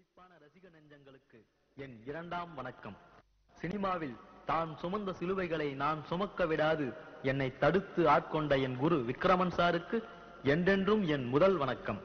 துடிப்பான ரசிக நெஞ்சங்களுக்கு என் இரண்டாம் வணக்கம் சினிமாவில் தான் சுமந்த சிலுவைகளை நான் சுமக்க விடாது என்னை தடுத்து ஆட்கொண்ட என் குரு விக்ரமன் சாருக்கு என்றென்றும் என் முதல் வணக்கம்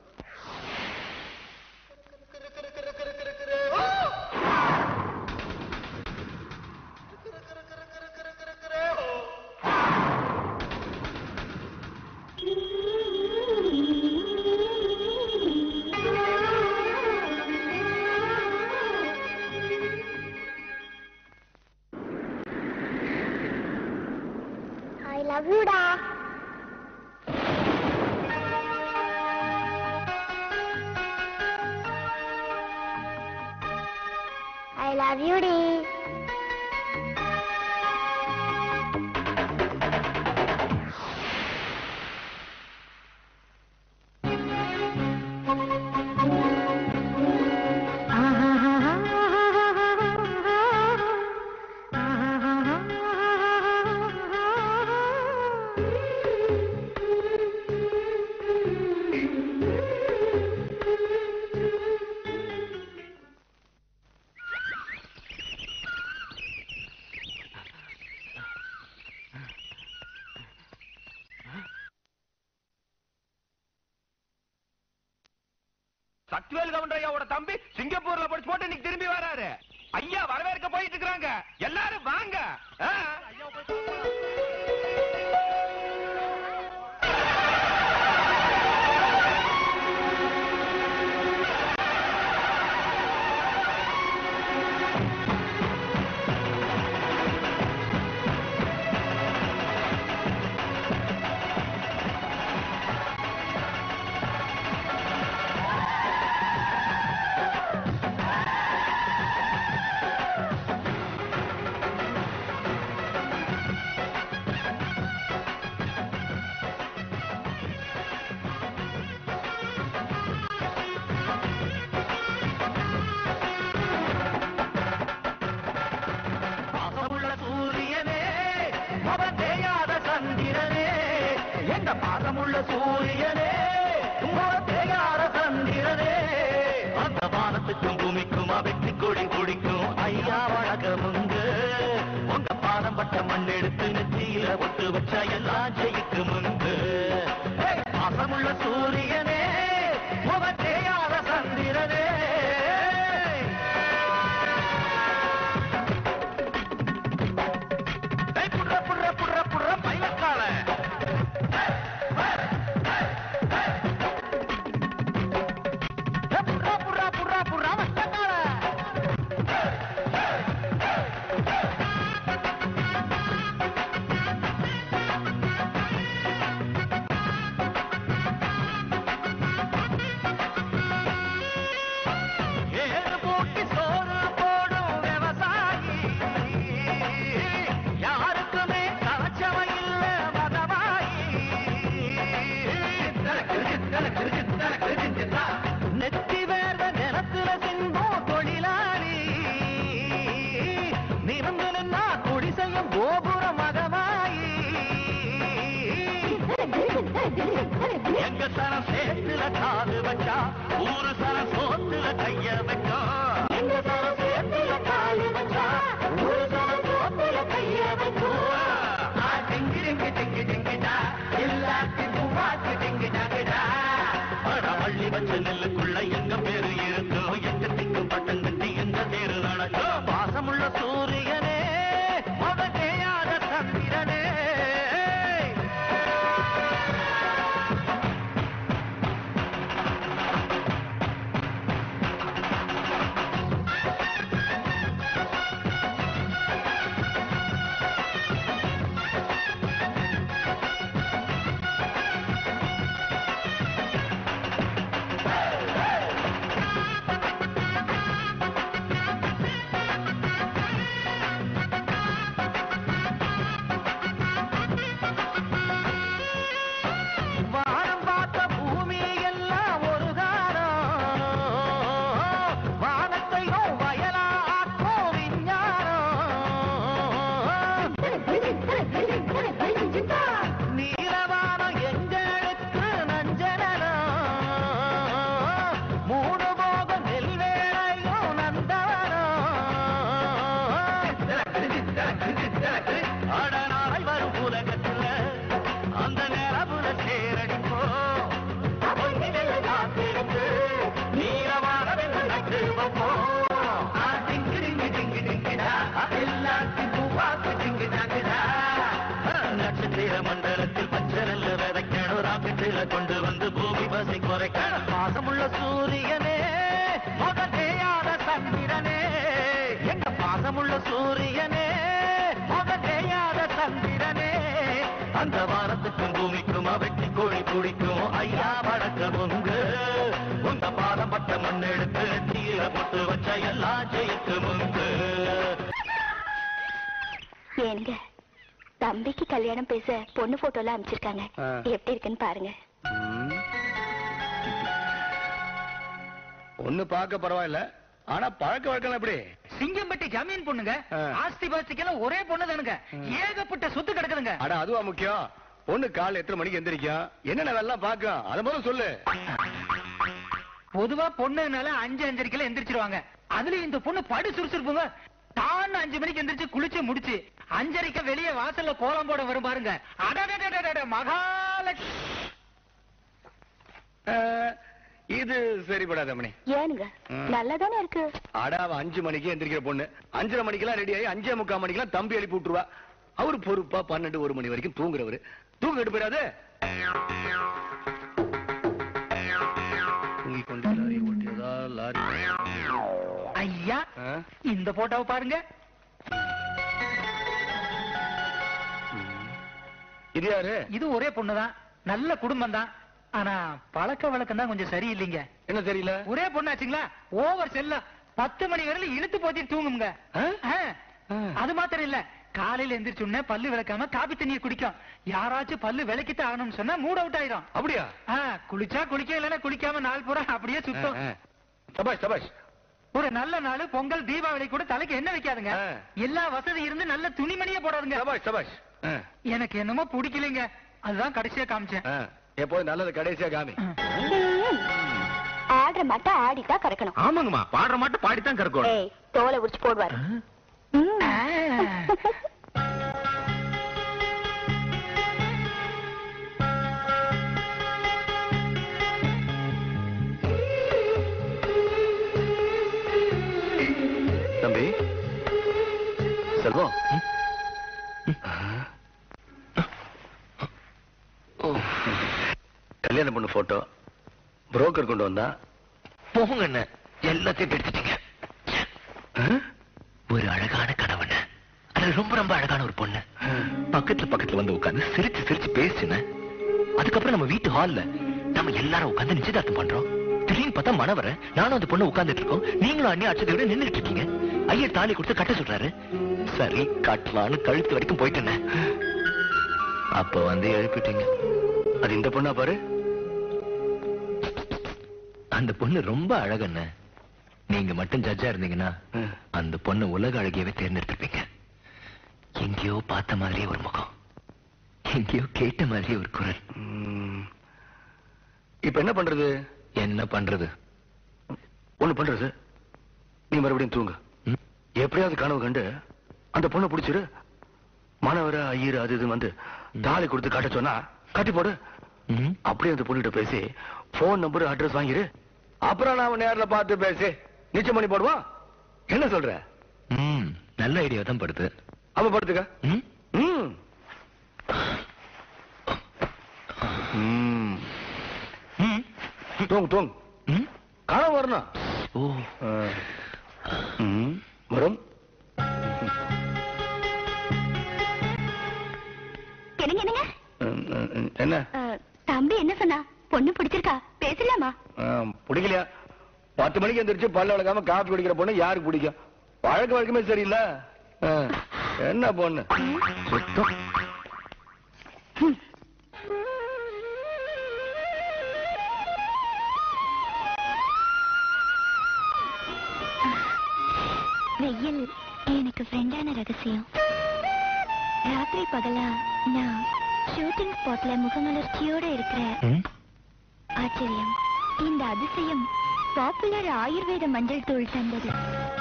I love you, Da. I love you, Dee. Sakthivel கவுண்டரையாவோட தம்பி சிங்கப்பூர்ல படிச்சு போட்டு இன்னைக்கு திரும்பி வராரு ஐயா வரவேற்க போயிட்டு இருக்காங்க எல்லாரும் வாங்க ஆ? பாசமுள்ள சூரியனே அவன் தேயாத சந்திரனே எங்க பாசமுள்ள சூரியனே அவன் தேயாத சந்திரனே அந்த வானத்துக்கும் பூமிக்கும் வெற்றி கொடி குடிக்கும் ஐயா வழக்கமுங்க உங்க பாதம் பட்ட மண் எடுத்து நெத்தியில ஒட்டு வச்சா எல்லாம் ஜெயிக்கும் முந்து பாசமுள்ள சூரியனே அவன் தேயாத சந்திரனே ஏய், புர்ற, புர்ற, புர்ற, புர்ற, மயிலக்கால. ஏய், புர்ற, புர்ற, புர்ற, புர்ற, வட்டக்கால. ஏறு பூட்டி சோறு போடும் விவசாயி யாருக்குமே கலச்சவன் இல்ல மதவாயி நெத்தி வேர்வ நிலத்துல சிந்தும் தொழிலாளி நிறந்து நின்னா குடிசையும் கோபுர மகமாயி எங்க சனம் சேத்துல காது வச்சா ஊரு சனம் சோத்துல கைய வைக்கும் எங்க சனம் சேத்துல காது வச்சா ஊரு சனம் சோத்துல கைய வைக்கும் ஆ, டிங்கு டிங்கு டிங்கு டிங்குடா எல்லாத்துக்கும் வாக்கு டிங்கு டாங்குடா அட வள்ளி வச்ச நெல்லுக்குள்ள எங்க பேரு இருக்கும் எங்க திங்கும் பட்டம் கட்டி எங்க தேரு நடக்கும் பாசமுள்ள சூரியனே மதகையாத சந்திரனே மண்டலத்தில் பச்சை நெல்லு விதைக்கணும் ராக்கெட்டுல கொண்டு வந்து பூமி பசி குறைக்கணும் பாசமுள்ள சூரியனே முகம் தேயாத சந்திரனே எங்க பாசமுள்ள சூரியனே முகம் தேயாத சந்திரனே அந்த வாரத்துக்கும் பூமிக்கும் வெட்டி கோழி பிடிக்கும் ஐயா வழக்கம் உங்க உங்க பாதம் பட்ட மண் எடுத்து தீர போட்டு வச்ச எல்லாம் ஜெயிக்கு முங்கு ஏனுங்க தம்பிக்கு கல்யாணம் பேச பொண்ணு போட்டோ எல்லாம் அனுப்பிச்சிருக்காங்க ஆ. எப்படி இருக்குன்னு பாருங்க ஒண்ணு பார்க்க பரவாயில்ல ஆனா பழக்க வழக்கம் எப்படி சிங்கம்பட்டி ஜமீன் பொண்ணுங்க ஆ. ஆஸ்தி பாஸ்திக்கெல்லாம் ஒரே பொண்ணு தானுங்க ஏகப்பட்ட சொத்து கிடக்குதுங்க அட அதுவா முக்கியம் பொண்ணு காலை எத்தனை மணிக்கு எந்திரிக்கும் என்னென்ன வேலை பாக்கும் அத முதல்ல சொல்லு பொதுவா பொண்ணுனால அஞ்சு அஞ்சரைக்கெல்லாம் எந்திரிச்சிருவாங்க அதுல இந்த பொண்ணு படு சுறுசுறுப்புங்க தான் அஞ்சு மணிக்கு எந்திரிச்சு குளிச்சு முடிச்சு அஞ்சரைக்கு வெளியே வாசல்ல கோலம் போட வரும் பாருங்க அடடடடடட மகாலட்சுமி அஹ், இது சரிப்படாத மணி ஏனுங்க ம். நல்லாதானே இருக்கு அட அவ அஞ்சு மணிக்கு எந்திரிக்கிற பொண்ணு அஞ்சரை மணிக்கெல்லாம் ரெடி ஆகி அஞ்சே முக்கால் மணிக்கெல்லாம் தம்பி எழுப்பி விட்டுருவா அவரு பொறுப்பா பன்னெண்டு ஒரு மணி வரைக்கும் தூங்குறவரு தூங்கிட்டு போயிடாது தூங்கி கொண்டு லாரி ஓட்டியதா லாரி ஐயா ஆ? இந்த போட்டோவை பாருங்க இது யாரு இது ஒரே பொண்ணுதான் நல்ல குடும்பம் தான் ஆனா பழக்க வழக்கம் தான் கொஞ்சம் சரியில்லைங்க என்ன தெரியல ஒரே பொண்ணாச்சுங்களா ஓவர் செல்லம் பத்து மணி வரையில இழுத்து போத்தி தூங்குங்க ஆ? ஆ. ஆ. அது மாத்திரம் இல்ல காலையில எந்திரிச்ச உடனே பல்லு விளக்காம காபி தண்ணியை குடிக்கும் யாராச்சும் பல்லு விளக்கிட்டு ஆகணும்னு சொன்னா மூட் அவுட் ஆயிரும் அப்படியா ஆ, குளிச்சா குளிக்க இல்லைன்னா குளிக்காம நாள் பூரா அப்படியே சுத்தம் ஆ, ஆ. சபாஷ் சபாஷ் ஒரு நல்ல நாள் பொங்கல் தீபாவளி கூட தலைக்கு என்ன வைக்காதுங்க ஆ. எல்லா வசதி இருந்து நல்ல துணிமணியே போடாதுங்க சபாஷ் சபாஷ் ஆ, எனக்கு என்னமோ பிடிக்கலைங்க அதுதான் கடைசியா காமிச்சேன் ஆ. எப்போதும் நல்லது கடைசியா காமி ஆடுற மாட்டா ஆடிதான் கறக்கணும் ஆமாங்கம்மா பாடுற மாட்டு பாடித்தான் கறக்கணும் ஏய் தோலை உரிச்சு போடுவாரு ம். ஆ. தம்பி செல்வம் கல்யாணம் பொண்ணு போட்டோ புரோக்கர் கொண்டு வந்தா போங்க என்ன எல்லாத்தையும் கெடுத்துட்டீங்க ஒரு அழகான கணவன் அது ரொம்ப ரொம்ப அழகான ஒரு பொண்ணு பக்கத்துல பக்கத்துல வந்து உட்கார்ந்து சிரிச்சு சிரிச்சு பேசுன அதுக்கப்புறம் நம்ம வீட்டு ஹால்ல நம்ம எல்லாரும் உட்கார்ந்து நிச்சயதார்த்தம் பண்றோம் திடீர்னு பார்த்தா மனவர நானும் அந்த பொண்ணு உட்கார்ந்துட்டு இருக்கோம் நீங்களும் அண்ணி அச்சதை விட நின்னுட்டு இருக்கீங்க ஐயர் தாலி கொடுத்து கட்ட சொல்றாரு சரி கட்டலான்னு கழுத்து வரைக்கும் போயிட்டேன் அப்ப வந்து எழுப்பிட்டீங்க அது இந்த பொண்ணா பாரு அந்த பொண்ணு ரொம்ப அழகண்ண நீங்க மட்டும் ஜட்ஜா இருந்தீங்கன்னா ம். அந்த பொண்ணு உலக அழகியவே தேர்ந்தெடுத்திருப்பீங்க எங்கேயோ பார்த்த மாதிரியே ஒரு முகம் எங்கேயோ கேட்ட மாதிரியே ஒரு குரல் ம். இப்ப என்ன பண்றது என்ன பண்றது ஒண்ணு பண்றது நீ மறுபடியும் தூங்கு ம்? எப்படியாவது கனவு கண்டு அந்த பொண்ணை பிடிச்சிரு மனவர ஐயர் அது இது வந்து தாலி கொடுத்து காட்ட சொன்னா கட்டி போடு ம்? அப்படியே அந்த பொண்ணுகிட்ட பேசி போன் நம்பர் அட்ரஸ் வாங்கிரு அப்புறம் நாம நேர்ல பார்த்து பேசி நிச்சயம் பண்ணி போடுவோம் என்ன சொல்ற ம், நல்ல ஐடியா தான் படுது அவ படுத்துக்க ம்? ம். ம். ம்? தூங்கு தூங்கு ம்? கனவு வரணும் ஓ ம். வரும் என்னங்க என்னங்க ம், ம், ம். என்ன அஹ், தம்பி என்ன சொன்னா பொண்ணு பிடிச்சிருக்கா பேசலாமா ஆ, பிடிக்கலையா பத்து மணிக்கு எந்திரிச்சு பல்ல விளக்காம காப்பி குடிக்கிற பொண்ணு யாருக்கு பிடிக்கும் பழக்க வழக்கமே சரியில்லை ஆ, என்ன பொண்ணு சுத்தம் வெயில் எனக்கு ஃப்ரெண்டான ரகசியம் ராத்திரி பகலா நான் ஷூட்டிங் ஸ்பாட்ல முகமலர்ச்சியோட இருக்கிற ம்? ஆச்சரியம் இந்த அதிசயம் பாப்புலர் ஆயுர்வேத மஞ்சள் தூள் தந்தது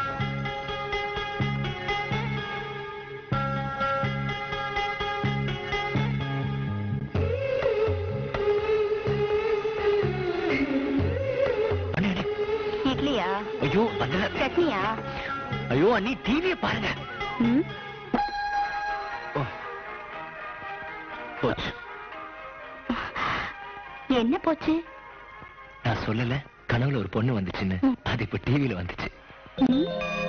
அண்ணே, அண்ணே. இட்லியா ஐயோ அந்த சட்னியா ஐயோ அண்ணி டிவியை பாருங்க ம் ஓ. போச்சு என்ன போச்சு நான் சொல்லல கனவுல ஒரு பொண்ணு வந்துச்சுன்னு ம். அது இப்ப டிவில வந்துச்சு ம்?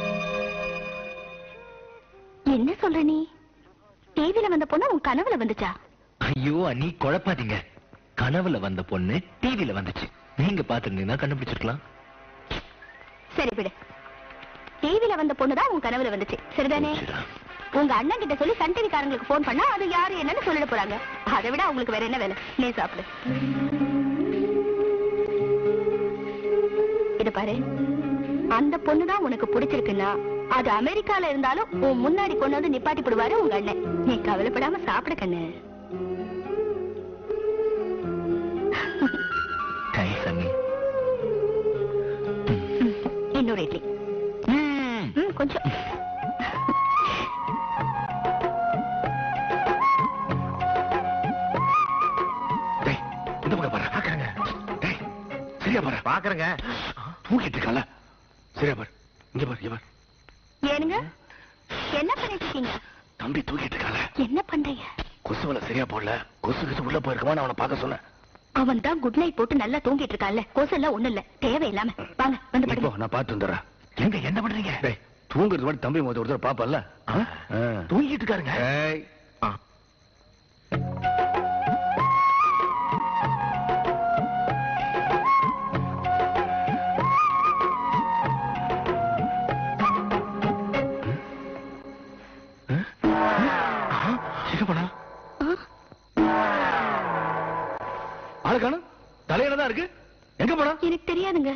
என்ன சொல்ற நீ டிவில வந்த பொண்ணு உன் கனவுல வந்துச்சா ஐயோ அண்ணி குழப்பாதீங்க கனவுல வந்த பொண்ணு டிவில வந்துச்சு நீங்க பாத்துருந்தீங்கன்னா கண்டுபிடிச்சிருக்கலாம் சரி விடு டிவில வந்த பொண்ணு தான் உன் கனவுல வந்துச்சு சரிதானே போச்சுடா. உங்க அண்ணன் கிட்ட சொல்லி சன் டிவிக்காரங்களுக்கு ஃபோன் பண்ணா அது யாரு என்னன்னு சொல்லிட போறாங்க அதை விட அவங்களுக்கு வேற என்ன வேலை நீ சாப்பிடு இது பாரு அந்த பொண்ணு தான் உனக்கு பிடிச்சிருக்குன்னா அது அமெரிக்கால இருந்தாலும் உன் முன்னாடி கொண்டு வந்து நிப்பாட்டி போடுவாரு உங்க அண்ணன் நீ கவலைப்படாம சாப்பிட கண்ணு தேங்க்ஸ் அண்ணி ம், இன்னொரு இட்லி ம். ம் கொஞ்சம் டேய் இந்த பக்கம் பாரு பாக்குறேங்க டேய் சரியா பாரு பாக்குறேங்க தூங்கிட்டு இருக்கல சரியா பாரு இங்க பாரு இங்க பாரு ஏனுங்க என்ன பண்ணிட்டு இருக்கீங்க தம்பி தூங்கிட்டு இருக்கல என்ன பண்றீங்க கொசுவல சரியா போடல கொசு கிசு உள்ள போயிருக்கமா அவனை பார்க்க சொன்னேன் அவன் தான் குட் நைட் போட்டு நல்லா தூங்கிட்டு இருக்கான்ல கொசு எல்லாம் ஒண்ணும் இல்ல தேவையில்லாம வாங்க வந்து இப்போ படுங்க நான் பார்த்து வந்துடுறேன் எங்க என்ன பண்றீங்க டேய் தூங்குறது மட்டும் தம்பி முகத்தை ஒருத்தர் பாப்பல்ல தூங்கிட்டு இருக்காருங்க ஏய் ஆ. எங்க போனா ஆளு காணும் தலையில தான் இருக்கு எங்க போனா எனக்கு தெரியாதுங்க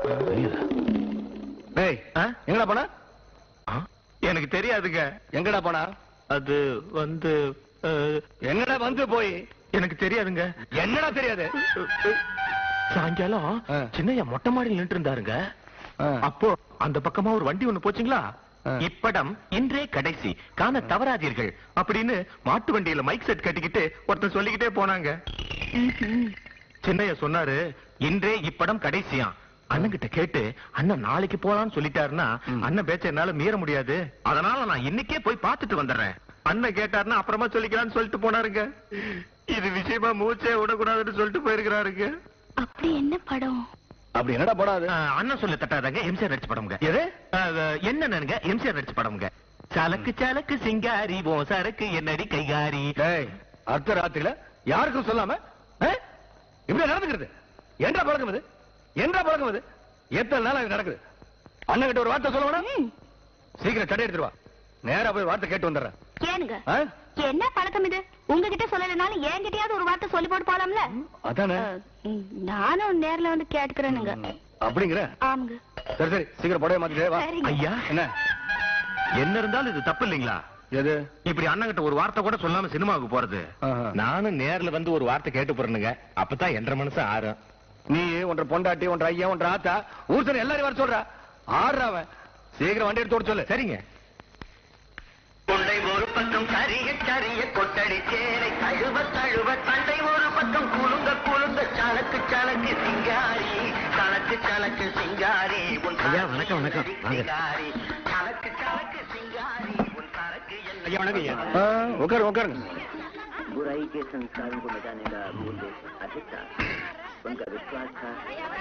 டேய் ஆ? எங்கடா போனா எனக்கு தெரியாதுங்க எங்கடா போனா அது வந்து அஹ், எங்கடா வந்து போய் எனக்கு தெரியாதுங்க என்னடா தெரியாது சாயங்காலம் ஆ. சின்னையா மொட்டை மாடியில் நின்று இருந்தாருங்க அப்போ அந்த பக்கமா ஒரு வண்டி ஒண்ணு போச்சுங்களா ஆ. இப்படம் இன்றே கடைசி காண தவறாதீர்கள் அப்படின்னு மாட்டு வண்டியில மைக் செட் கட்டிக்கிட்டு ஒருத்தன் சொல்லிக்கிட்டே போனாங்க ம்ஹும். சின்னையா சொன்னாரு இன்றே இப்படம் கடைசியா அண்ணன் கிட்ட கேட்டு அண்ணன் நாளைக்கு போலாம்னு சொல்லிட்டாருன்னா ம். அண்ணன் பேச்ச என்னால மீற முடியாது அதனால நான் இன்னைக்கே போய் பார்த்துட்டு வந்துடுறேன் அண்ணன் கேட்டாருன்னா அப்புறமா சொல்லிக்கலாம்னு சொல்லிட்டு போனாருங்க இது விஷயமா மூச்சே விடக்கூடாதுன்னு சொல்லிட்டு போயிருக்கிறாருங்க அப்படி என்ன படம் அப்படி என்னடா போடாது ஆஹ், அண்ணன் சொல்ல தட்டாதாங்க எம்ஜிஆர் நடிச்ச படம்ங்க எது என்னங்க எம்ஜிஆர் நடிச்ச படம்ங்க சலக்கு சலக்கு சிங்காரி போ சரக்கு என்னடி கைகாரி டேய் அர்த்த ராத்திரில யாருக்கும் சொல்லாம ஆ? இப்படி நடந்துக்கிறது என்ன பழக்கம் இது என்ன பழக்கம் இது எத்தனை நாள் இது நடக்குது அண்ணன் கிட்ட ஒரு வார்த்தை சொல்ல வேணாம் ம். சீக்கிரம் தடை எடுத்துட்டு வா நேரா போய் வார்த்தை கேட்டு வந்துடுறேன் ஏனுங்க ஆ? என்ன பழக்கம் இது உங்ககிட்ட சொல்லலைனாலும் என்கிட்டயாவது ஒரு வார்த்தை சொல்லி போட்டு போலாம்ல அதானே அஹ், ம், நானும் நேர்ல வந்து கேட்டுக்கிறேனுங்க அப்படிங்கிற ஆமாங்க சரி சரி சீக்கிரம் புடவை மாத்திட்டு வா சரிங்க ஐயா என்ன என்ன இருந்தாலும் இது தப்பு இல்லைங்களா எது இப்படி அண்ணன் கிட்ட ஒரு வார்த்தை கூட சொல்லாம சினிமாவுக்கு போறது ஆஹா. நானும் நேர்ல வந்து ஒரு வார்த்தை கேட்டு போறேனுங்க அப்பதான் என்ற மனசு ஆறும் நீ ஒன்ற பொண்டாட்டி ஒன்ற ஐயா ஒன்ற ஆத்தா ஊர் சரி எல்லாரும் வர சொல்ற ஆடுற அவன் சீக்கிரம் வண்டி எடுத்து ஓட சொல்லு சரிங்க கொண்டை ஒரு பக்கம் கரிய கரிய கொட்டடி சேரை தழுவ தழுவ தண்டை ஒரு பக்கம் குலுங்க குலுங்க சலக்கு சலக்கு சிங்காரி சலக்கு சலக்கு சிங்காரி உன் ஐயா, வணக்கம், வணக்கம். வாங்க. சிங்காரி சலக்கு சலக்கு சிங்காரி உன் சரக்கு என்ன ஐயா, வணக்கம் ஐயா. ஆ, உட்காரு உட்காருங்க बुराई के संस्कारों को मिटाने का मूल्य अधिक था उनका विश्वास था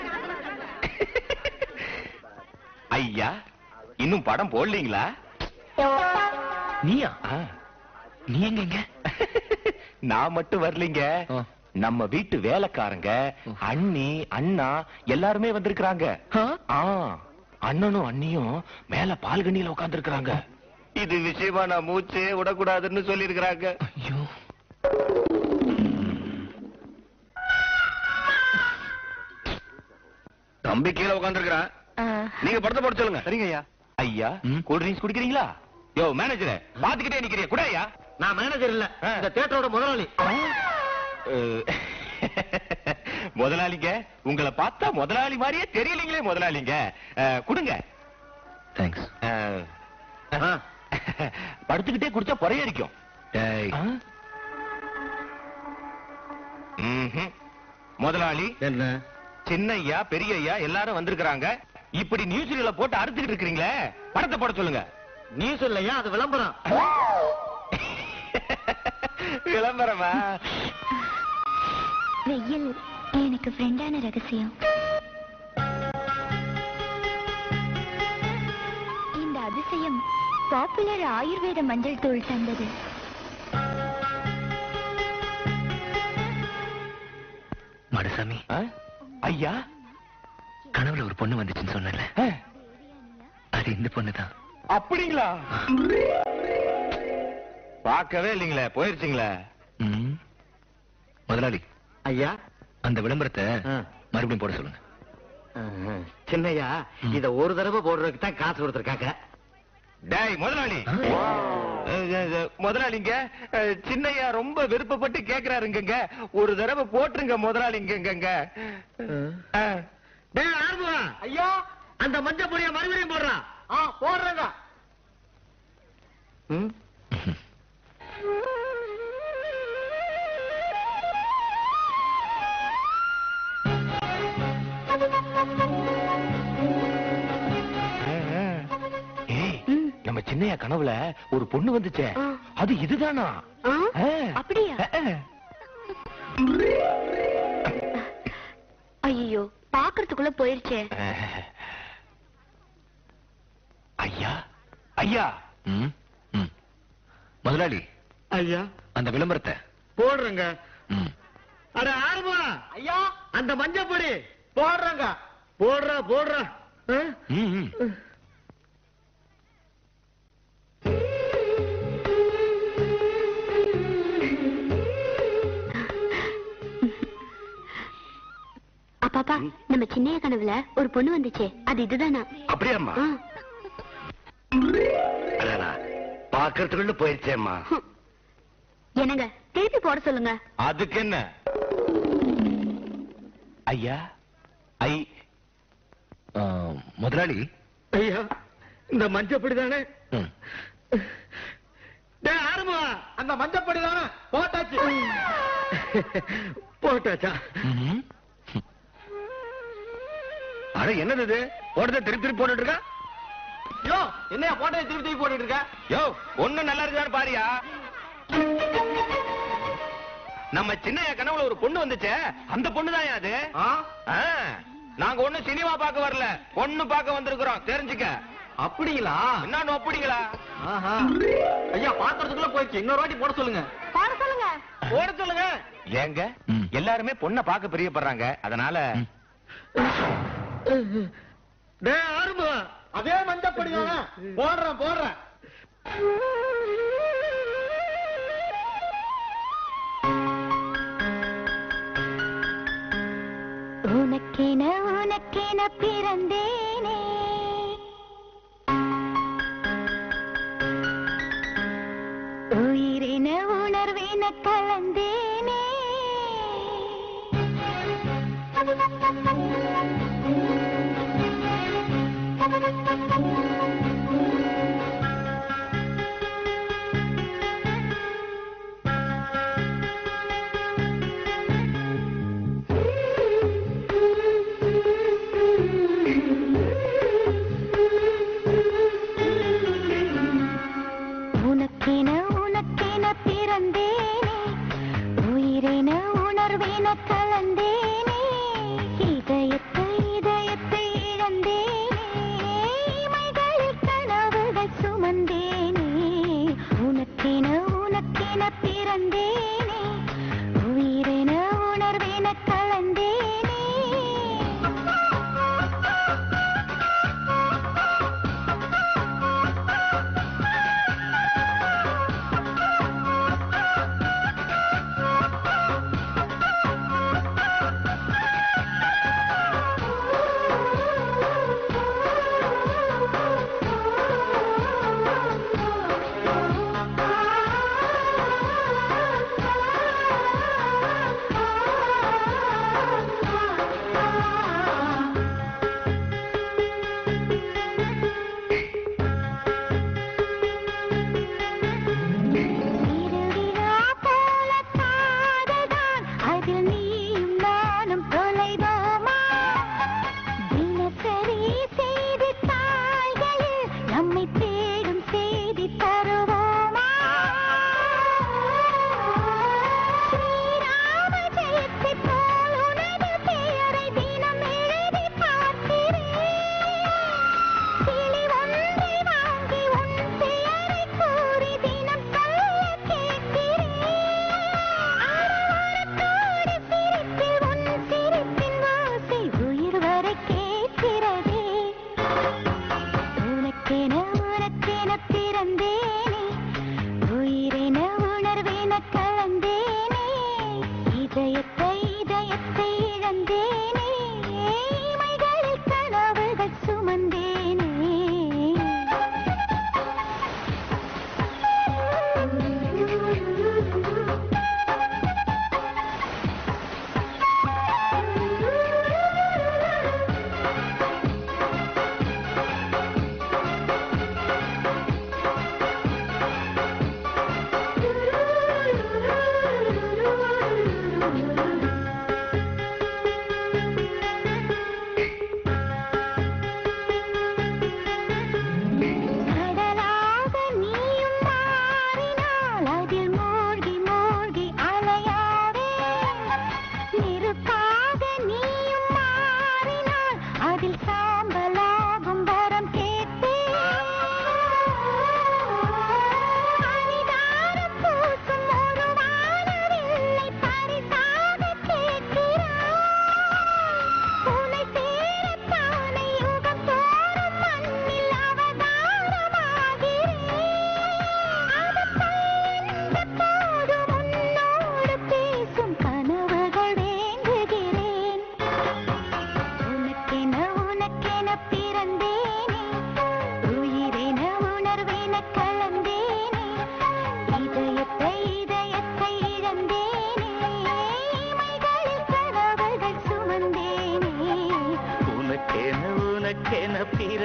ஐயா இன்னும் படம் போடலீங்களா நீயா நீ எங்க இங்க நான் மட்டும் வரலீங்க ஆ. நம்ம வீட்டு வேலைக்காரங்க அண்ணி அண்ணா எல்லாருமே வந்திருக்கிறாங்க ஆ? ஆ அண்ணனும் அண்ணியும் மேல பால்கனியில உட்கார்ந்து இது விஷயமா நான் மூச்சே விடக்கூடாதுன்னு சொல்லி இருக்கிறாங்க ஐயோ தம்பி கீழே உட்காந்துருக்கிறான் அஹ், நீங்க படத்தை போட சொல்லுங்க சரிங்க ஐயா ஐயா ம். கூல் ட்ரிங்க்ஸ் குடிக்கிறீங்களா யோ மேனேஜர் பாத்துக்கிட்டே நிக்கிறியா கூட ஐயா நான் மேனேஜர் இல்ல இந்த தியேட்டரோட முதலாளி முதலாளிங்க உங்களை பார்த்தா முதலாளி மாதிரியே தெரியலீங்களே முதலாளிங்க அஹ், கொடுங்க தேங்க்ஸ் அஹ், அஹ், படுத்துக்கிட்டே குடிச்சா பொறையடிக்கும் டேய் ம்ஹும். முதலாளி என்ன சின்னையா பெரியய்யா எல்லாரும் வந்திருக்கிறாங்க இப்படி நியூஸ்ல போட்டு அறுத்துக்கிட்டு இருக்கீங்களே படத்தை போட சொல்லுங்க நியூஸ் இல்லையா அது விளம்பரம் விளம்பரமா வெயில் எனக்கு ஃப்ரெண்டான ரகசியம் இந்த அதிசயம் பாப்புலர் ஆயுர்வேத மஞ்சள் தூள் தந்தது மாடசாமி ஐயா கனவுல ஒரு பொண்ணு வந்துச்சுன்னு சொன்னல அது இந்த பொண்ணுதான் அப்படிங்களா பார்க்கவே இல்லைங்களே போயிருச்சுங்களே ம். முதலாளி ஐயா அந்த விளம்பரத்தை ஆ. மறுபடியும் போட சொல்லுங்க சின்னையா ம். இத ஒரு தடவை போடுறதுக்கு தான் காசு கொடுத்துருக்காங்க டேய் முதலாளி ஆ? அஹ், அஹ், முதலாளிங்க அஹ், சின்னையா ரொம்ப விருப்பப்பட்டு கேக்குறாருங்க ஒரு தடவை போட்டுருங்க முதலாளிங்க டேய் ஆர்வம் ஐயா அந்த மஞ்ச பொடிய மறுபடியும் போடுறான் ஆ போடுறேங்க ம் ஏய் ம். நம்ம சின்னையா கனவுல ஒரு பொண்ணு வந்துச்சே ஆ. அது இதுதானா ஆ? ஆ. அப்படியா அஹ், ஐயோ பாக்குறதுக்குள்ள போயிருச்சே அஹ். ஐயா ஐயா ம். ம். முதலாளி ஐயா அந்த விளம்பரத்தை போடுறேங்க ம். அட ஆர்வம் ஐயா அந்த மஞ்ச பொடி போடுறேங்க போடுறா போடுறா ஆ? ம், ம். அப்பாப்பா நம்ம சின்னைய கனவுல ஒரு பொண்ணு வந்துச்சே அது இதுதானா அப்படியாம்மா ஆ. அடடா, பாக்குறதுக்குள்ள போயிருச்சேம்மா ஹம். என்னங்க திருப்பி போட சொல்லுங்க அதுக்கு என்ன ஐயா ஐ ஆ, முதலாளி ஐயா இந்த மஞ்சப்பொடி தானே ம். டேய் ஆரம்பா அந்த மஞ்சப்பொடி தானே போட்டாச்சு போட்டாச்சா ம்ஹும். அட என்னது இது போட்டதை திருப்பி திருப்பி போட்டுட்டு இருக்கா யோ என்னையா போட்டதை திருப்பி திருப்பி போட்டுட்டு இருக்க யோ ஒண்ணு நல்லா இருக்குதான்னு பாரியா நம்ம சின்ன கனவுல ஒரு பொண்ணு வந்துச்சே அந்த பொண்ணு தான் அது ஆ? ஆ, நாங்க ஒண்ணு சினிமா பார்க்க வரல பொண்ணு பார்க்க வந்திருக்கிறோம் தெரிஞ்சுக்க அப்படிங்களா என்னன்னு அப்படிங்களா ஆஹா. ஐயா பாத்திரத்துக்குள்ள போயிடுச்சு இன்னொரு வாட்டி போட சொல்லுங்க போட சொல்லுங்க போட சொல்லுங்க ஏங்க ம். எல்லாருமே பொண்ணை பார்க்க பிரியப்படுறாங்க அதனால டேய் ஆரம்பா அதே மஞ்சப்பொடி தானே போடுறேன் போடுறேன் உனக்கென உனக்கென பிறந்தேனே உயிரென உணர்வென கலந்தேனே உனக்கென உனக்கென பிறந்தேனே உயிரென உணர்வென கலந்தேனே இதயத்தை இதயத்தை இழந்தேனே இமைகளில் கனவுகள் சுமந்தேனே உனக்கென உனக்கென பிறந்தேனே உயிரென உணர்வென கலந்தேனே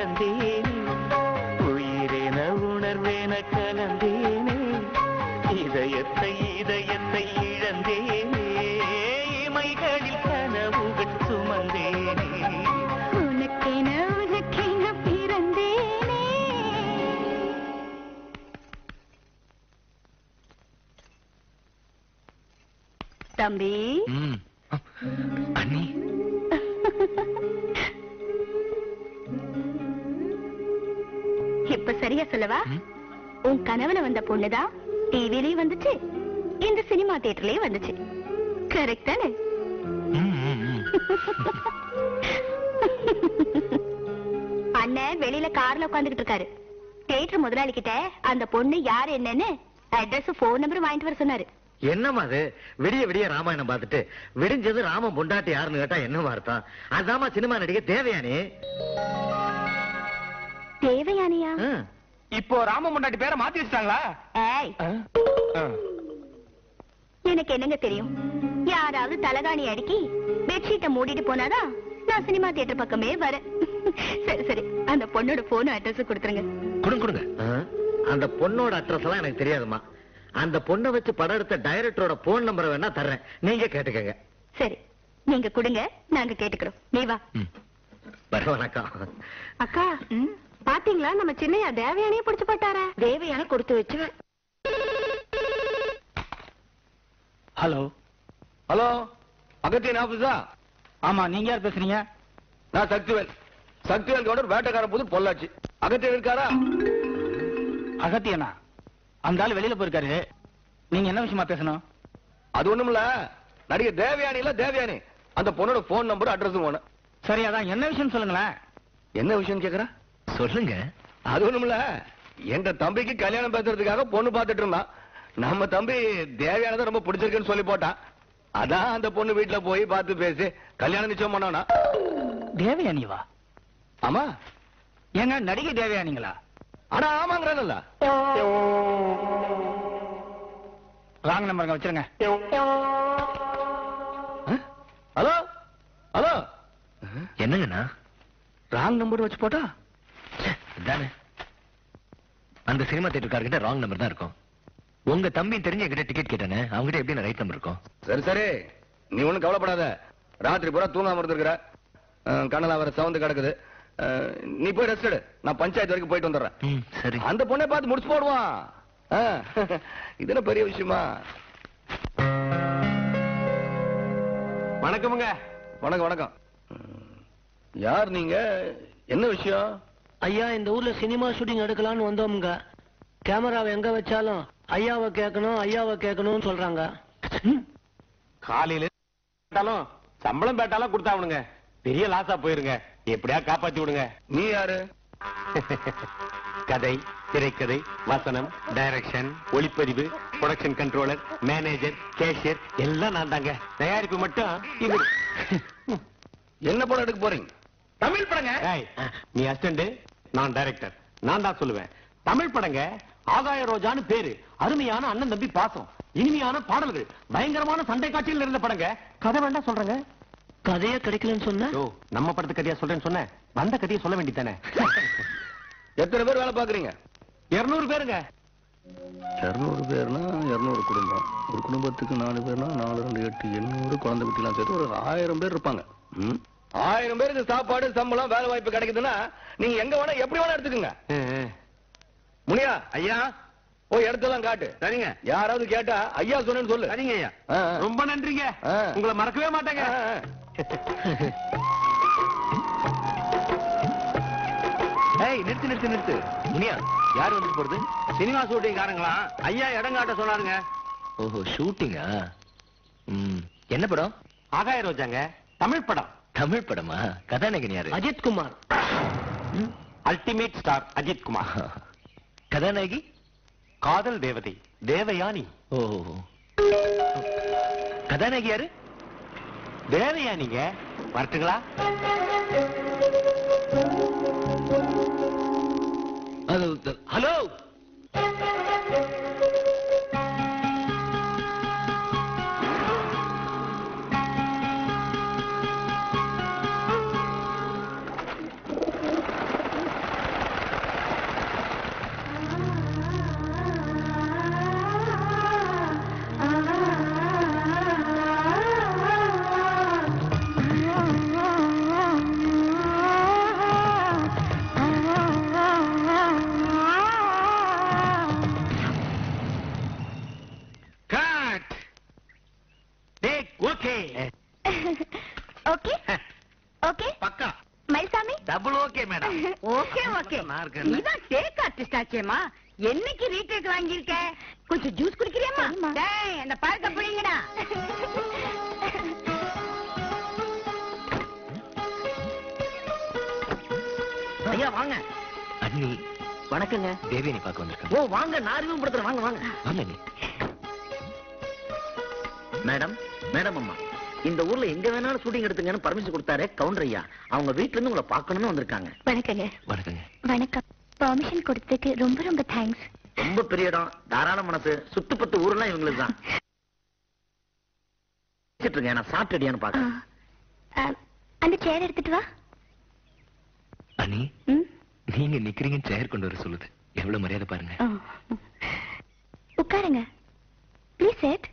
பிறந்தேனே உயிரென உணர்வேன கலந்தேனே இதயத்தை இதயத்தை இழந்தேனே இமைகளில் கனவுகள் சுமந்தேனே உனக்கென உனக்கென பிறந்தேனே தம்பி ம். அண்ணி இப்ப சரியா சொல்லவா ம். உன் கனவுல வந்த பொண்ணுதான் டிவிலயும் வந்துச்சு இந்த சினிமா தியேட்டர்லயும் வந்துச்சு கரெக்ட் தானே ம், ம், ம். அண்ணன் வெளியில கார்ல உட்காந்துக்கிட்டு இருக்காரு தியேட்டர் முதலாளி கிட்ட அந்த பொண்ணு யாரு என்னன்னு அட்ரஸ் போன் நம்பர் வாங்கிட்டு வர சொன்னாரு என்னம்மா அது விடிய விடிய ராமாயணம் பார்த்துட்டு விடிஞ்சது ராமன் பொண்டாட்டி யாருன்னு கேட்டா என்னவா அர்த்தம் அதாம்மா சினிமா நடிகை தேவையானே தேவையானியா இப்போ ராம முன்னாடி பேரை மாத்தி வச்சிட்டாங்களா ஏய் எனக்கு என்னங்க தெரியும் யாராவது தலகாணி அடுக்கி பெட்ஷீட்டை மூடிட்டு போனாதான் நான் சினிமா தியேட்டர் பக்கமே வரேன் சரி சரி அந்த பொண்ணோட போன் அட்ரஸ் கொடுத்துருங்க கொடுங்க கொடுங்க அந்த பொண்ணோட அட்ரஸ் எல்லாம் எனக்கு தெரியாதும்மா அந்த பொண்ணை வச்சு படம் எடுத்த டைரக்டரோட போன் நம்பரை வேணா தர்றேன் நீங்க கேட்டுக்கங்க சரி நீங்க கொடுங்க நாங்க கேட்டுக்கிறோம் நீ வா ம். வரேன். வணக்கம் அக்கா பாத்தீங்களா நம்ம சின்னையா தேவயானியே புடிச்சு போட்டாரா தேவயான கொடுத்து வச்சு ஹலோ ஹலோ அகத்தியன் ஆபீஸா ஆமா நீங்க யார் பேசுறீங்க நான் சக்திவேல் சக்திவேல் கவுண்டர் வேட்டைக்கார புது பொள்ளாச்சி அகத்தியன் இருக்காரா அகத்தியனா அந்த ஆள் வெளியில போயிருக்காரு நீங்க என்ன விஷயமா பேசணும் அது ஒண்ணுமில்ல நடிகை தேவயானி இல்ல தேவயானி அந்த பொண்ணோட போன் நம்பர் அட்ரஸ் வேணும் சரி அதான் என்ன விஷயம் சொல்லுங்களேன் என்ன விஷயம் கேக்குற சொல்லுங்க அது ஒண்ணுமில்ல எங்க தம்பிக்கு கல்யாணம் பேசுறதுக்காக பொண்ணு பார்த்துட்டு இருந்தான் நம்ம தம்பி தேவையானதை ரொம்ப பிடிச்சிருக்குன்னு சொல்லி போட்டான் அதான் அந்த பொண்ணு வீட்டுல போய் பார்த்து பேசி கல்யாணம் நிச்சயம் பண்ணோம்னா தேவயானிவா ஆமா ஏங்க நடிகை தேவயானிங்களா ஆனா ஆமாங்கிறான்ல ராங் நம்பருங்க வச்சிருங்க ஹலோ ஹலோ என்னங்கண்ணா ராங் நம்பர் வச்சு போட்டா தானே அந்த சினிமா தியேட்டர்காரர்கிட்ட ராங் நம்பர் தான் இருக்கும் உங்க தம்பி தெரிஞ்சு என்கிட்ட டிக்கெட் கேட்டானே அவங்ககிட்ட எப்படி ரைட் நம்பர் இருக்கும் சரி சரி நீ ஒண்ணும் கவலைப்படாத ராத்திரி பூரா தூங்காம இருந்திருக்கிற அஹ், கண்ணெல்லாம் வர சவுந்து கிடக்குது அஹ், நீ போய் ரெஸ்ட் எடு நான் பஞ்சாயத்து வரைக்கும் போயிட்டு வந்துடுறேன் ம் சரி அந்த பொண்ணை பார்த்து முடிச்சு போடுவான் ஆ, இது என்ன பெரிய விஷயமா வணக்கமுங்க வணக்கம் வணக்கம் ம், யார் நீங்க என்ன விஷயம் ஐயா இந்த ஊர்ல சினிமா ஷூட்டிங் எடுக்கலாம்னு வந்தோமுங்க கேமராவை எங்க வச்சாலும் ஐயாவை கேட்கணும் ஐயாவை கேட்கணும்னு சொல்றாங்க காலையில பேட்டாலும் சம்பளம் பேட்டாலும் கொடுத்தாவணுங்க பெரிய லாஸா போயிருங்க எப்படியா காப்பாத்தி விடுங்க நீ யாரு கதை திரைக்கதை வசனம் டைரக்ஷன் ஒளிப்பதிவு ப்ரொடக்ஷன் கண்ட்ரோலர் மேனேஜர் கேஷியர் எல்லாம் நான் தாங்க தயாரிப்பு மட்டும் இவரு என்ன படம் எடுக்க போறீங்க தமிழ் படங்க நீ அசிஸ்டன்ட் நான் டைரக்டர் நான் தான் சொல்லுவேன் தமிழ் படங்க ஆகாய ரோஜான்னு பேரு அருமையான அண்ணன் தம்பி பாசம் இனிமையான பாடல்கள் பயங்கரமான சண்டை காட்சிகள் இருந்த படங்க கதை வேண்டாம் சொல்றேங்க கதையே கிடைக்கலன்னு சொன்ன ஓ நம்ம படத்து கதையா சொல்றேன்னு சொன்னேன் வந்த கதையை சொல்ல வேண்டியதானே எத்தனை பேர் வேலை பாக்குறீங்க இருநூறு பேருங்க இருநூறு பேர்னா இருநூறு குடும்பம் ஒரு குடும்பத்துக்கு நாலு பேர்னா நாலு ரெண்டு எட்டு எண்ணூறு குழந்தை குட்டிலாம் சேர்த்து ஒரு ஆயிரம் பேர் இருப்பாங்க ம். ஆயிரம் பேருக்கு சாப்பாடு சம்பளம் வேலை வாய்ப்பு கிடைக்குதுன்னா நீங்க எங்க வேணா எப்படி வேணா எடுத்துக்கோங்க முனியா ஐயா போய் இடத்தெல்லாம் காட்டு சரிங்க யாராவது கேட்டா ஐயா சொன்னேன்னு சொல்லு சரிங்க ஐயா ஆ, ஆ. ரொம்ப நன்றிங்க ஆ. உங்களை மறக்கவே மாட்டேங்க ஆ, ஆ. ஏய் நிறுத்து நிறுத்து நிறுத்து முனியா யார் வந்து போறது சினிமா ஷூட்டிங் காரங்களா ஐயா இடம் காட்ட சொன்னாருங்க ஓஹோ ஷூட்டிங்கா ம் என்ன படம் ஆகாய ரோஜாங்க தமிழ் படம் தமிழ் படமா கதாநாயகன் யாரு அஜித் குமார் அல்டிமேட் ஸ்டார் அஜித் குமார் கதாநாயகி காதல் தேவதை தேவயானி ஓ கதாநாயகி யாரு தேவயானிங்க வரட்டுங்களா ஹலோ ஓகே ஓகே ஓகே பக்கா Mayilsamy double okay madam okay okay நான் இருக்கேன்ல. இதான் டேக் ஆர்டிஸ்ட் ஆச்சேமா என்னைக்கு ரீடேக் வாங்கியிருக்க கொஞ்சம் ஜூஸ் குடிக்கிறியாமா சரிம்மா. டேய் அந்த பழக்க பிடிங்கடா ஐயா வாங்க அண்ணி வணக்கங்க தேவியனை பார்க்க வந்திருக்காங்க ஓ வாங்க நான் அறிமுகப்படுத்துறேன் வாங்க வாங்க வாங்க அண்ணி மேடம் மேடம் அம்மா இந்த ஊர்ல எங்க வேணாலும் ஷூட்டிங் எடுத்துங்கன்னு பர்மிஷன் கொடுத்தாரு கவுண்டர் ஐயா அவங்க வீட்ல இருந்து உங்களை பார்க்கணும்னு வந்திருக்காங்க வணக்கங்க வணக்கங்க வணக்கம் பெர்மிஷன் கொடுத்ததுக்கு ரொம்ப ரொம்ப தேங்க்ஸ் ரொம்ப பெரிய இடம் தாராள மனசு சுத்து பத்து ஊர்லாம் இவங்களுக்கு தான் இருக்கேன் நான் சாப்பிட்டுடியான்னு பாக்க அந்த சேர் எடுத்துட்டு வா அண்ணி ம் நீங்க நிக்கிறீங்கன்னு சேர் கொண்டு வர சொல்லுது எவ்வளவு மரியாதை பாருங்க ஆ. உட்காருங்க ப்ளீஸ் சேட்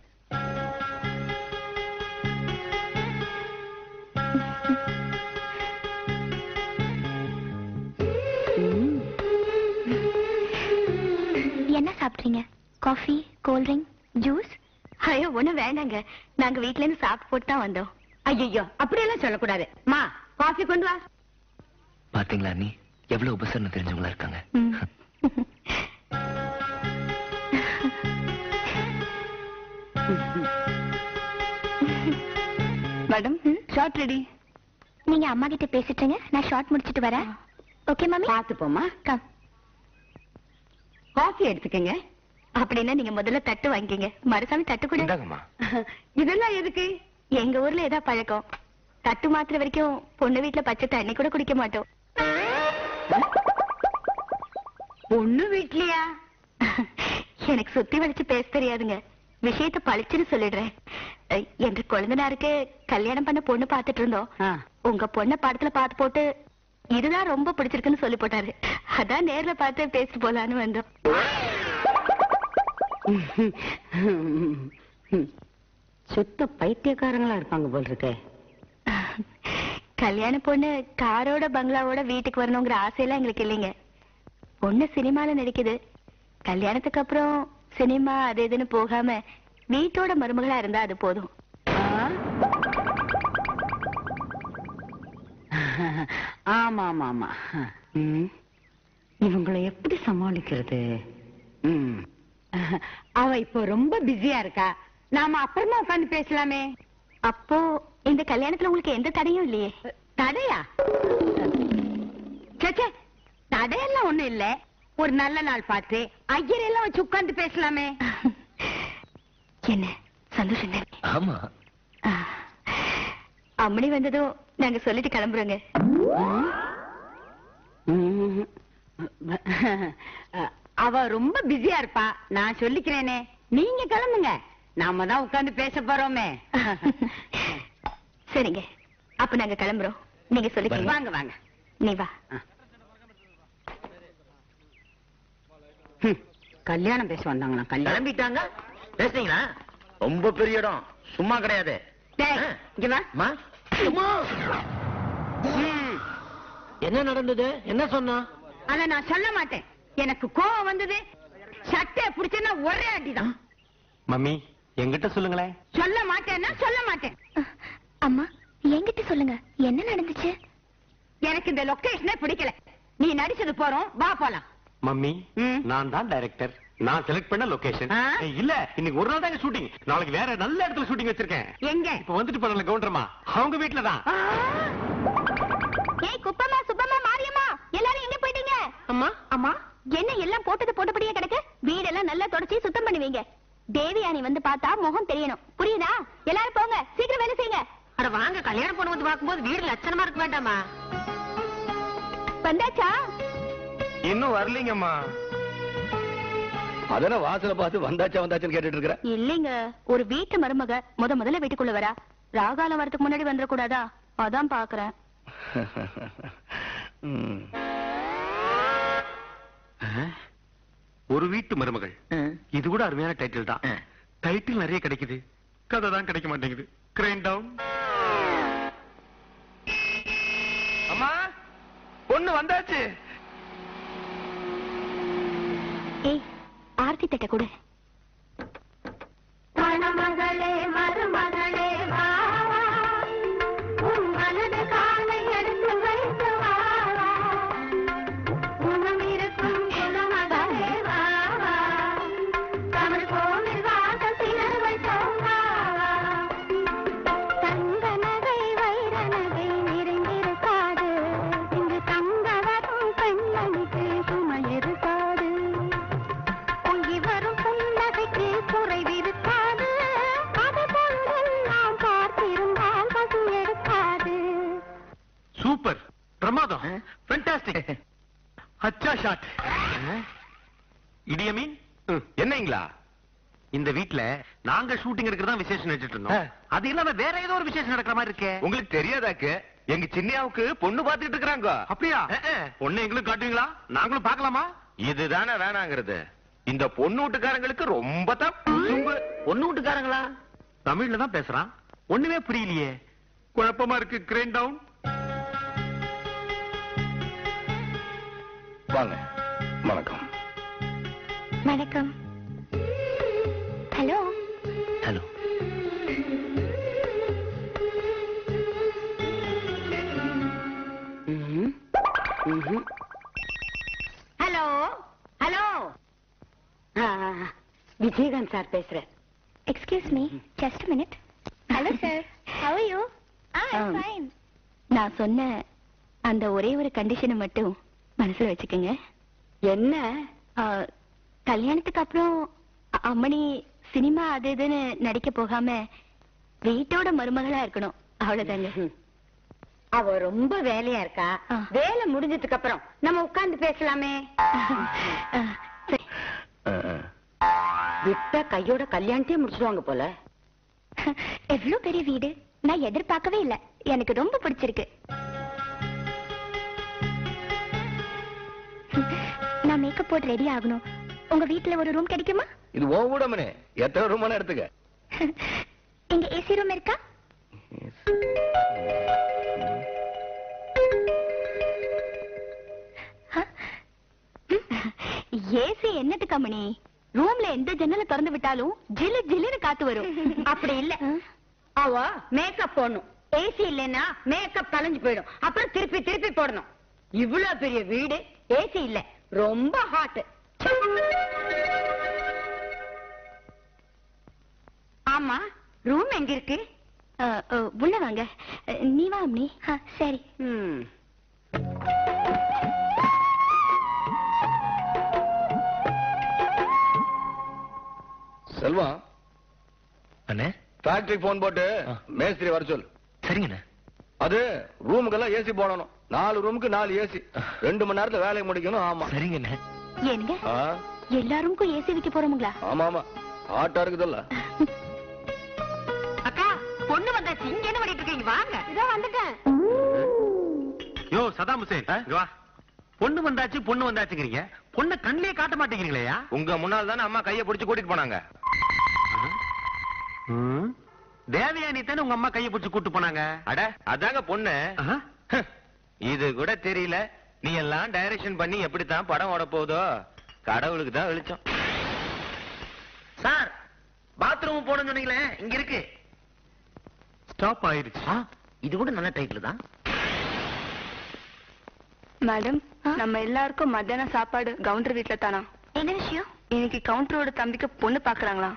என்ன சாப்பிட்றீங்க காஃபி கோல்ட் ட்ரிங்க் ஜூஸ் ஐயோ ஒண்ணும் வேண்டாங்க நாங்க வீட்ல இருந்து சாப்பிட்டு போட்டு தான் வந்தோம் ஐயோ அப்படியெல்லாம் சொல்லக்கூடாது மா காஃபி கொண்டு வா பாத்தீங்களா அண்ணி எவ்வளவு உபசரணம் தெரிஞ்சவங்களா இருக்காங்க ம். மேடம் ஷார்ட் ரெடி நீங்க அம்மா கிட்ட பேசிட்டுங்க நான் ஷார்ட் முடிச்சிட்டு வரேன் ஓகே மாமி பாத்து போமா கம் காஃபி எடுத்துக்கங்க அப்படின்னா நீங்க முதல்ல தட்டு வாங்கிக்கங்க மறுசாமி தட்டு கூட இந்தாங்கம்மா இதெல்லாம் எதுக்கு எங்க ஊர்ல ஏதா பழக்கம் தட்டு மாத்துற வரைக்கும் பொண்ணு வீட்டுல பச்சை தண்ணி கூட குடிக்க மாட்டோம் பொண்ணு வீட்லயா எனக்கு சுத்தி வளைச்சு பேச தெரியாதுங்க விஷயத்த பளிச்சுன்னு சொல்லிடுறேன் அஹ், எங்க குழந்தைனாருக்கு கல்யாணம் பண்ண பொண்ணு பாத்துட்டு இருந்தோம் ஆ. உங்க பொண்ண படத்துல பார்த்து போட்டு இதுதான் ரொம்ப பிடிச்சிருக்குன்னு சொல்லி போட்டாரு அதான் நேர்ல பார்த்து பேசிட்டு போலான்னு வந்தோம் சுத்த பைத்தியக்காரங்களா இருப்பாங்க போல் இருக்கே கல்யாண பொண்ணு காரோட பங்களாவோட வீட்டுக்கு வரணுங்கிற ஆசையெல்லாம் எங்களுக்கு இல்லைங்க பொண்ணு சினிமால நடிக்குது கல்யாணத்துக்கு அப்புறம் சினிமா அது இதுன்னு போகாம வீட்டோட மருமகளா இருந்தா அது போதும் ஆமா ஆமா ஆமா ம். இவங்களை எப்படி சமாளிக்கிறது ம். அவ இப்போ ரொம்ப பிஸியா இருக்கா நாம அப்புறமா உட்காந்து பேசலாமே அப்போ இந்த கல்யாணத்துல உங்களுக்கு எந்த தடையும் இல்லையே தடையா சேச்சே தடையெல்லாம் ஒண்ணும் இல்ல ஒரு நல்ல நாள் பார்த்து ஐயர் எல்லாம் வச்சு உட்கார்ந்து பேசலாமே என்ன சந்தோஷம் தானே ஆமா ஆ. அம்மணி வந்ததும் நாங்க சொல்லிட்டு கிளம்புறோங்க ம். அவ ரொம்ப பிஸியா இருப்பா நான் சொல்லிக்கிறேனே நீங்க கிளம்புங்க நாம தான் உட்கார்ந்து பேச போறோமே சரிங்க அப்ப நாங்க கிளம்புறோம் நீங்க சொல்லிக்கீங்க வாங்க வாங்க நீ வா ம். கல்யாணம் பேச வந்தாங்களா கல்யாணம் கிளம்பிட்டாங்க பேசுறீங்களா ரொம்ப பெரிய இடம் சும்மா கிடையாது டேய், இங்க வா அம்மா ம். என்ன நடந்தது என்ன சொன்னா அத நான் சொல்ல மாட்டேன் எனக்கு கோவம் வந்தது சட்டைய புடிச்சேன்னா ஒரே அடிதான் மம்மி என்கிட்ட சொல்லுங்களேன் சொல்ல மாட்டேன்னா சொல்ல மாட்டேன் அம்மா என்கிட்ட சொல்லுங்க என்ன நடந்துச்சு எனக்கு இந்த லொகேஷனே பிடிக்கல நீ நடிச்சது போறோம் வா போலாம் மம்மி ம். நான் தான் டைரக்டர் நான் செலக்ட் பண்ண லொகேஷன் ஆ? இல்ல இன்னைக்கு ஒரு நாள் தான் ஷூட்டிங் நாளைக்கு வேற நல்ல இடத்துல ஷூட்டிங் வச்சிருக்கேன் எங்க இப்ப வந்துட்டு போறல கவுண்டரமா அவங்க வீட்டுல தான் ஆ! ஏய் குப்பம்மா சுப்பம்மா மாரியம்மா எல்லாரும் எங்க போயிட்டீங்க அம்மா அம்மா என்ன எல்லாம் போட்டது போட்டபடியே கிடக்கு வீடெல்லாம் நல்லா தொடச்சி சுத்தம் பண்ணுவீங்க தேவியானி வந்து பார்த்தா முகம் தெரியணும் புரியுதா எல்லாரும் போங்க சீக்கிரம் வேலை செய்யுங்க அட வாங்க கல்யாணம் பொண்ணு வந்து பாக்கும்போது வீடு லட்சணமா இருக்க வேண்டாமா வந்தாச்சா இன்னும் வரலீங்கம்மா அதன வாசல பார்த்து வந்தாச்சா வந்தாச்சுன்னு கேட்டுட்டு இருக்கிற இல்லைங்க ஒரு வீட்டு மருமக முத முதல்ல வீட்டுக்குள்ள வரா ராகாலம் வரதுக்கு முன்னாடி வந்துடக்கூடாதா அதான் பாக்குறேன் ம். ஒரு வீட்டு மருமகள் இது கூட அருமையான டைட்டில் தான் டைட்டில் நிறைய கிடைக்குது கதை தான் கிடைக்க மாட்டேங்குது கிரைன் டவுன் அம்மா பொண்ணு வந்தாச்சு ஏய் ஆர்த்தி தட்ட கொடு மணமகளே மருமகளே வா இடியமீன் என்னங்களா இந்த வீட்ல நாங்க ஷூட்டிங் எடுக்கிறதா விசேஷம் வச்சுட்டு இருந்தோம் அது இல்லாம வேற ஏதோ ஒரு விசேஷம் நடக்கிற மாதிரி இருக்கே உங்களுக்கு தெரியாதாக்கு எங்க சின்னியாவுக்கு பொண்ணு பாத்துட்டு இருக்காங்க அப்படியா பொண்ணு எங்களுக்கு காட்டுவீங்களா நாங்களும் பார்க்கலாமா இதுதானே வேணாங்கிறது இந்த பொண்ணு வீட்டுக்காரங்களுக்கு ரொம்ப தான் குசும்பு. பொண்ணு வீட்டுக்காரங்களா தமிழ்ல தான் பேசுறான் ஒண்ணுமே புரியலையே குழப்பமா இருக்கு கிரேன் டவுன் வாங்க வணக்கம் வணக்கம் hello hello hello hello Vijayakanth sir பேசுறேன் excuse me just minute hello sir how are you ah Um, fine நான் சொன்ன அந்த ஒரே ஒரு கண்டிஷனை மட்டும் மனசுல வச்சுக்கோங்க என்ன ஆ, கல்யாணத்துக்கு அப்புறம் அ- அம்மணி சினிமா அது இதுன்னு நடிக்க போகாம வீட்டோட மருமகளா இருக்கணும் அவ்வளவுதாங்க அவ ரொம்ப வேலையா இருக்கா ஆ. வேலை முடிஞ்சதுக்கு அப்புறம் நம்ம உட்கார்ந்து பேசலாமே ஆ, சரி. விட்டா கையோட கல்யாணத்தையே முடிச்சிடுவாங்க போல எவ்வளவு பெரிய வீடு நான் எதிர்பார்க்கவே இல்ல எனக்கு ரொம்ப பிடிச்சிருக்கு நான் மேக்கப் போட்டு ரெடி ஆகணும் உங்க வீட்ல ஒரு ரூம் கிடைக்குமா இது ஓ ஊடமனே எத்தனை ரூமான எடுத்துக்க இங்க ஏசி ரூம் இருக்கா ஏசி என்னது கம்பெனி ரூம்ல எந்த ஜன்னலை திறந்து விட்டாலும் ஜிலு ஜிலுன்னு காத்து வரும் அப்படி இல்ல அவ மேக்கப் போடணும் ஏசி இல்லைன்னா மேக்கப் கலைஞ்சு போயிடும் அப்புறம் திருப்பி திருப்பி போடணும் இவ்வளவு பெரிய வீடு ஏசி இல்ல ரொம்ப ஹாட் ஆமா ரூம் எங்க இருக்கு அ, அ, உள்ள வாங்க அ, நீ வா அம்னி ஆ, சரி ம். செல்வம் அண்ணே ஃபேக்டரி போன் போட்டு ஆ. மேஸ்திரி வர சொல் சரிங்கண்ணே அது ரூமுக்கெல்லாம் ஏசி போடணும் நாலு ரூமுக்கு நாலு ஏசி ரெண்டு மணி நேரத்துல வேலையை முடிக்கணும் ஆமா சரிங்கண்ணே ஏனுங்க ஆ, எல்லாருக்கும் ஏசி வைக்க போறோமுங்களா ஆமா ஆமா ஹாட்டா இருக்குதுல்ல அக்கா பொண்ணு வந்தாச்சு இங்க என்ன பண்ணிட்டு இருக்கீங்க வாங்க இதோ வந்துட்டேன் யோ சதாம் ஹுசேன் இங்க வா பொண்ணு வந்தாச்சு பொண்ணு வந்தாச்சுங்கிறீங்க பொண்ணை கண்ணிலே காட்ட மாட்டேங்கிறீங்களேயா உங்க முன்னால் தானே அம்மா கையை பிடிச்சு கூட்டிட்டு போனாங்க தேவயானி தானே உங்க அம்மா கையை பிடிச்சு கூட்டு போனாங்க அட அதாங்க பொண்ணு ஆஹா. இது கூட தெரியல நீ எல்லாம் டைரக்ஷன் பண்ணி எப்படித்தான் படம் ஓட போகுதோ கடவுளுக்கு தான் வெளிச்சம் சார் பாத்ரூம் போடணும்னு சொன்னீங்களே இங்க இருக்கு ஸ்டாப் ஆயிருச்சு ஆ, இது கூட நல்ல டைட்டில் தான் மேடம் நம்ம எல்லாருக்கும் மத்தியான சாப்பாடு கவுண்டர் வீட்ல தானா என்ன விஷயம் இன்னைக்கு கவுண்டரோட தம்பிக்கு பொண்ணு பாக்குறாங்களா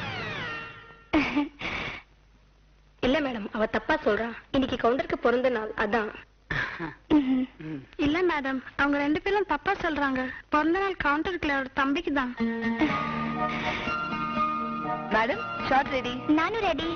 இல்ல மேடம் அவ தப்பா சொல்றா இன்னைக்கு கவுண்டருக்கு பிறந்த நாள் அதான் இல்ல மேடம் அவங்க ரெண்டு பேரும் தப்பா சொல்றாங்க பிறந்த நாள் கவுண்டருக்கு அவரோட தம்பிக்கு தான் மேடம் ஷார்ட் ரெடி நானும் ready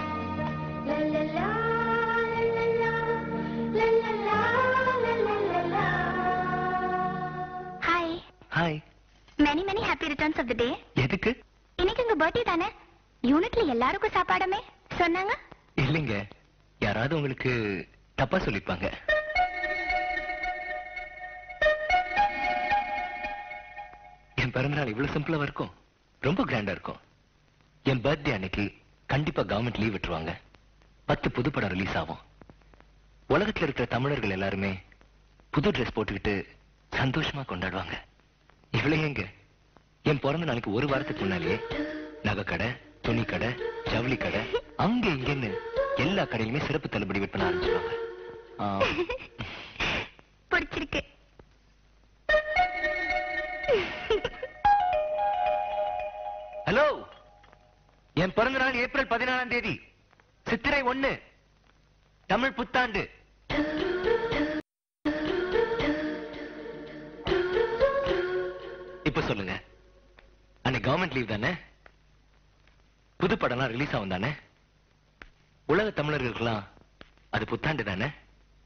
hi hi many many happy returns of the day எதுக்கு இன்னைக்கு உங்க பர்த்டே தானே யூனிட்ல எல்லாருக்கும் சாப்பாடுமே சொன்னாங்க இல்லைங்க யாராவது உங்களுக்கு தப்பா சொல்லிருப்பாங்க என் பிறந்தநாள் இவ்வளவு சிம்பிளா இருக்கும் ரொம்ப கிராண்டா இருக்கும் என் பர்த்டே அன்னைக்கு கண்டிப்பா கவர்மெண்ட் லீவ் விட்டுருவாங்க பத்து புது படம் ரிலீஸ் ஆகும் உலகத்துல இருக்கிற தமிழர்கள் எல்லாருமே புது ட்ரெஸ் போட்டுக்கிட்டு சந்தோஷமா கொண்டாடுவாங்க இவ்வளவு எங்க என் பிறந்த நாளைக்கு ஒரு வாரத்துக்கு முன்னாலேயே நகை கடை துணி கடை ஜவுளி கடை அங்க இங்கன்னு எல்லா கடையிலுமே சிறப்பு தள்ளுபடி விற்பனை ஆரம்பிச்சிருவாங்க ஆ, பிடிச்சிருக்கு ஹலோ என் பிறந்த நாள் ஏப்ரல் பதினாலாம் தேதி சித்திரை ஒண்ணு தமிழ் புத்தாண்டு இப்ப சொல்லுங்க அன்னைக்கு கவர்மெண்ட் லீவ் தானே புது படம்லாம் ரிலீஸ் ஆகும் தானே உலக தமிழர்களுக்கெல்லாம் அது புத்தாண்டு தானே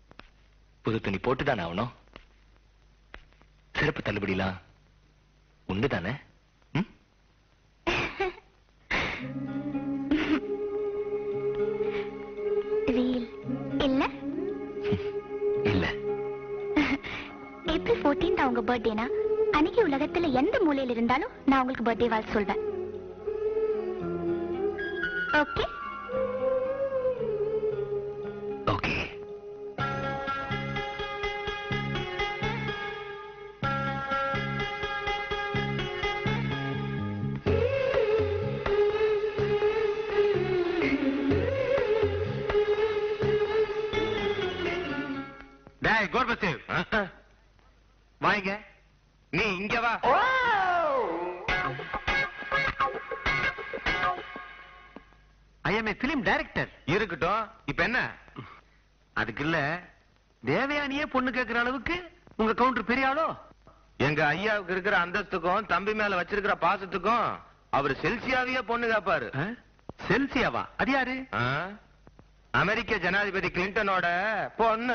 புது துணி போட்டு தானே ஆகணும் சிறப்பு தள்ளுபடிலாம் உண்டுதானே ரீல் இல்ல இல்ல ஏப்ரல் 14th அவங்க பர்த்டேனா அன்னைக்கு உலகத்துல எந்த மூலையில இருந்தாலும் நான் உங்களுக்கு பர்த்டே வாழ்த்து சொல்வேன் ஓகே ஓகே டேய் கோர்பசேவ் வாங்க நீ இங்க வா I am a film director இருக்கட்டும் இப்ப என்ன அதுக்கு இல்ல தேவயானியே பொண்ணு கேக்குற அளவுக்கு உங்க கவுண்டர் பெரிய ஆளோ எங்க ஐயாவுக்கு இருக்கிற அந்தஸ்துக்கும் தம்பி மேல வச்சிருக்கிற பாசத்துக்கும் அவர் செல்சியாவையே பொண்ணு கேப்பாரு செல்சியாவா அது யாரு அமெரிக்க ஜனாதிபதி கிளின்டனோட பொண்ணு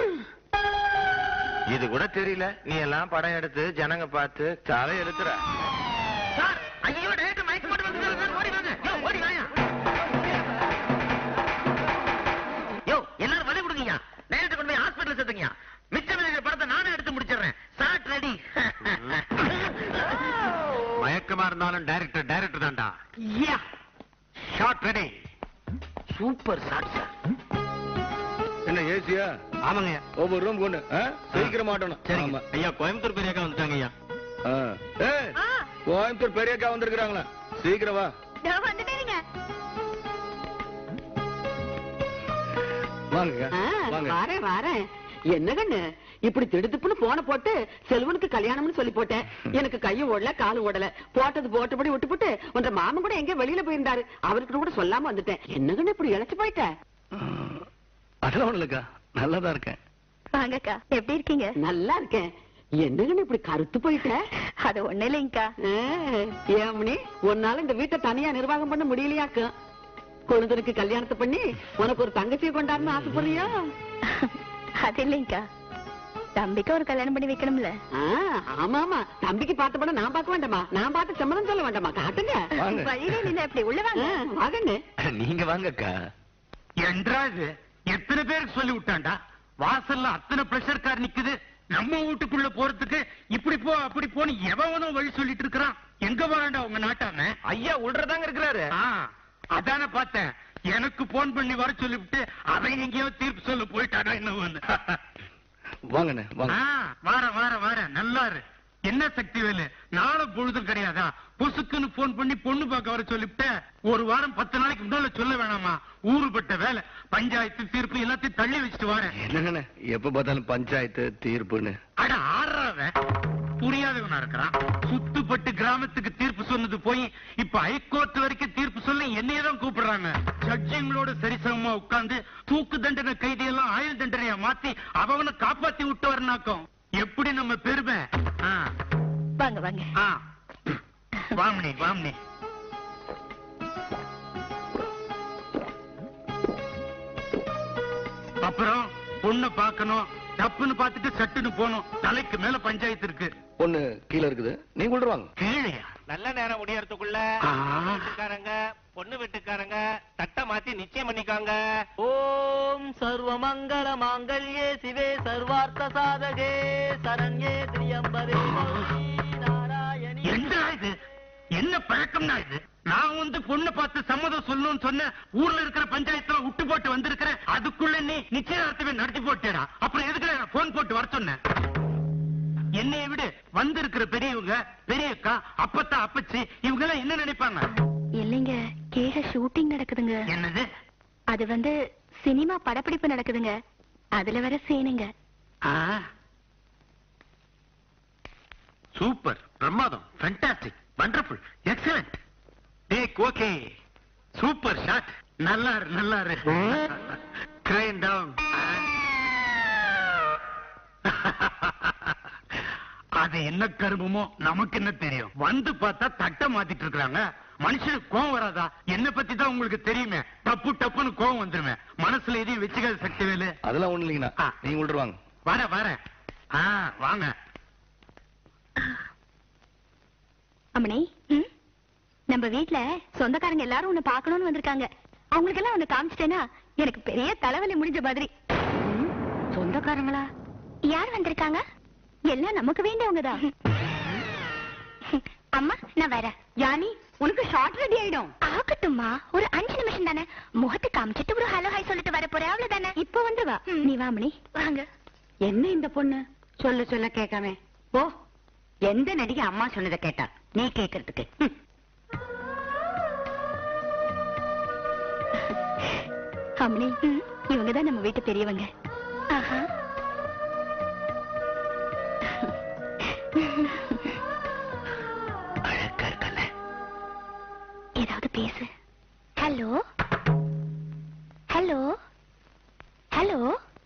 இது கூட தெரியல நீ எல்லாம் படம் எடுத்து ஜனங்க பார்த்து தலை எழுத்துற ஐயோ டேரக்டர் மைக் போட்டு வந்து ஓடி வாங்க யோ ஓடி வாங்க யோ எல்லாரும் வழி கொடுங்கயா டேரக்டர் கொண்டு போய் ஹாஸ்பிடல் சேர்த்துங்க மிச்சம் இருக்கிற படத்தை நானே எடுத்து முடிச்சிடுறேன் சாட் ரெடி மயக்கமா இருந்தாலும் டைரக்டர் டைரக்டர் தான்டா shot ready super shot sir என்ன ஏசியா ஆமாங்க ஒவ்வொரு ரூம் கொண்டு ஆ? சீக்கிரம் மாட்டணும் சரிங்க ஐயா கோயம்புத்தூர் பெரியாக்கா வந்துட்டாங்க ஐயா ஆ. ஏய், கோயம்புத்தூர் பெரியக்கா வந்திருக்கிறாங்களா சீக்கிரம் வா வந்துட்டேங்க வாங்க ஆ, வாங்க வாரேன் வாரேன் என்ன கண்ணு இப்படி திடுத்துப்புன்னு போன போட்டு செல்வனுக்கு கல்யாணம்னு சொல்லி போட்டேன் எனக்கு கையும் ஓடல காலும் ஓடல போட்டது போட்டபடி விட்டுப்புட்டு உன்ற மாமன் கூட எங்க வெளியில போயிருந்தாரு அவருக்கு கூட சொல்லாம வந்துட்டேன் என்ன கண்ணு இப்படி இழைச்சு போயிட்ட அதெல்லாம் ஒண்ணு இல்லக்கா நல்லாதான் இருக்கேன் வாங்கக்கா எப்படி இருக்கீங்க நல்லா இருக்கேன் என்ன கண்ணு இப்படி கருத்து போயிட்ட அது ஒண்ணு இல்லைங்கக்கா ஏமணி உன்னால இந்த வீட்டை தனியா நிர்வாகம் பண்ண முடியலையாக்கும் குழந்தைக்கு கல்யாணத்தை பண்ணி உனக்கு ஒரு தங்கச்சியை கொண்டாடணும்னு ஆசைப்படுறியா அது இல்லைங்கக்கா தம்பிக்கு ஒரு கல்யாணம் பண்ணி வைக்கணும்ல ஆ, ஆமா ஆமா தம்பிக்கு பார்த்த படம் நான் பார்க்க வேண்டாமா நான் பார்த்து சம்மதம் சொல்ல வேண்டாமா காட்டுங்க வாங்க. வழியிலே நின்று எப்படி உள்ள வாங்க ஆ, வாங்கண்ணு நீங்க வாங்கக்கா என்றா இது எத்தனை பேருக்கு சொல்லி விட்டான்டா வாசல்ல அத்தனை பிரஷர் கார் நிக்குது நம்ம வீட்டுக்குள்ள போறதுக்கு இப்படி போ அப்படி போன்னு எவனும் வழி சொல்லிட்டு இருக்கிறான் எங்க வராண்டா உங்க நாட்டாம ஐயா உள்ளதாங்க இருக்கிறாரு ஆ, அதானே பார்த்தேன் எனக்கு போன் பண்ணி வர சொல்லிவிட்டு அவன் எங்கேயோ தீர்ப்பு சொல்ல போயிட்டானா என்ன வாங்கண்ணே வாங்க வார வார வார நல்லா இரு என்ன சக்தி வேலு நாளும் பொழுதும் கிடையாதா பொசுக்குன்னு போன் பண்ணி பொண்ணு பார்க்க வர சொல்லிவிட்ட ஒரு வாரம் பத்து நாளைக்கு முன்னால சொல்ல வேணாமா ஊருப்பட்ட வேலை பஞ்சாயத்து தீர்ப்பு எல்லாத்தையும் தள்ளி வச்சுட்டு வரேன் என்னங்கண்ணே எப்ப பார்த்தாலும் பஞ்சாயத்து தீர்ப்புன்னு அட ஆடுறவன் புரியாதவனா இருக்கிறான் சுத்துப்பட்டு கிராமத்துக்கு தீர்ப்பு சொன்னது போய் இப்ப ஹைகோர்ட் வரைக்கும் தீர்ப்பு சொல்ல என்னையதான் கூப்பிடுறாங்க ஜட்ஜிங்களோட சரிசமமா உட்கார்ந்து தூக்கு தண்டனை கைதியெல்லாம் ஆயுள் தண்டனையா மாத்தி அவனை காப்பாத்தி விட்டு வரனாக்கும் எப்படி நம்ம பெருமை ஆ, வாங்க வாங்க ஆ. வாம்னி வாம்னி அப்புறம் பொண்ணை பார்க்கணும் தப்புன்னு பார்த்துட்டு சட்டுன்னு போகணும் தலைக்கு மேல பஞ்சாயத்து இருக்கு ஒண்ணு கீழே இருக்குது நீங்க உள்ள வாங்க கீழையா நல்ல நேரம் முடியறதுக்குள்ள ஆ. வீட்டுக்காரங்க பொண்ணு வீட்டுக்காரங்க தட்டை மாத்தி நிச்சயம் பண்ணிக்காங்க ஓம் சர்வ மங்கள மாங்கல்யே சிவே சர்வார்த்த சாதகே சரண்யே திரியம்பரே கௌரி நாராயணி என்ன இது என்ன பழக்கம்னா இது நான் வந்து பொண்ணு பார்த்து சம்மதம் சொல்லணும்னு சொன்ன ஊர்ல இருக்கிற பஞ்சாயத்துல விட்டு போட்டு வந்திருக்கிறேன் அதுக்குள்ள நீ நிச்சயதார்த்தமே நடத்தி போட்டேடா அப்புறம் எதுக்கு போன் போட்டு வர சொன்ன என்னைய விடு வந்திருக்கிற பெரியவங்க பெரியக்கா அப்பத்தா அப்பச்சி இவங்க எல்லாம் என்ன நினைப்பாங்க இல்லைங்க கீழே ஷூட்டிங் நடக்குதுங்க என்னது அது வந்து சினிமா படப்பிடிப்பு நடக்குதுங்க அதுல வர சீனுங்க சூப்பர் பிரமாதம் fantastic wonderful excellent take okay super shot நல்லா இரு நல்லா இரு கிரைன் டவுன் அது என்ன கருமமோ நமக்கு என்ன தெரியும் வந்து பார்த்தா தட்டை மாத்திட்டு இருக்காங்க மனுஷனுக்கு கோவம் வராதா என்ன பத்தி தான் உங்களுக்கு தெரியுமே டப்பு டப்புன்னு கோவம் வந்துருமே மனசுல எதையும் வச்சுக்காத சக்தி வேலு அதெல்லாம் ஒண்ணு இல்லைங்கண்ணா ஆ. நீங்க உள்ள வாங்க வர வர ஆ வாங்க அம்மணி நம்ம வீட்ல சொந்தக்காரங்க எல்லாரும் உன்னை பார்க்கணும்னு வந்திருக்காங்க அவங்களுக்கு எல்லாம் உன்னை காமிச்சிட்டேனா எனக்கு பெரிய தலைவலி முடிஞ்ச மாதிரி சொந்தக்காரங்களா யார் வந்திருக்காங்க எல்லாம் நமக்கு வேண்டியவங்க தான் அம்மா நான் வரேன் யானி உனக்கு ஷார்ட் ரெடி ஆயிடும் ஆகட்டும்மா ஒரு அஞ்சு நிமிஷம் தானே முகத்தை காமிச்சிட்டு ஒரு ஹலோ ஹாய் சொல்லிட்டு வர போறேன் அவ்வளவுதானே இப்போ வந்து வா நீ வா மணி வாங்க என்ன இந்த பொண்ணு சொல்ல சொல்ல கேட்காம ஓ எந்த நடிகை அம்மா சொன்னதை கேட்டா நீ கேக்குறதுக்கு ஹம். அம்மணி இவங்க தான் நம்ம வீட்டு பெரியவங்க ஆஹா அழகா இருக்கல ஏதாவது பேசு ஹலோ ஹலோ ஹலோ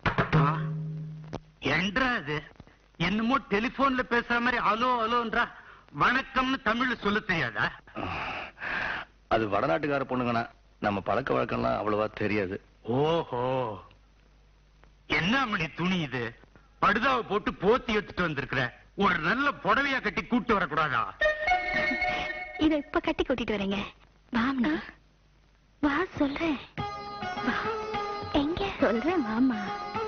என்றா அது என்னமோ டெலிபோன்ல பேசுற மாதிரி அலோ அலோன்றா வணக்கம்னு தமிழ்ல சொல்ல தெரியாதா அது வடநாட்டுக்கார பொண்ணுங்கண்ணா நம்ம பழக்க வழக்கம்லாம் அவ்வளவா தெரியாது ஓஹோ என்ன மணி துணி இது படுதாவை போட்டு போத்தி எடுத்துட்டு வந்திருக்கிற ஒரு நல்ல புடவையா கட்டி கூட்டு வரக்கூடாதா இத இப்ப கட்டி கூட்டிட்டு வரேங்க வாம்னா வா சொல்றேன் வா. எங்க சொல்றேன் மாமா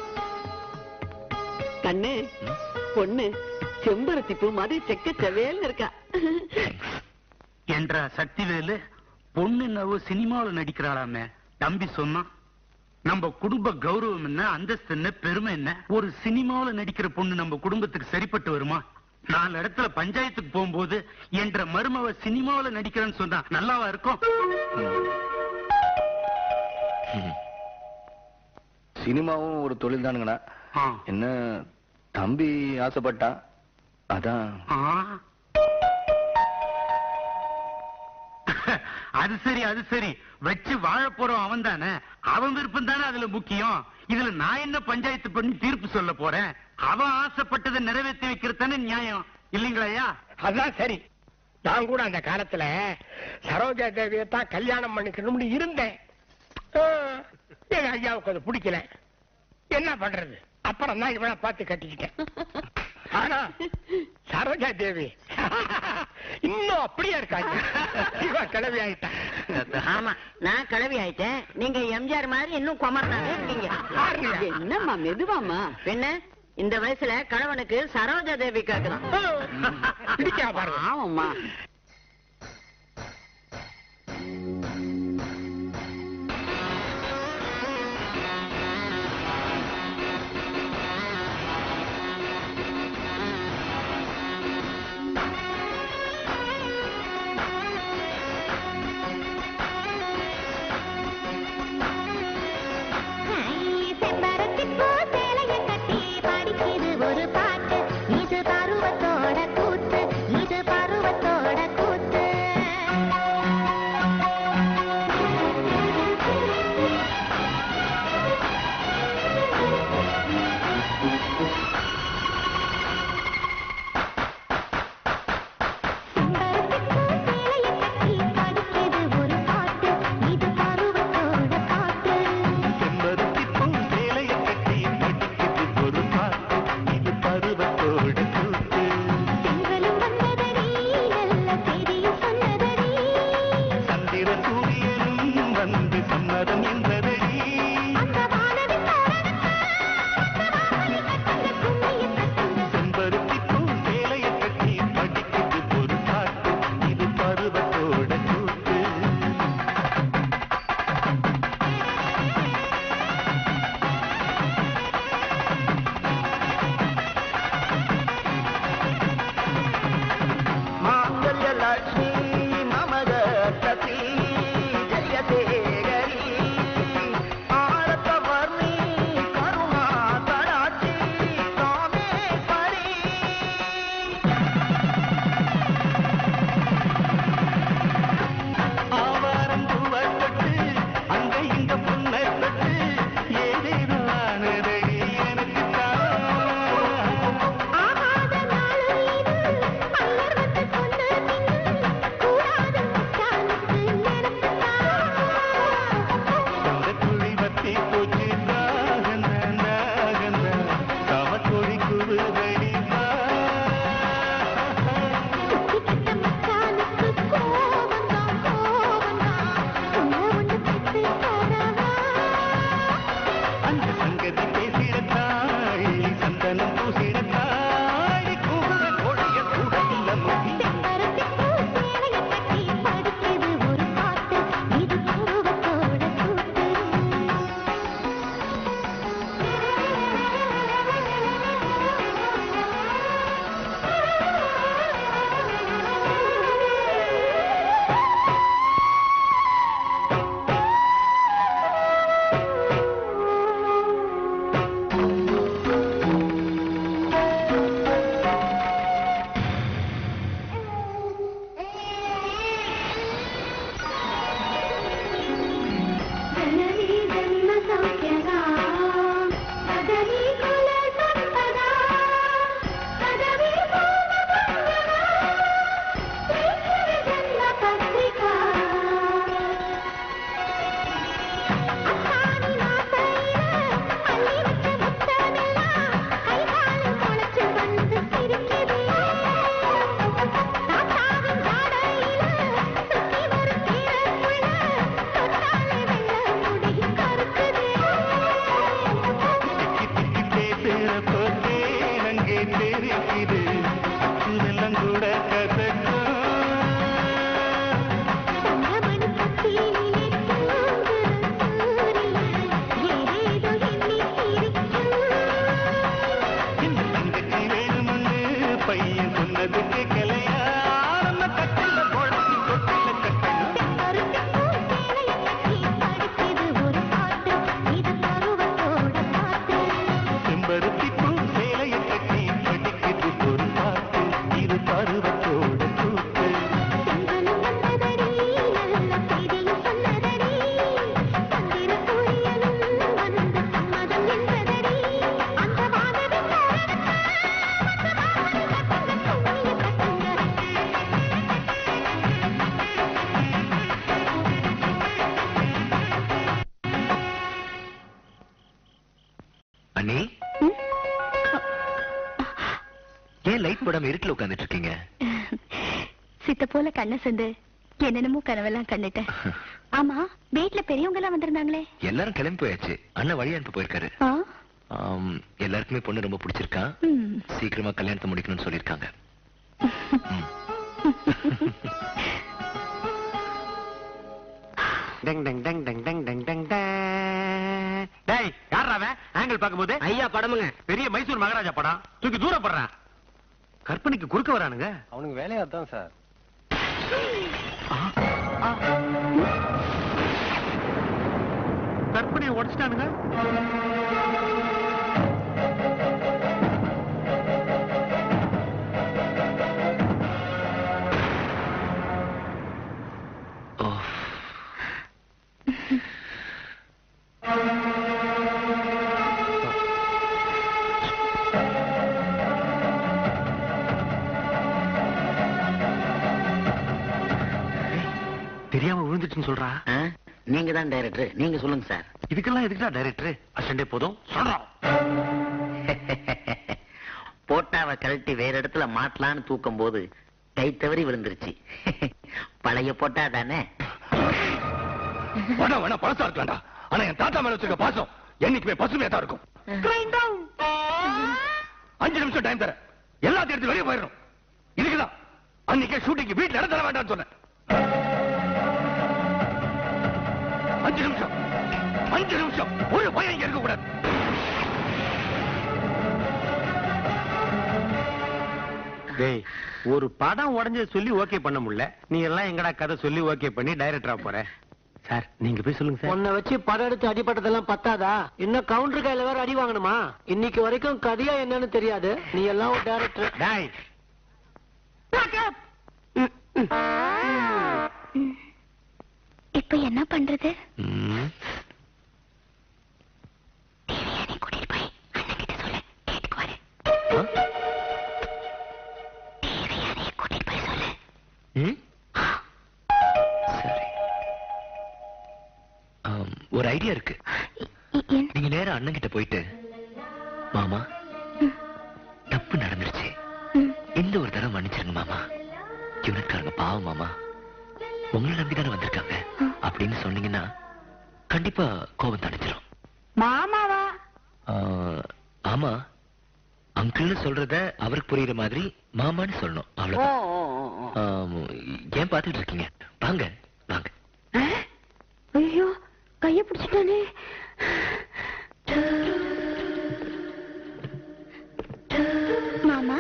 கண்ணு பொண்ணு செம்பருத்தி பூ மாதிரி செக்க செவேல்னு இருக்கா என்ற சக்திவேலு பொண்ணு நவ சினிமாவில் நடிக்கிறாளாமே தம்பி சொன்னான் நம்ம குடும்ப கௌரவம் என்ன அந்தஸ்து என்ன பெருமை என்ன ஒரு சினிமாவில் நடிக்கிற பொண்ணு நம்ம குடும்பத்துக்கு சரிப்பட்டு வருமா நாலு இடத்துல பஞ்சாயத்துக்கு போகும்போது என்ற மருமவ சினிமாவில் நடிக்கிறேன்னு சொன்னா நல்லாவா இருக்கும் சினிமாவும் ஒரு தொழில் தானுங்கண்ணா என்ன தம்பி ஆசைப்பட்டான் அதான் ஆ. அது சரி அது சரி வச்சு வாழ போறோம் அவன் தானே அவன் விருப்பம் தானே அதுல முக்கியம் இதுல நான் என்ன பஞ்சாயத்து பண்ணி தீர்ப்பு சொல்ல போறேன் அவன் ஆசைப்பட்டதை நிறைவேற்றி வைக்கிறது தானே நியாயம் இல்லைங்களையா அதான் சரி நான் கூட அந்த காலத்துல சரோஜா தேவியை தான் கல்யாணம் பண்ணிக்கணும்னு இருந்தேன் ஆ, எங்க ஐயாவுக்கு அது பிடிக்கல என்ன பண்றது அப்புறம் தான் இவனை பார்த்து கட்டிக்கிட்டேன் ஆனா சரோஜா தேவி இன்னும் அப்படியே இருக்காங்க இவ கிளவி ஆயிட்டா ஆமா நான் கிளவி ஆயிட்டேன் நீங்க எம்ஜிஆர் மாதிரி இன்னும் குமர்னாவே இருக்கீங்க என்னம்மா மெதுவாமா என்ன இந்த வயசுல கணவனுக்கு சரோஜா தேவி கேக்குறான் பிடிக்கா பாருங்க ஆமாம்மா செம்பருத்திப்பூ சேலைய கட்டி படிக்குது ஒரு பாட்டு இது பருவத்தோட கூத்து இது பருவத்தோட அந்த சங்கதி பேசிடத்தாய் சந்தனம் பூசிடத்தாய் கூகுற கொடைய கூட இல்ல முடி பேசுறப்போ தேனங்கே தெரிக்குது இதெல்லாம் கூட கசக்கும் இந்த தங்கச்சி வேணும்னு பையன் சொன்னது கேட்கலையா நம்ம கட்டில குழந்தை தொட்டில கட்டணும் செம்பருத்தி பூ சேலைய கட்டி படிக்குது ஒரு பாட்டு இது பருவத்தோட கூத்து அண்ணி ஏன் லைட் போடாம இருட்டில் உட்கார்ந்துட்டு இருக்கீங்க சித்த போல கண்ணை சந்து என்னென்னமோ கனவெல்லாம் கண்டுட்டேன் ஆமா வீட்ல பெரியவங்க எல்லாம் வந்திருந்தாங்களே எல்லாரும் கிளம்பி போயாச்சு அண்ணன் வழி அனுப்பி போயிருக்காரு ஆ? ஆம், எல்லாருக்குமே பொண்ணு ரொம்ப பிடிச்சிருக்கான் ம். சீக்கிரமா கல்யாணத்தை முடிக்கணும்னு சொல்லியிருக்காங்க டங் டங் டங் டங் டங் டங் டங் டங். டேய் யாரா அவன் ஆங்கிள் பார்க்கும்போது ஐயா படமுங்க பெரிய மைசூர் மகாராஜா படம் தூக்கி தூரம் படுறான் கற்பனைக்கு குறுக்க வரானுங்க அவனுக்கு வேலையா தான் சார் கற்பனையை உடைச்சிட்டானுங்க தெரியாம விழுந்துச்சுன்னு சொல்றா நீங்க தான் டைரக்டர் நீங்க சொல்லுங்க சார் இதுக்கெல்லாம் எதுக்குடா டைரக்டர் அசண்டே போதும் சொல்றோம் போட்டாவை கழட்டி வேற இடத்துல மாட்டலான்னு தூக்கும் போது கை தவறி விழுந்துருச்சு பழைய போட்டா தானே வேணா வேணா பழசா இருக்கலாம்டா ஆனா என் தாத்தா மேல வச்சிருக்க பாசம் என்னைக்குமே பசுமையா தான் இருக்கும் அஞ்சு நிமிஷம் டைம் தரேன் எல்லாத்தையும் எடுத்து வெளியே போயிடணும் இதுக்குதான் அன்னைக்கே ஷூட்டிங் வீட்டுல இடம் தர வேண்டாம்னு சொன்னேன் அஞ்சு நிமிஷம் அஞ்சு நிமிஷம் ஒரு பையன் இங்க இருக்க கூடாது டேய் ஒரு படம் உடைஞ்ச சொல்லி ஓகே பண்ண முடியல நீ எல்லாம் எங்கடா கதை சொல்லி ஓகே பண்ணி டைரக்டரா போற சார் நீங்க போய் சொல்லுங்க சார் உன்னை வச்சு படம் எடுத்து அடிபட்டதெல்லாம் பத்தாதா இன்னும் கவுண்டர் கையில வேற அடி வாங்கணுமா இன்னைக்கு வரைக்கும் கதையா என்னன்னு தெரியாது நீ எல்லாம் ஒரு டேரக்டர் டாய் இப்ப என்ன பண்றது ம். ம்? சரி ஆம், ஒரு ஐடியா இருக்கு நீங்க நேரா அண்ணன் கிட்ட போயிட்டு மாமா தப்பு நடந்துருச்சு இந்த ஒரு தடவை மன்னிச்சிருங்க மாமா யூனிட்காரங்க பாவம் மாமா உங்களை நம்பிதானே வந்திருக்காங்க அப்படின்னு சொன்னீங்கன்னா கண்டிப்பா கோபம் தணிச்சிரும் மாமாவா ஆமா அங்கிள்னு சொல்றத அவருக்கு புரியுற மாதிரி மாமான்னு சொல்லணும் ஓ அவ்வளவுதான் ஓ, ஓ, ஓ. ஆம், ஏன் பாத்துட்டு இருக்கீங்க வாங்க வாங்க ஐயோ கைய பிடிச்சிட்டானே மாமா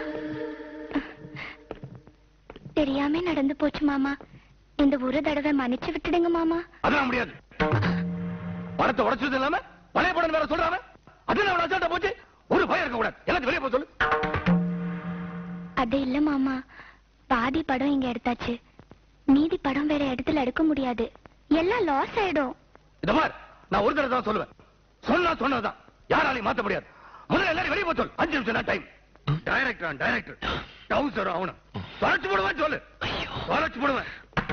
தெரியாம நடந்து போச்சு மாமா இந்த ஒரு தடவை மன்னிச்சு விட்டுடுங்க மாமா அதெல்லாம் முடியாது பணத்தை உடைச்சது இல்லாம பழைய படம் வேற சொல்றாம அது அவன் அசால்ட்டா போச்சு ஒரு பயம் இருக்க கூடாது எல்லாத்தையும் வெளியே போக சொல்லு அது இல்ல மாமா பாதி படம் இங்க எடுத்தாச்சு மீதி படம் வேற இடத்துல எடுக்க முடியாது எல்லாம் லாஸ் ஆயிடும் இந்த மாதிரி நான் ஒரு தடவை தான் சொல்லுவேன் சொன்னா சொன்னதுதான் யாராலையும் மாத்த முடியாது முதல்ல எல்லாரும் வெளியே போக சொல்லு அஞ்சு நிமிஷம் தான் டைம் டைரக்டர் டைரக்டர் டவுசர் அவனு தொலைச்சு போடுவேன் சொல்லு தொலைச்சு போடுவேன்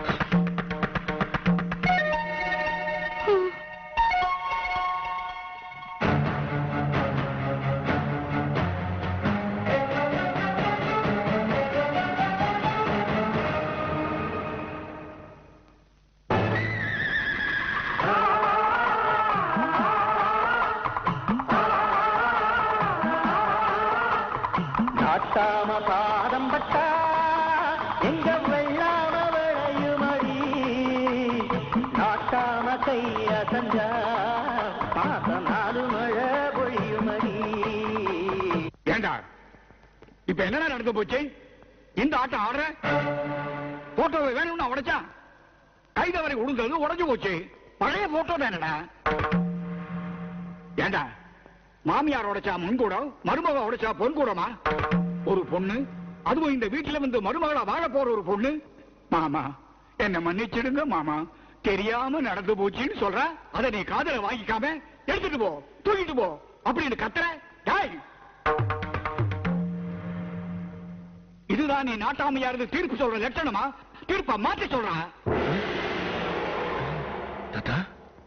நாட்டாம பாதம் பட்டா எங்க வெள்ளாம விளையுமடி நாட்டாம கைய சஞ்சா பாத்த நாலு மழை பொழியுமடி ஏண்டா இப்ப என்னடா நடந்து போச்சு இந்த ஆட்டம் ஆடுற போட்டோவை வேணும்னு உடைச்சா கை தவறி உழுந்தது உடைஞ்சு போச்சு பழைய போட்டோ தானடா ஏண்டா மாமியார் உடைச்சா முன்கூடம் மருமக உடைச்சா பொன்கூடமா ஒரு பொண்ணு அதுவும் இந்த வீட்டுல வந்து மருமகளா வாழ போற ஒரு பொண்ணு மாமா என்ன மன்னிச்சிடுங்க மாமா தெரியாம நடந்து போச்சுன்னு சொல்ற அதை நீ காதல வாங்கிக்காம எடுத்துட்டு போ தூக்கிட்டு போ அப்படின்னு கத்துற டேய் இதுதான் நீ நாட்டாமையாருக்கு தீர்ப்பு சொல்ற லட்சணமா தீர்ப்ப மாத்தி சொல்றா தாத்தா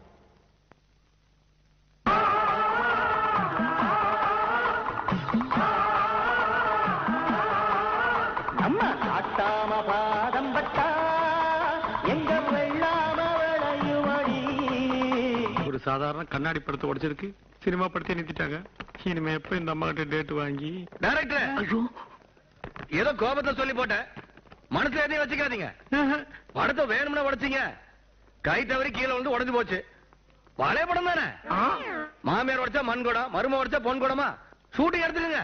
நம்ம நாட்டாம பாதம் பட்டா எங்க வெள்ளாம விளையுமடி ஒரு சாதாரண கண்ணாடி படத்தை உடைச்சதுக்கு சினிமா படத்தை நிறுத்திட்டாங்க இனிமே எப்ப இந்த அம்மா கிட்ட டேட் வாங்கி டைரக்டர் ஏதோ கோபத்தை சொல்லி போட்டேன் மனசுல எதையும் வச்சுக்காதீங்க படத்தை வேணும்னா உடைச்சீங்க கை தவறி கீழே வந்து உடைஞ்சு போச்சு பழைய படம் தானே மாமியார் உடைச்சா மண் குடம் மரும உடைச்சா பொன் குடமா ஷூட்டிங் எடுத்துக்கங்க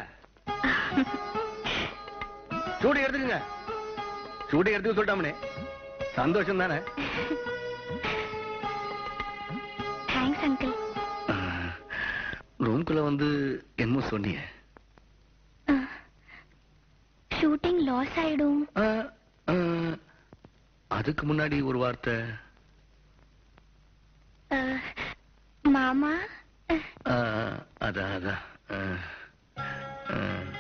ஷூட்டிங் எடுத்துக்கங்க ஷூட்டிங் எடுத்துக்க சொல்லிட்டாமனே சந்தோஷம் தானே தேங்க்ஸ் அங்கிள் ரூம்குள்ள வந்து என்னமோ சொன்னீங்க ஷூட்டிங் லாஸ் ஆயிடும் ஆ, ஆ, அதுக்கு முன்னாடி ஒரு வார்த்தை அஹ், மாமா ஆ, அதான் அதான் ஆ, ஆ.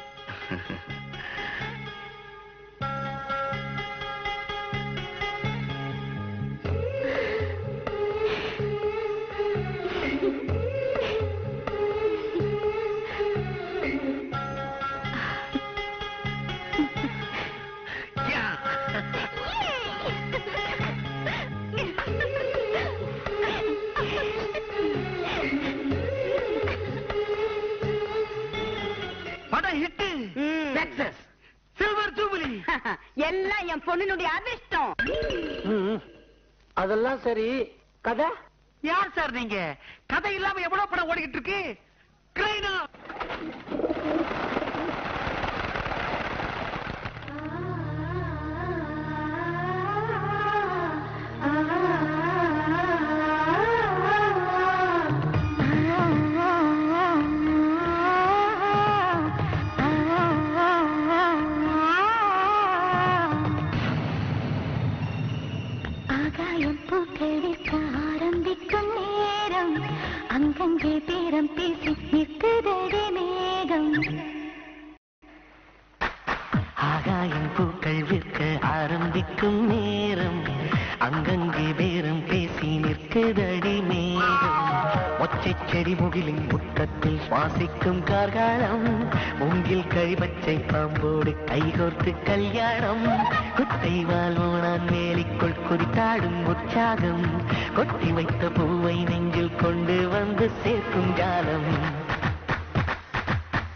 படம் ஹிட் சக்சஸ் சில்வர் ஜூபிலி எல்லாம் என் பொண்ணினுடைய அதிர்ஷ்டம் அதெல்லாம் சரி கதை யார் சார் நீங்க கதை இல்லாம எவ்வளவு படம் ஓடிக்கிட்டு இருக்கு கிரைனா ஆகாயம் பூக்களிக்க ஆரம்பிக்கும் நேரம் அங்கங்கே பேரம் பேசி நிற்குதடி மேகம் ஆகாயம் பூக்கள் விற்க ஆரம்பிக்கும் நேரம் அங்கங்கே பேரம் பேசி நிற்குதடி மேகம் ஒற்றை செடி முகிலின் முற்றத்தில் சுவாசிக்கும் கார்காலம் மூங்கில் கழிபச்சை பாம்போடு கைகோர்த்து கல்யாணம் குத்தை வாழ்வோனான் வேலிக்குள் குறித்தாடும் உற்சாகம் கொட்டி வைத்த பூவை நெஞ்சில் கொண்டு வந்து சேர்க்கும் ஜாலம்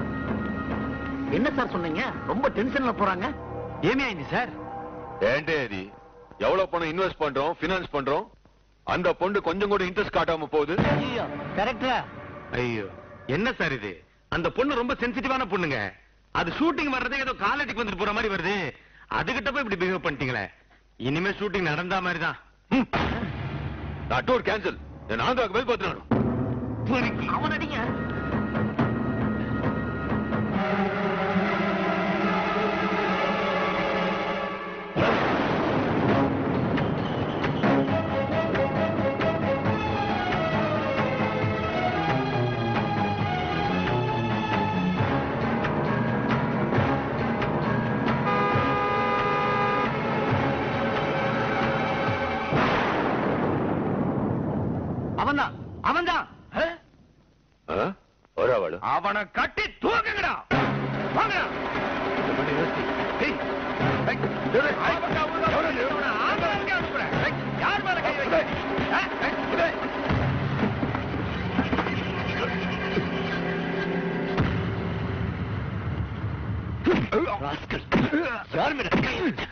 என்ன சார் சொன்னீங்க ரொம்ப டென்ஷன்ல போறாங்க ஏமே ஆயிடுச்சு சார் ஏன்டே அது எவ்வளவு பணம் இன்வெஸ்ட் பண்றோம் பினான்ஸ் பண்றோம் அந்த பொண்ணு கொஞ்சம் கூட இன்ட்ரெஸ்ட் காட்டாம போகுது ஐயோ கரெக்டா ஐயோ என்ன சார் இது அந்த பொண்ணு ரொம்ப சென்சிட்டிவான பொண்ணுங்க அது ஷூட்டிங் வர்றதே ஏதோ காலேஜுக்கு வந்துட்டு போற மாதிரி வருது அதுகிட்ட போய் இப்படி பிஹேவ் பண்ணிட்டீங்களே இனிமே ஷூட்டிங் நடந்தா மாதிரி தான் நான் டூர் கேன்சல் என் ஆந்திராக்கு மேல் பார்த்துனாலும் அவன் அடிங்க அவன்தான் அவன்தான் ஒரு அவளு அவனை கட்டி தூக்குங்கடா வாங்கடா ஏய், ஏய், ஏய், ஆபத்தா உள்ள வந்து இவனை ஆம்பளைங்க அனுப்புறேன். ஏய், யார் மேல கை வைக்க? ஏய், ஏய், ஏய். ராஸ்கல். யார் மேல கை வச்ச?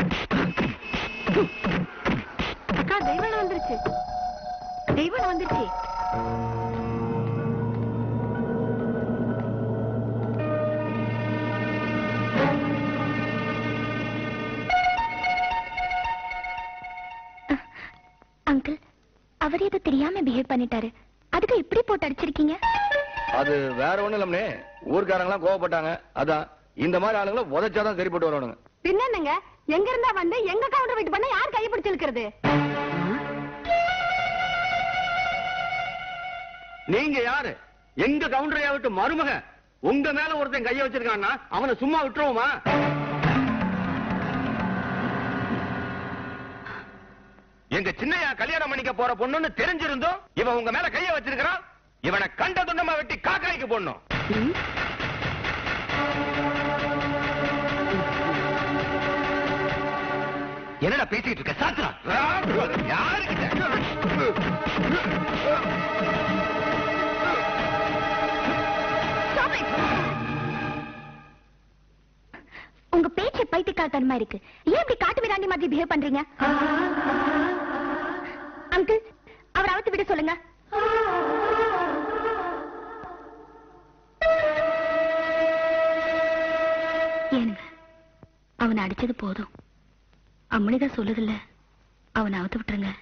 அக்கா தெய்வம் வந்துருச்சு தெய்வம் வந்துருச்சு அங்கிள் அவர் ஏதோ தெரியாம பிஹேவ் பண்ணிட்டாரு அதுக்கு இப்படி போட்டு அடிச்சிருக்கீங்க அது வேற ஒண்ணும் இல்லம்னே ஊர்க்காரங்களாம் கோவப்பட்டாங்க அதான் இந்த மாதிரி ஆளுங்களை உதைச்சாதான் சரிப்பட்டு வரணுங்க பின்ன என்னங்க எங்க இருந்தா வந்து எங்க கவுண்டர் வீட்டு பண்ண யார் கை பிடிச்சு இழுக்கிறது நீங்க யாரு எங்க கவுண்டரையா விட்டு மருமக உங்க மேல ஒருத்தன் கைய வச்சிருக்கான்னா அவனை சும்மா விட்டுருவோமா எங்க சின்னையா கல்யாணம் பண்ணிக்க போற பொண்ணுன்னு தெரிஞ்சிருந்தோம் இவன் உங்க மேல கைய வச்சிருக்கான் இவனை கண்ட துண்டமா வெட்டி காக்காய்க்கு போடணும் என்னடா பேசிக்கிட்டு இருக்க சாத்திரா உங்க பேச்சு பைத்தியக்காரத்தனமா இருக்கு ஏன் இப்படி காட்டு மிராண்டி மாதிரி பிஹேவ் பண்றீங்க அங்கிள் அவர் அவுத்து விட சொல்லுங்க ஏனுங்க அவனை அடிச்சது போதும் அம்மனிதான் சொல்லுதில்ல அவனை அவுத்து விட்டுருங்க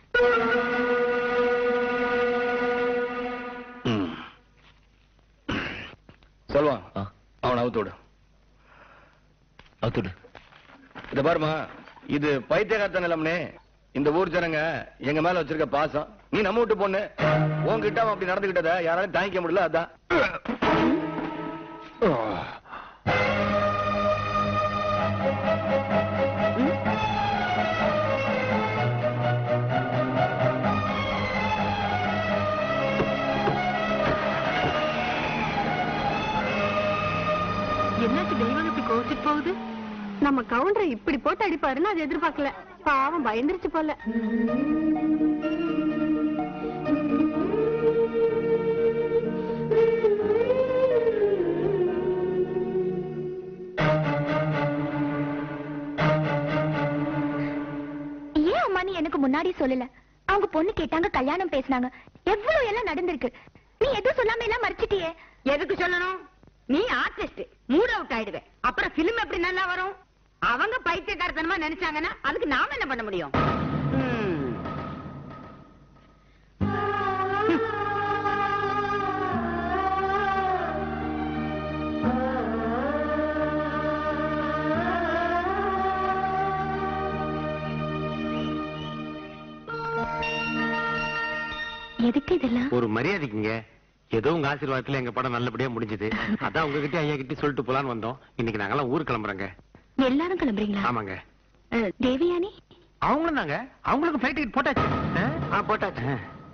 சொல்வான் அவனை அவுத்து விடு அவுத்துடு இத பாருமா இது பைத்தியகார்த்த நிலம்னே இந்த ஊர் ஜனங்க எங்க மேல வச்சிருக்க பாசம் நீ நம்ம விட்டு பொண்ணு உன்கிட்ட அவன் அப்படி நடந்துகிட்டத யாராலும் தாங்கிக்க முடியல அதான் என்னாச்சு தெய்வம் இப்படி கோச்சிட்டு போகுது நம்ம கவுண்டரை இப்படி போட்டு அடிப்பாருன்னு அது எதிர்பார்க்கல பாவம் பயந்துருச்சு போல ஏன் அம்மா நீ எனக்கு முன்னாடி சொல்லல அவங்க பொண்ணு கேட்டாங்க கல்யாணம் பேசினாங்க எவ்வளவு எல்லாம் நடந்திருக்கு நீ எதுவும் சொல்லாம எல்லாம் மறைச்சிட்டியே எதுக்கு சொல்லணும் நீ ஆர்டிஸ்ட் மூட் அவுட் ஆயிடுவே அப்புறம் பிலிம் எப்படி நல்லா வரும் அவங்க பைத்தியக்காரத்தனமா நினைச்சாங்கன்னா அதுக்கு நாம என்ன பண்ண முடியும் ம். எதுக்கு இதெல்லாம் ஒரு மரியாதைக்குங்க ஏதோ உங்க ஆசீர்வாதத்துல எங்க படம் நல்லபடியா முடிஞ்சது அதான் உங்ககிட்ட ஐயா கிட்ட சொல்லிட்டு போலான்னு வந்தோம் இன்னைக்கு நாங்கெல்லாம் ஊர் கிளம்புறோங்க எல்லாரும் கிளம்புறீங்களா ஆமாங்க அஹ், தேவயானி அவங்களும் தாங்க அவங்களுக்கு ஃபிளைட் டிக்கெட் போட்டாச்சு ஆ, போட்டாச்சு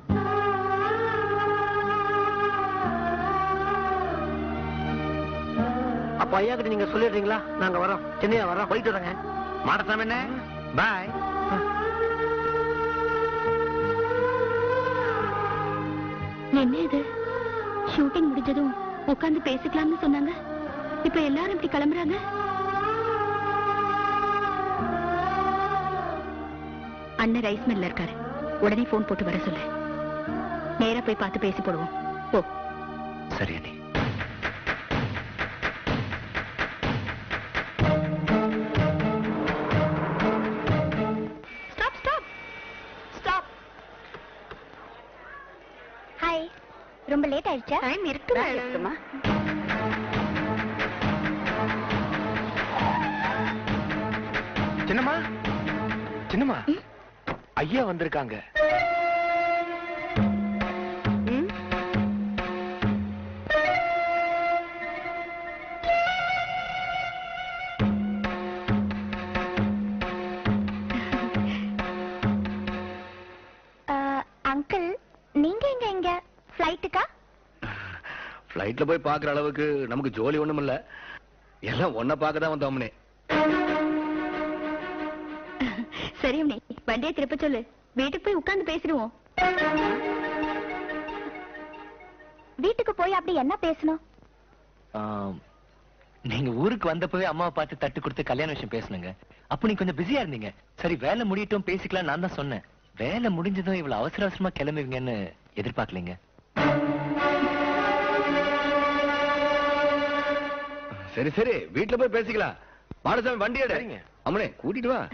அப்ப ஐயா கிட்ட நீங்க சொல்லிடுறீங்களா நாங்க வரோம் சென்னையா வரோம் போயிட்டு வரோங்க மாடசாமி என்ன பாய் என்ன இது ஷூட்டிங் முடிஞ்சதும் உட்கார்ந்து பேசிக்கலாம்னு சொன்னாங்க இப்ப எல்லாரும் இப்படி கிளம்புறாங்க அண்ணன் ரைஸ் மில்ல இருக்காரு உடனே போன் போட்டு வர சொல்லு நேரா போய் பார்த்து பேசி போடுவோம் போ சரி அண்ணி ஸ்டாப் ஸ்டாப் ஸ்டாப் ஹாய் ரொம்ப லேட் ஆயிடுச்சா டைம் இருக்கு இருக்குமா சின்னம்மா சின்னம்மா ஐயா வந்திருக்காங்க அங்கிள் நீங்க எங்க எங்க ஃப்ளைட்டுக்கா ஃப்ளைட்ல போய் பாக்குற அளவுக்கு நமக்கு ஜோலி ஒண்ணும் இல்ல எல்லாம் ஒன்ன பார்க்க தான் வந்தோம்னே சரி அண்ணே வண்டியை திருப்ப சொல்லு வீட்டுக்கு போய் உட்கார்ந்து பேசிடுவோம் வீட்டுக்கு போய் அப்படி என்ன பேசணும் ஆம், நீங்க ஊருக்கு வந்தப்பவே அம்மாவை பார்த்து தட்டு கொடுத்து கல்யாண விஷயம் பேசணுங்க அப்போ நீங்க கொஞ்சம் பிஸியா இருந்தீங்க சரி வேலை முடியட்டும் பேசிக்கலாம் நான் தான் சொன்னேன் வேலை முடிஞ்சதும் இவ்வளவு அவசர அவசரமா கிளம்புவீங்கன்னு எதிர்பார்க்கலீங்க சரி சரி வீட்டுல போய் பேசிக்கலாம் மாடசாமி வண்டி எடு அம்மனே கூட்டிட்டு வா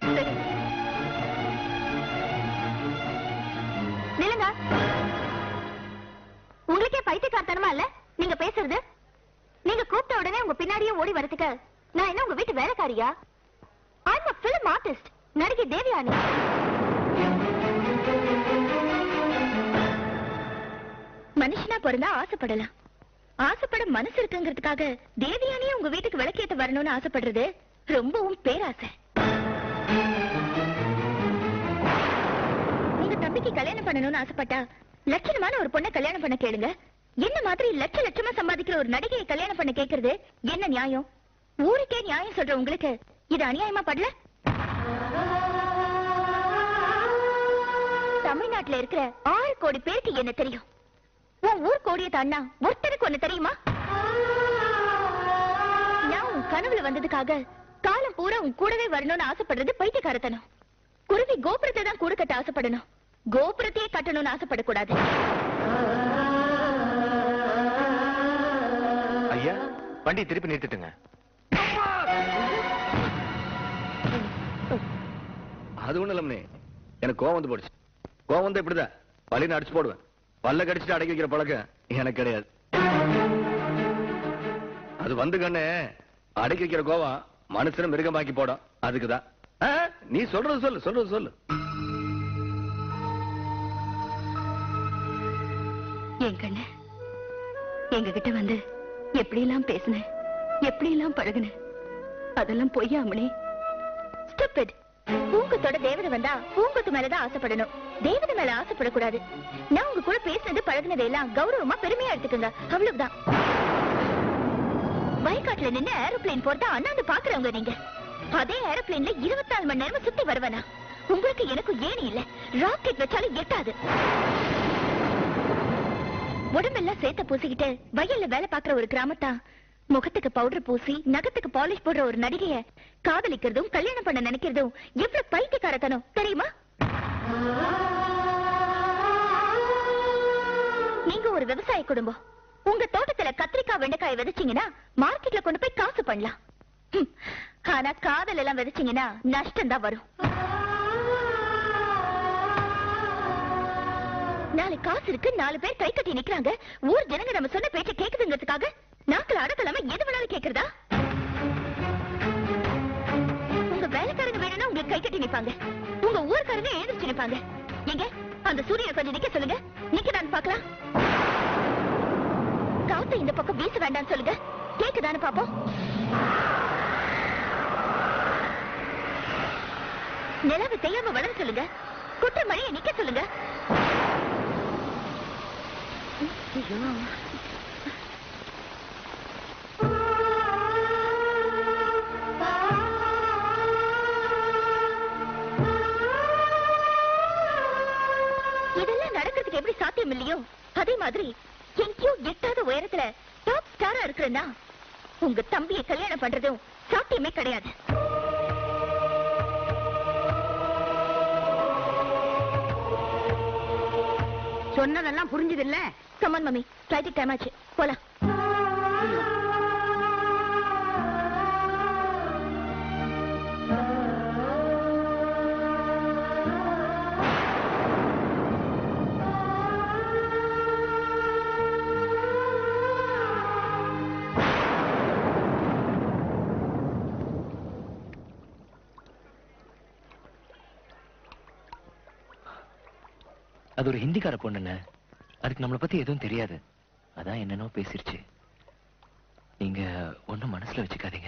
நில்லுங்க உங்களுக்கே பைத்தியக்காரத்தனமா இல்ல நீங்க பேசுறது நீங்க கூப்பிட்ட உடனே உங்க பின்னாடியே ஓடி வரதுக்கு நான் என்ன உங்க வீட்டு வேலைக்காரியா I'm a film artist நடிகை தேவியானி மனுஷனா பிறந்தா ஆசைப்படலாம் ஆசைப்பட மனசு இருக்குங்கிறதுக்காக தேவியானியே உங்க வீட்டுக்கு விளக்கேத்த வரணும்னு ஆசைப்படுறது ரொம்பவும் பேராசை உங்க தம்பிக்கு கல்யாணம் பண்ணணும்னு ஆசைப்பட்டா லட்சணமான ஒரு பொண்ணை கல்யாணம் பண்ண கேளுங்க என்ன மாதிரி லட்ச லட்சமா சம்பாதிக்கிற ஒரு நடிகையை கல்யாணம் பண்ண கேக்குறது என்ன நியாயம் ஊருக்கே நியாயம் சொல்ற உங்களுக்கு இது அநியாயமா படல தமிழ்நாட்டுல இருக்கிற ஆறு கோடி பேருக்கு என்ன தெரியும் உன் ஊர் கோடியை தாண்டா ஒருத்தருக்கு ஒண்ணு தெரியுமா நான் உன் கனவுல வந்ததுக்காக காலம் பூரா உன் கூடவே வரணும்னு ஆசைப்படுறது பைத்தியக்காரத்தனம் குருவி கோபுரத்தை தான் கூடு கட்ட ஆசைப்படணும் கோபுரத்தையே கட்டணும்னு ஆசைப்படக்கூடாது ஐயா வண்டி திருப்பி நிறுத்திட்டுங்க அது ஒண்ணும் இல்லம்னே எனக்கு கோவம் வந்து போடுச்சு கோவம் வந்து இப்படிதான் பள்ளின்னு அடிச்சு போடுவேன் பல்ல கடிச்சிட்டு அடக்கி வைக்கிற பழக்கம் எனக்கு கிடையாது அது வந்து கண்ணு அடக்கி வைக்கிற கோவம் மனுஷனை மிருகமாக்கி போடும் அதுக்குதான் ஆ, நீ சொல்றது சொல்லு சொல்றது சொல்லு என் கண்ணு எங்க கிட்ட வந்து எப்படி எல்லாம் பேசுன எப்படி எல்லாம் பழகுன அதெல்லாம் பொய்யாமனே ஸ்டூபிட் பூங்கத்தோட தேவதை வந்தா பூங்கத்து மேலதான் ஆசைப்படணும் தேவதை மேல ஆசைப்படக்கூடாது நான் உங்க கூட பேசுனது பழகுனது எல்லாம் கௌரவமா பெருமையா எடுத்துக்கோங்க அவ்வளவுதான் வயக்காட்டுல நின்னு ஏரோப்ளேன் போட்டா அண்ணாந்து பாக்குறவங்க நீங்க அதே ஏரோப்ளேன்ல இருபத்தி நாலு மணி நேரமா சுத்தி வருவனா உங்களுக்கு எனக்கும் ஏணி இல்ல ராக்கெட் வச்சாலும் எட்டாது உடம்பெல்லாம் சேத்த பூசிக்கிட்டு வயல்ல வேலை பாக்குற ஒரு கிராமத்தா முகத்துக்கு பவுடர் பூசி நகத்துக்கு பாலிஷ் போடுற ஒரு நடிகைய காதலிக்கிறதும் கல்யாணம் பண்ண நினைக்கிறதும் எவ்வளவு பைத்தியக்காரத்தனம் தெரியுமா நீங்க ஒரு விவசாய குடும்பம் உங்க தோட்டத்துல கத்திரிக்காய் வெண்டைக்காய் விதைச்சீங்கன்னா மார்க்கெட்ல கொண்டு போய் காசு பண்ணலாம் ஹம், ஆனா காதல் எல்லாம் விதைச்சீங்கன்னா நஷ்டம் தான் வரும் நாலு காசு இருக்கு நாலு பேர் கை கட்டி நிக்கிறாங்க ஊர் ஜனங்க நம்ம சொன்ன பேச்ச கேக்குதுங்கிறதுக்காக நாக்கள் அடக்கலாம எது வேணாலும் கேக்குறதா உங்க வேலைக்காரங்க வேணும்னா உங்களுக்கு கை கட்டி நிப்பாங்க உங்க ஊர்க்காரங்க எழுந்திருச்சு நிப்பாங்க எங்க அந்த சூரியனை கொஞ்சம் நிக்க சொல்லுங்க நிக்கதான்னு பாக்கலாம் காத்து இந்த பக்கம் வீச வேண்டாம்னு சொல்லுங்க கேக்குதான்னு பாப்போம் நிலவு செய்யாம வளர சொல்லுங்க குற்ற மழையை நிக்க சொல்லுங்க ஐயோ இதெல்லாம் நடக்கிறதுக்கு எப்படி சாத்தியம் இல்லையோ அதே மாதிரி எங்கேயோ எட்டாத உயரத்துல டாப் ஸ்டாரா இருக்கிறேன்னா உங்க தம்பியை கல்யாணம் பண்றதும் சாத்தியமே கிடையாது சொன்னதெல்லாம் புரிஞ்சது இல்ல கமான் மம்மி ஃபிளைட்டுக்கு டைம் ஆச்சு போலாம் அது ஒரு ஹிந்திக்கார பொண்ணுங்க அதுக்கு நம்மளை பத்தி எதுவும் தெரியாது அதான் என்னன்னோ பேசிருச்சு நீங்க ஒண்ணும் மனசுல வச்சுக்காதீங்க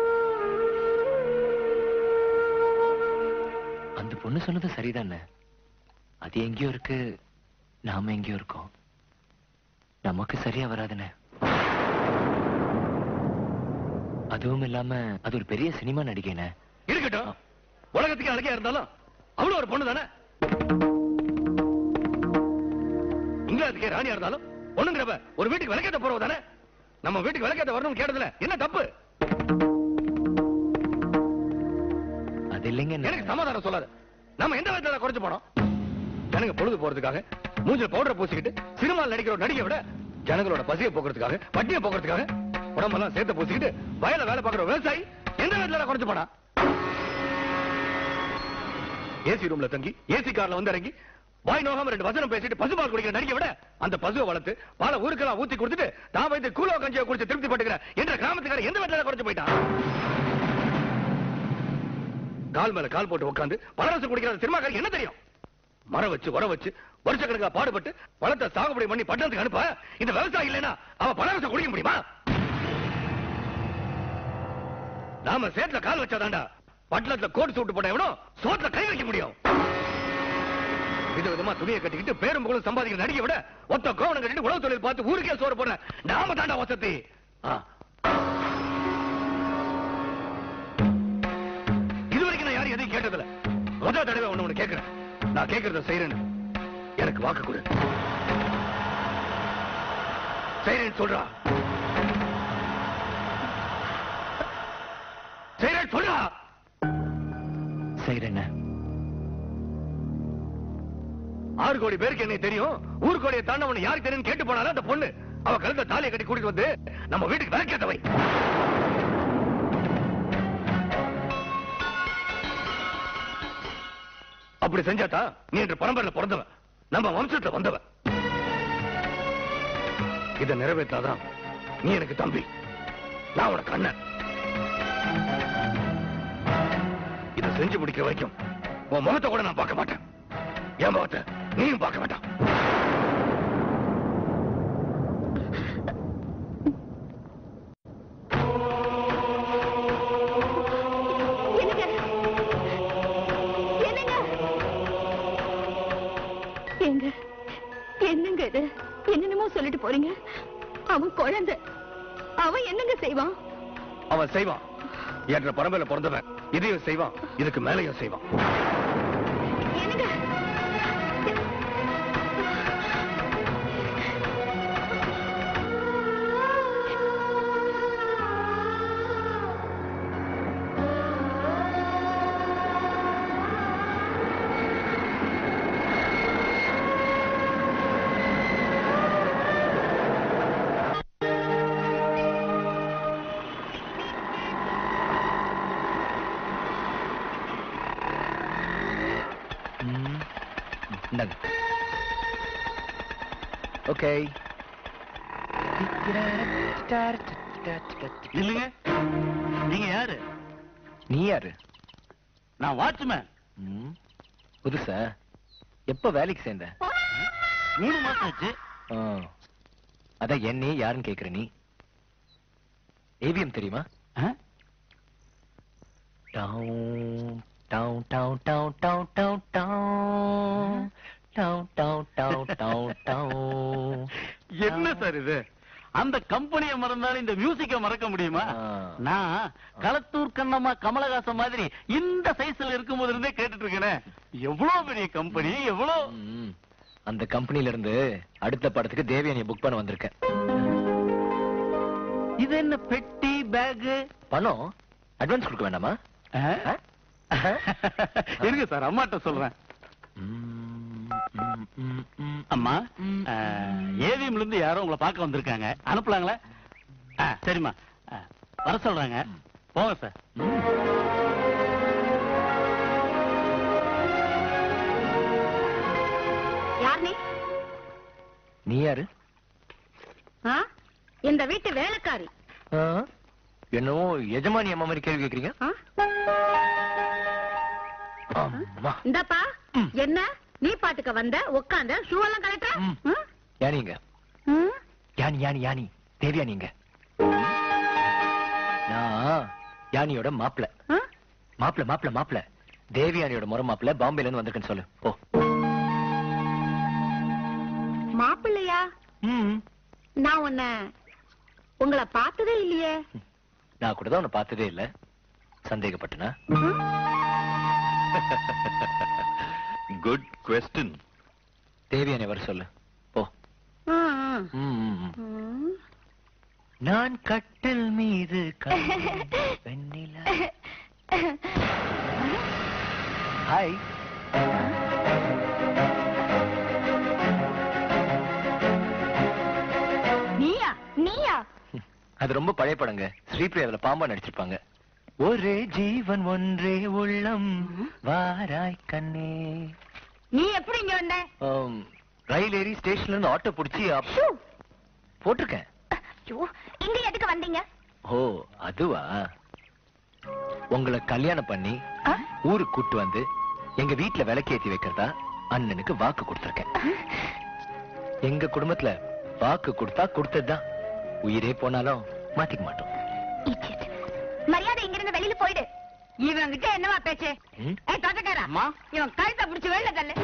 அந்த பொண்ணு சொன்னது சரிதானே அது எங்கேயோ இருக்கு நாம எங்கேயோ இருக்கோம் நமக்கு சரியா வராதுன்னு அதுவும் இல்லாம அது ஒரு பெரிய சினிமா நடிகைனே இருக்கட்டும் உலகத்துக்கு அழகியா இருந்தாலும் அவ்வளவு ஒரு பொண்ணு தானே இங்கிலாந்துக்கே ராணியா இருந்தாலும் பொண்ணுங்கிறவ ஒரு வீட்டுக்கு விளக்கேத்த போறவ தானே நம்ம வீட்டுக்கு விளக்கேத்த வரணும்னு கேட்டதுல என்ன தப்பு அது இல்லைங்க எனக்கு சமாதானம் சொல்லாத நம்ம எந்த விதத்துல குறைச்சு போனோம் ஜனங்க பொழுது போறதுக்காக மூஞ்சில பவுடர் பூசிக்கிட்டு சினிமாவில் நடிக்கிற ஒரு நடிகை விட ஜனங்களோட பசியை போக்குறதுக்காக பட்டியை போக்குறதுக்காக உடம்பெல்லாம் சேர்த்து பூசிக்கிட்டு வயல வேலை பார்க்குற விவசாயி எந்த விதத்துல குறைச்சு போனா ஏசி ரூம்ல தங்கி ஏசி கார்ல வந்து இறங்கி வாய் நோகாம ரெண்டு வசனம் பேசிட்டு பசுபால் குடிக்கிற நடிகை விட அந்த பசுவை வளர்த்து பால ஊருக்கெல்லாம் ஊத்தி கொடுத்துட்டு தான் வைத்து கூலோ கஞ்சியை குடிச்சு திருப்தி பட்டுக்கிற என்ற கிராமத்துக்கார எந்த விதத்துல குறைச்சு போயிட்டான் கால் மேல கால் போட்டு உட்காந்து பலரசு குடிக்கிற சினிமாக்காரி என்ன தெரியும் மரம் வச்சு உர வச்சு வருஷக்கணக்கா பாடுபட்டு பழத்தை சாகுபடி பண்ணி பட்டணத்துக்கு அனுப்ப இந்த விவசாயி இல்லைன்னா அவ பலரசம் குடிக்க முடியுமா நாம சேத்துல கால் வச்சாதாண்டா பட்டணத்துல கோட் சூட்டு போட்ட எவனோ சோத்துல கை வைக்க முடியும் வித விதமா துணியை கட்டிக்கிட்டு பேரும் புகழும் சம்பாதிக்கிற நடிகை விட ஒத்த கோவணம் கட்டிட்டு உழவு தொழில் பார்த்து ஊருக்கே சோறு போடுற நாம தாண்டா வசதி ஆ. இதுவரைக்கும் நான் யாரும் எதையும் கேட்டதில்ல முதல் தடவை ஒண்ணு ஒண்ணு கேட்கிறேன் நான் கேட்கறத செய்யறேன்னு எனக்கு வாக்கு கொடு செய்யறேன்னு சொல்றா செய்யறேன்னு சொல்றா செய்யறேன்னு ஆறு கோடி பேருக்கு என்ன தெரியும் ஊர் கோடியை தாண்டவன் யாருக்கு தெரியும் கேட்டு போனாலும் அந்த பொண்ணு அவ கழுத்த தாலியை கட்டி கூட்டிட்டு வந்து நம்ம வீட்டுக்கு விளக்கேத்தவை அப்படி செஞ்சாத்தா நீ என்ற பரம்பரையில பிறந்தவன் நம்ம வம்சத்துல வந்தவன் இதை நிறைவேற்றாதான் நீ எனக்கு தம்பி நான் உனக்கு அண்ணன் இதை செஞ்சு முடிக்கிற வரைக்கும் உன் முகத்தை கூட நான் பார்க்க மாட்டேன் என் முகத்தை நீயும் பார்க்க வேண்டாம் ஏங்க என்னங்க இது என்னென்னமோ சொல்லிட்டு போறீங்க அவன் குழந்தை அவன் என்னங்க செய்வான் அவன் செய்வான் என்ற பரம்பரையில பிறந்தவன் இதையும் செய்வான் இதுக்கு மேலையும் செய்வான் இந்தாங்க ஓகே இல்லைங்க நீங்க யாரு நீ யாரு நான் வாட்ச்மேன் ம், புதுசா எப்ப வேலைக்கு சேர்ந்த மூணு மாசம் ஆச்சு ஆ, அதான் என்ன யாருன்னு கேக்குற நீ ஏவிஎம் தெரியுமா down down down down down down down down down down down down என்ன சார் இது அந்த கம்பெனியை மறந்தாலும் இந்த மியூசிக்க மறக்க முடியுமா நான் களத்தூர் கண்ணம்மா கமலஹாசன் மாதிரி இந்த சைஸ்ல இருக்கும் போது இருந்தே கேட்டுட்டு இருக்கேனே எவ்வளவு பெரிய கம்பெனி எவ்வளவு ம், அந்த கம்பெனில இருந்து அடுத்த படத்துக்கு தேவயானியை புக் பண்ண வந்திருக்கேன் இது என்ன பெட்டி பேக் பணம் அட்வான்ஸ் கொடுக்க வேண்டாமா இருங்க சார் அம்மாட்ட சொல்றேன் அம்மா ஏவிஎம்ல இருந்து யாரோ உங்களை பார்க்க வந்திருக்காங்க அனுப்பலாங்களா ஆ, சரிம்மா ஆ, வர சொல்றாங்க போங்க சார் யார் நீ நீ யாரு ஆ? இந்த வீட்டு வேலைக்காரி ஆ? என்னவோ எஜமானி அம்மா மாதிரி கேள்வி கேக்குறீங்க ஆ? அம்மா இந்தாப்பா என்ன நீ பாட்டுக்க வந்த உட்காந்த ஷூ எல்லாம் கலட்ட யானிங்க யானி யானி யானி தேவியா நீங்க நான் யானியோட மாப்பிள மாப்பிள மாப்பிள மாப்பிள தேவியானியோட முறை மாப்பிள பாம்பேல இருந்து வந்திருக்கேன்னு சொல்லு ஓ மாப்பிள்ளையா நான் உன்ன உங்களை பார்த்ததே இல்லையே நான் கூட தான் உன்னை பார்த்ததே இல்ல சந்தேகப்பட்டனா குட் கொஸ்டின் தேவியானி வர சொல்லு போ ஆ, ம், ம், ம். ஆ. ம். நான் கட்டில் மீது காணும் வெண்ணிலா ஹாய் நீயா நீயா அது ரொம்ப பழைய படங்க ஸ்ரீபிரியா அதுல பாம்பா நடிச்சிருப்பாங்க ஒரே ஜீவன் ஒன்றே உள்ளம் வாராய் கண்ணே நீ எப்படி இங்க வந்த ஆம், ரயில் ஏறி ஸ்டேஷன்ல இருந்து ஆட்டோ புடிச்சு அப்- போட்டிருக்கேன் ஐயோ இங்க எதுக்கு வந்தீங்க ஓ அதுவா உங்களை கல்யாணம் பண்ணி ஊருக்கு கூட்டு வந்து எங்க வீட்டுல விளக்கேத்தி வைக்கிறதா அண்ணனுக்கு வாக்கு கொடுத்திருக்கேன் எங்க குடும்பத்துல வாக்கு கொடுத்தா கொடுத்ததுதான் உயிரே போனாலும் மாத்திக்க மாட்டோம் மரியாதை இங்க இருந்து வெளியில போயிடு இவன் கிட்ட என்னவா பேச்சு ம்? ஏய் தோட்டக்காரா இவன் கழுத்தை பிடிச்சு வெளில தள்ளு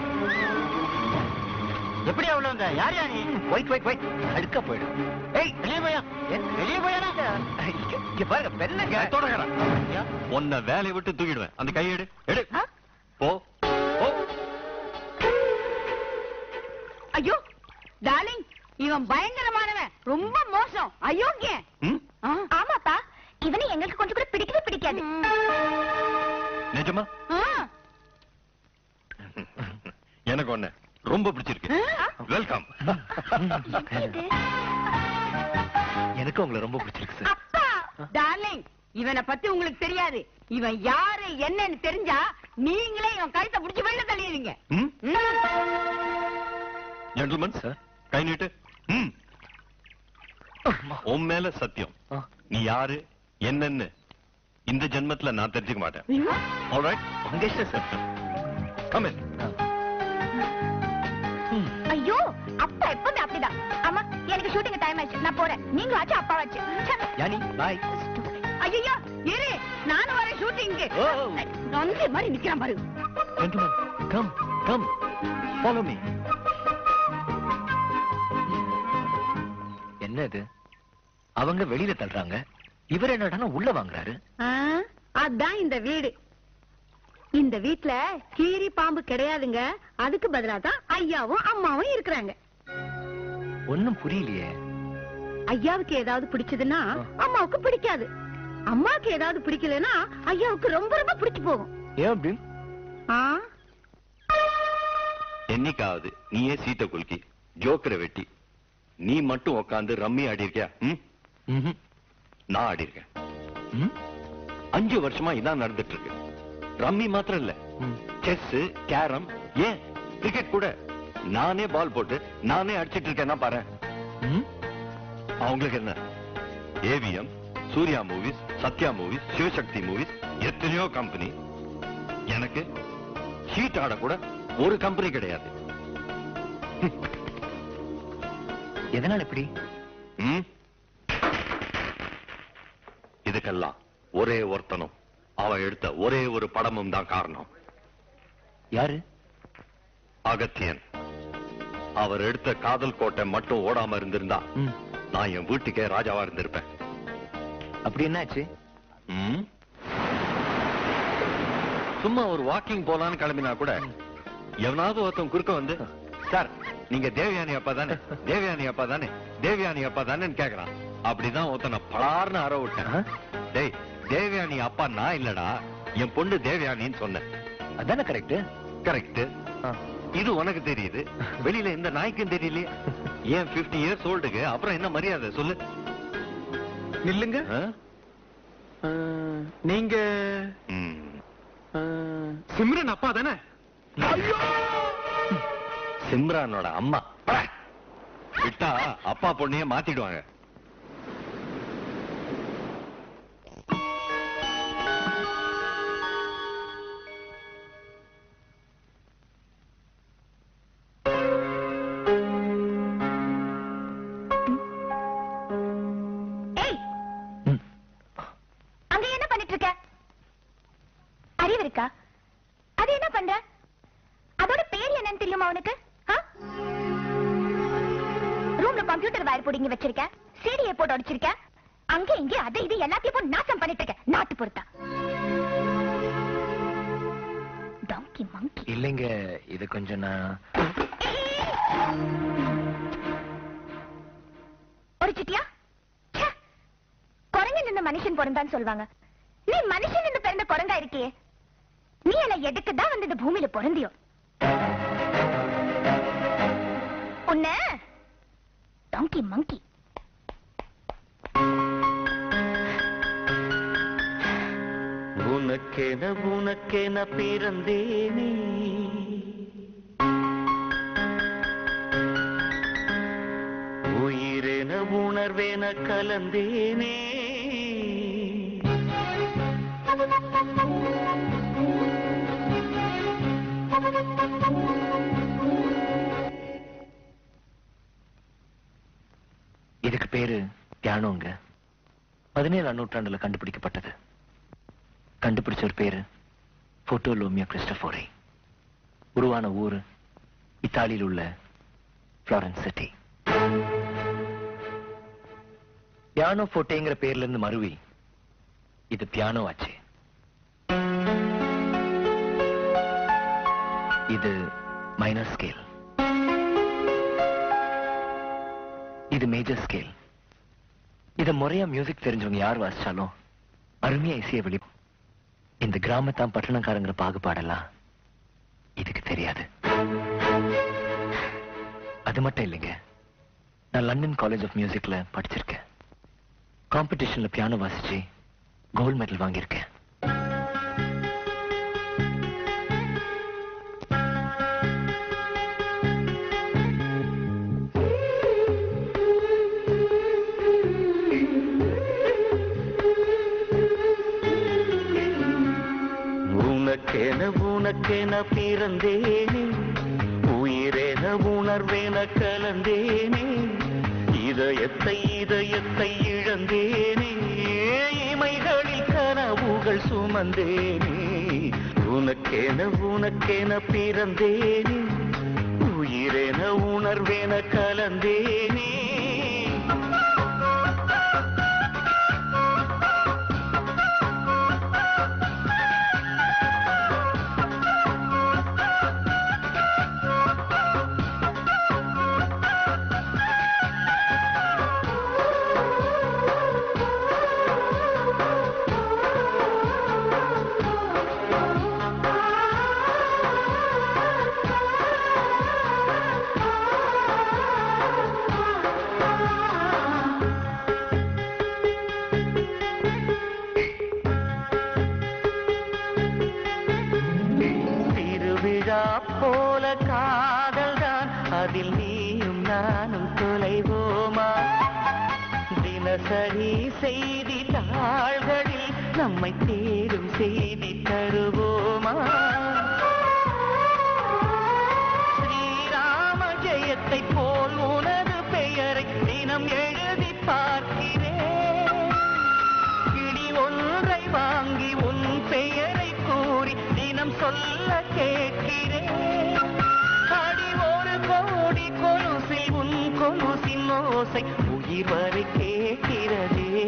எப்படி அவ்வளவுங்க யார் யார் ஒயிட் ஒயிட் ஒயிட் அழுக்கா போயிடு ஏய் வெளியே போயா வெளியே போயா இங்க பாருங்க பெருங்க தொடங்கடா உன்னை வேலையை விட்டு தூக்கிடுவேன் அந்த கையெடு எடு போ போ ஐயோ டார்லிங் இவன் பயங்கரமானவன் ரொம்ப மோசம் அயோக்கியன் ம்? ஆமாப்பா இவனை எங்களுக்கு கொஞ்சம் கூட பிடிக்கவே பிடிக்காது நிஜமா ஆ. எனக்கு ஒண்ணு ரொம்ப பிடிச்சிருக்கு வெல்கம் எனக்கு உங்களை ரொம்ப பிடிச்சிருக்கு சார் அப்பா டார்லிங் இவனை பத்தி உங்களுக்கு தெரியாது இவன் யாரு என்னன்னு தெரிஞ்சா நீங்களே இவன் கழுத்தை பிடிச்சு வெளில தள்ளிடுவீங்க ம்? ம். ஜென்டில்மேன் சார் கை நீட்டு ம். உன் மேல சத்தியம் நீ யாரு என்னன்னு இந்த ஜென்மத்துல நான் தெரிஞ்சுக்க மாட்டேன் ஆல்ரைட் உங்க இஷ்டம் சார் கம் இன் ஐயோ அப்பா எப்பவுமே அப்படிதான் அம்மா எனக்கு ஷூட்டிங் டைம் ஆச்சு நான் போறேன் நீங்களும் ஆச்சு அப்பாவாச்சு யானி பாய் ஐயோ இரு நானும் வரேன் ஷூட்டிங்க்கு ஓ. நந்தி மாதிரி நிக்கிறான் பாரு gentleman come come follow me என்ன இது அவங்க வெளியில தள்ளுறாங்க இவர் என்னடான்னா உள்ள வாங்குறாரு ஆ, அதான் இந்த வீடு இந்த வீட்ல கீரி பாம்பு கிடையாதுங்க அதுக்கு பதிலா தான் ஐயாவும் அம்மாவும் இருக்கிறாங்க ஒண்ணும் புரியலையே ஐயாவுக்கு ஏதாவது பிடிச்சதுன்னா அம்மாவுக்கு பிடிக்காது அம்மாவுக்கு ஏதாவது பிடிக்கலன்னா ஐயாவுக்கு ரொம்ப ரொம்ப பிடிச்சு போகும் ஏன் அப்படி ஆ என்னைக்காவது நீயே சீட்டை குலுக்கி ஜோக்கரை வெட்டி நீ மட்டும் உட்காந்து ரம்மி ஆடி இருக்கியா ம்? நான் ஆடி இருக்கேன் அஞ்சு வருஷமா இதான் நடந்துட்டு இருக்கு ரம்மி மாத்திரம் இல்ல செஸ் கேரம் ஏன் கிரிக்கெட் கூட நானே பால் போட்டு நானே அடிச்சிட்டு இருக்கேன்னா பாரு அவங்களுக்கு என்ன AVM Surya movies Sathya movies Sivasakthi movies எத்தனையோ கம்பெனி எனக்கு ஷீட் ஆட கூட ஒரு கம்பெனி கிடையாது எதனால இப்படி ம்? இதுக்கெல்லாம் ஒரே ஒருத்தனும் அவன் எடுத்த ஒரே ஒரு படமும் தான் காரணம் யாரு அகத்தியன் அவர் எடுத்த காதல் கோட்டை மட்டும் ஓடாம இருந்திருந்தா நான் என் வீட்டுக்கே ராஜாவா இருந்திருப்பேன் அப்படி என்னாச்சு ம்? சும்மா ஒரு வாக்கிங் போலான்னு கிளம்பினா கூட எவனாவது ஒருத்தன் குறுக்க வந்து சார் நீங்க தேவயானி அப்பா தானே தேவயானி அப்பா தானே தேவயானி அப்பா தானேன்னு கேக்குறான் அப்படிதான் ஒருத்தனை பலார்னு அற விட்டேன் டேய் தேவயானி அப்பா நான் இல்லடா என் பொண்ணு தேவயானின்னு சொன்னேன் அதானே கரெக்ட் கரெக்ட் இது உனக்கு தெரியுது வெளியில எந்த நாய்க்கும் தெரியலையே ஏன் 50 இயர்ஸ் ஓல்டுக்கு அப்புறம் என்ன மரியாதை சொல்லு நில்லுங்க நீங்க சிம்ரன் அப்பா தானே சிம்ரானோட அம்மா பட. விட்டா அப்பா பொண்ணையே மாத்திடுவாங்க ஏய் அங்க என்ன பண்ணிட்டு இருக்க அறிவு இருக்கா அது என்ன பண்ற அதோட பேர் என்னன்னு தெரியுமா உனக்கு ரூம்ல கம்ப்யூட்டர் வயர் புடிங்கி வச்சிருக்க சிடியை போட்டு உடைச்சிருக்க அங்க இங்க அதை இது எல்லாத்தையும் போட்டு நாசம் பண்ணிட்டு இருக்க நாட்டு பொறுத்தா டாங்கி மங்கி இல்லைங்க இது கொஞ்சம் நான் உடைச்சிட்டியா ச்சே! குரங்கு நின்று மனுஷன் பிறந்தான்னு சொல்லுவாங்க நீ மனுஷன் நின்று பிறந்த குரங்கா இருக்கியே நீ எல்லாம் எதுக்கு தான் வந்து இந்த பூமியில பிறந்தியோ உன்ன டாங்கி மங்கி உனக்கென உனக்கென பிறந்தேனே உயிரென உணர்வேன கலந்தேனே இதுக்கு பேரு பியானோங்க பதினேழாம் நூற்றாண்டுல கண்டுபிடிக்கப்பட்டது கண்டுபிடிச்ச ஒரு பேரு போட்டோலோமியோ கிறிஸ்டபோரை உருவான ஊரு இத்தாலியில் உள்ள பிளாரன்ஸ் சிட்டி பியானோ போட்டேங்கிற பேர்ல இருந்து மருவி இது பியானோ ஆச்சு இது மைனர் ஸ்கேல் இது மேஜர் ஸ்கேல் இத முறையா மியூசிக் தெரிஞ்சவங்க யார் வாசிச்சாலும் அருமையா இசைய வெளி இந்த கிராமத்தான் பட்டணக்காரங்கிற பாகுபாடெல்லாம் இதுக்கு தெரியாது அது மட்டும் இல்லைங்க நான் லண்டன் காலேஜ் ஆஃப் மியூசிக்ல படிச்சிருக்கேன் காம்படிஷன்ல பியானோ வாசிச்சு கோல்ட் மெடல் வாங்கியிருக்கேன் உனக்கென உனக்கென பிறந்தேனே உயிரென உணர்வேன கலந்தேனே இதயத்தை இதயத்தை இழந்தேனே இமைகளில் கனவுகள் சுமந்தேனே உனக்கென உனக்கென பிறந்தேனே உயிரென உணர்வேன கலந்தேனே திருவிழா போல காதல் தான் அதில் நீயும் நானும் தொலைவோமா தினசரி செய்தி தாள்களில் நம்மை தேடும் செய்தி தருவோமா ஸ்ரீராம ஜெயத்தை போல் உனது பெயரை தினம் எழுதி பார்க்கிறேன் கிளி ஒன்றை வாங்கி உன் பெயரை கூறி தினம் சொல்ல கேட்கிறேன் அடி ஒரு கோடி கொலுசில் உன் கொலுசின் ஓசை உயிர் வரை கேட்கிறதே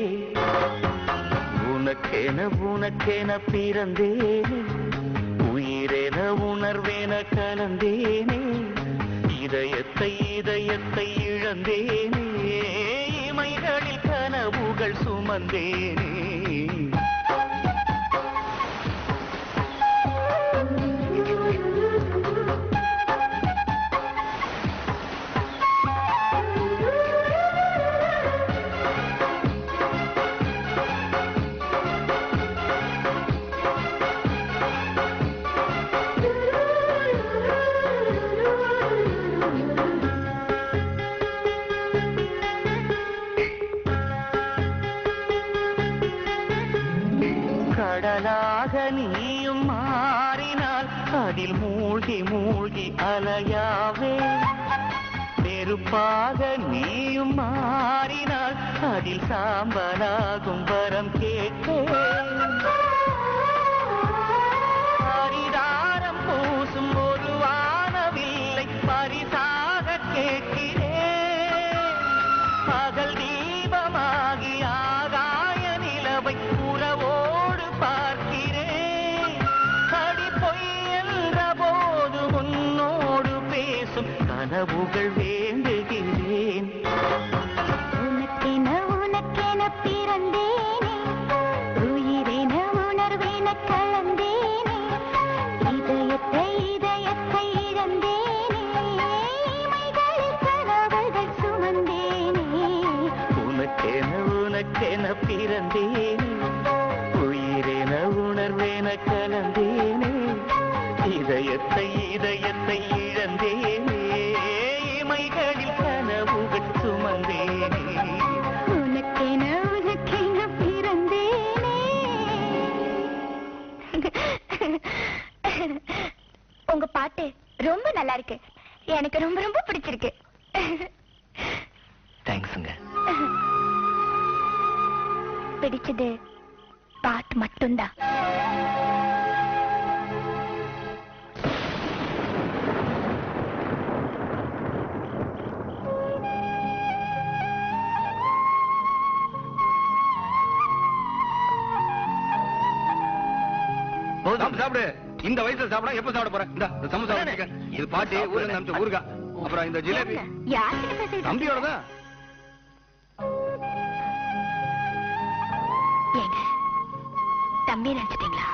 உனக்கென உனக்கென பிறந்தேனே உயிரென உணர்வேன கலந்தேனே இதயத்தை இதயத்தை இழந்தேனே இமைகளில் கன சுமந்தேனே கடலாக நீயும் மாறினால் அதில் மூழ்கி மூழ்கி அலையாவே நெருப்பாக நீயும் மாறினால் அதில் சாம்பலாகும் வரம் கேட்பேன் பரிதாரம் பூசும் ஒரு வானவில்லை பரிசாக கேட்கிறேன் பகல் தீபமாகி ஆகாய நிலவை உறவோடு பார்க்கிறேன் அடி பொய் என்ற போது உன்னோடு பேசும் கனவுகள் வேண்டுகிறேன் உனக்கென உனக்கென பிறந்தேனே உயிரென உணர்வென கலந்தேனே இதயத்தை இதயத்தை இழந்தேனே இமைகளில் கனவுகள் சுமந்தேனே உனக்கென உனக்கென பிறந்தேனே உயிரென உணர்வேன கலந்தேனே இதயத்தை இதயத்தை இழந்தேனே இமைகளில் கனவுகள் சுமந்தேனே உனக்கென உனக்கென பிறந்தேனே உங்க பாட்டு ரொம்ப நல்லா இருக்கு எனக்கு ரொம்ப ரொம்ப பிடிச்சிருக்கு தேங்க்ஸுங்க பிடிச்சது பாட்டு மட்டும்தான் சாப்பிடு சாப்பிடு இந்த வயசுல சாப்பிடா எப்ப சாப்பிட போற இந்த இந்த சமோசா வச்சுக்க. இது பாட்டி ஊர்ல இருந்து அனுப்பிச்ச ஊருகா அப்புறம் இந்த ஜிலேபி யார்கிட்ட பேசிட்டு தம்பியோட தான் ஏங்க தம்பி நினைச்சிட்டீங்களா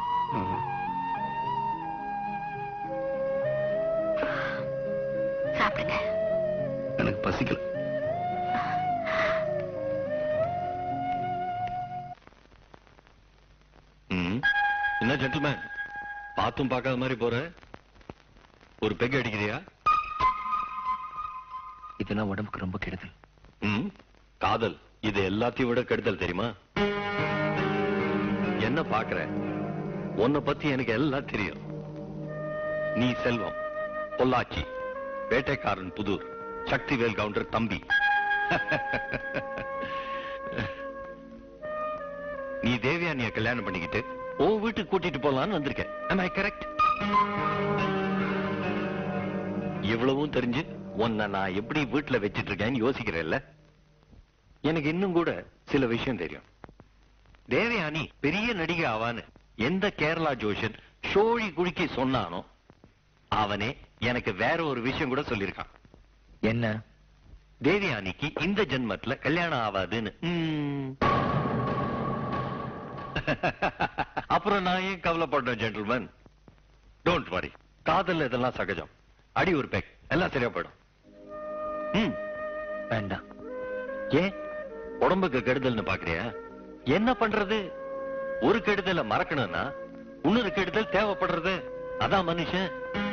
சாப்பிடுங்க எனக்கு பசிக்கல ம். என்ன ஜென்டில்மேன் பார்த்தும் பார்க்காத மாதிரி போற ஒரு பெக் அடிக்கிறியா இதெல்லாம் உடம்புக்கு ரொம்ப கெடுதல் ம் காதல் இது எல்லாத்தையும் விட கெடுதல் தெரியுமா என்ன பாக்குற உன்னை பத்தி எனக்கு எல்லாம் தெரியும் நீ செல்வம் பொள்ளாச்சி வேட்டைக்காரன் புதூர் சக்திவேல் கவுண்டர் தம்பி நீ தேவயானிய கல்யாணம் பண்ணிக்கிட்டு உன் வீட்டுக்கு கூட்டிட்டு போலான்னு வந்திருக்க am I கரெக்ட் இவ்வளவும் தெரிஞ்சு உன்னை நான் எப்படி வீட்டுல வச்சிட்டு இருக்கேன்னு யோசிக்கிறேன்ல எனக்கு இன்னும் கூட சில விஷயம் தெரியும் தேவயானி பெரிய நடிகை ஆவான்னு எந்த கேரளா ஜோஷன் ஷோழி குலுக்கி சொன்னானோ அவனே எனக்கு வேற ஒரு விஷயம் கூட சொல்லியிருக்கான் என்ன தேவயானிக்கு இந்த ஜென்மத்துல கல்யாணம் ஆகாதுன்னு ம். அப்புறம் நான் ஏன் கவலைப்படுறேன் ஜென்டில்மேன் டோன்ட் வரி காதல் இதெல்லாம் சகஜம் அடி ஒரு பேக் எல்லாம் சரியா போயிடும் ம் வேண்டாம் ஏன் உடம்புக்கு கெடுதல்னு பாக்குறியா என்ன பண்றது ஒரு கெடுதலை மறக்கணும்னா இன்னொரு கெடுதல் தேவைப்படுறது அதான் மனுஷன்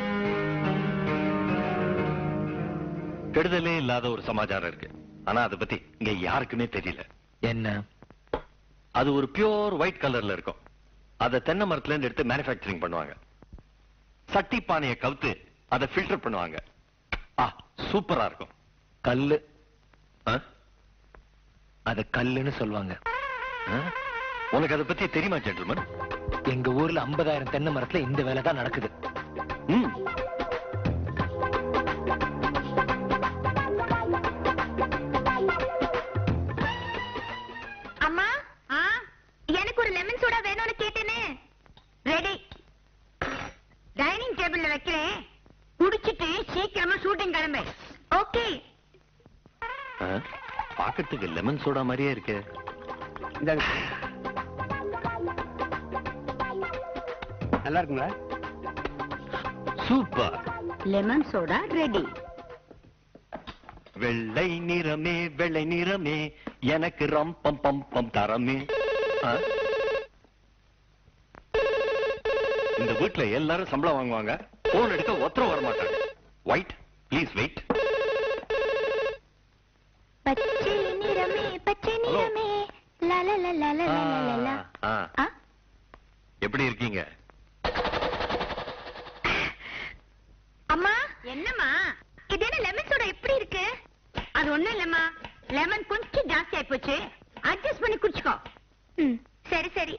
கெடுதலே இல்லாத ஒரு சமாச்சாரம் இருக்கு ஆனா அதை பத்தி இங்க யாருக்குமே தெரியல என்ன அது ஒரு பியோர் ஒயிட் கலர்ல இருக்கும் அதை தென்னை மரத்துல இருந்து எடுத்து மேனுஃபேக்சரிங் பண்ணுவாங்க சட்டி பானையை கவுத்து அதை ஃபில்டர் பண்ணுவாங்க ஆ சூப்பரா இருக்கும் கல்லு ஆ? அத கல்லுன்னு சொல்லுவாங்க ஆ? உனக்கு அதை பத்தி தெரியுமா ஜென்டில்மேன் எங்க ஊர்ல 50000 தென்னை மரத்துல இந்த வேலை தான் நடக்குது ம் அம்மா எனக்கு ஒரு லெமன் சோடா வேணும்னு கேட்டேனே ரெடி டைனிங் டேபிள்ல வைக்கிறேன் குடிச்சிட்டு சீக்கிரமா ஷூட்டிங் கிளம்பு ஓகே ஆ? பாக்கறதுக்கு லெமன் சோடா மாதிரியே இருக்கு இந்தாங்க நல்லா இருக்குங்களா சூப்பர் லெமன் சோடா ரெடி வெள்ளை நிறமே வெள்ளை நிறமே எனக்கு ரம்பம் பம் பம் தரமே ஆ? இந்த வீட்ல எல்லாரும் சம்பளம் வாங்குவாங்க போன் எடுக்க ஒத்தரம் வர மாட்டாங்க ஒயிட் ப்ளீஸ் வெயிட் பச்சை நிறமே பச்சை நிறமே லா லா லா லா லா லா லா லா ஆ? எப்படி இருக்கீங்க அம்மா என்னம்மா இது என்ன லெமன் சோடா எப்படி இருக்கு அது ஒண்ணும் இல்லம்மா லெமன் கொஞ்சம் ஜாஸ்தி ஆயி போச்சு அட்ஜஸ்ட் பண்ணி குடிச்சுக்கோ ம் சரி சரி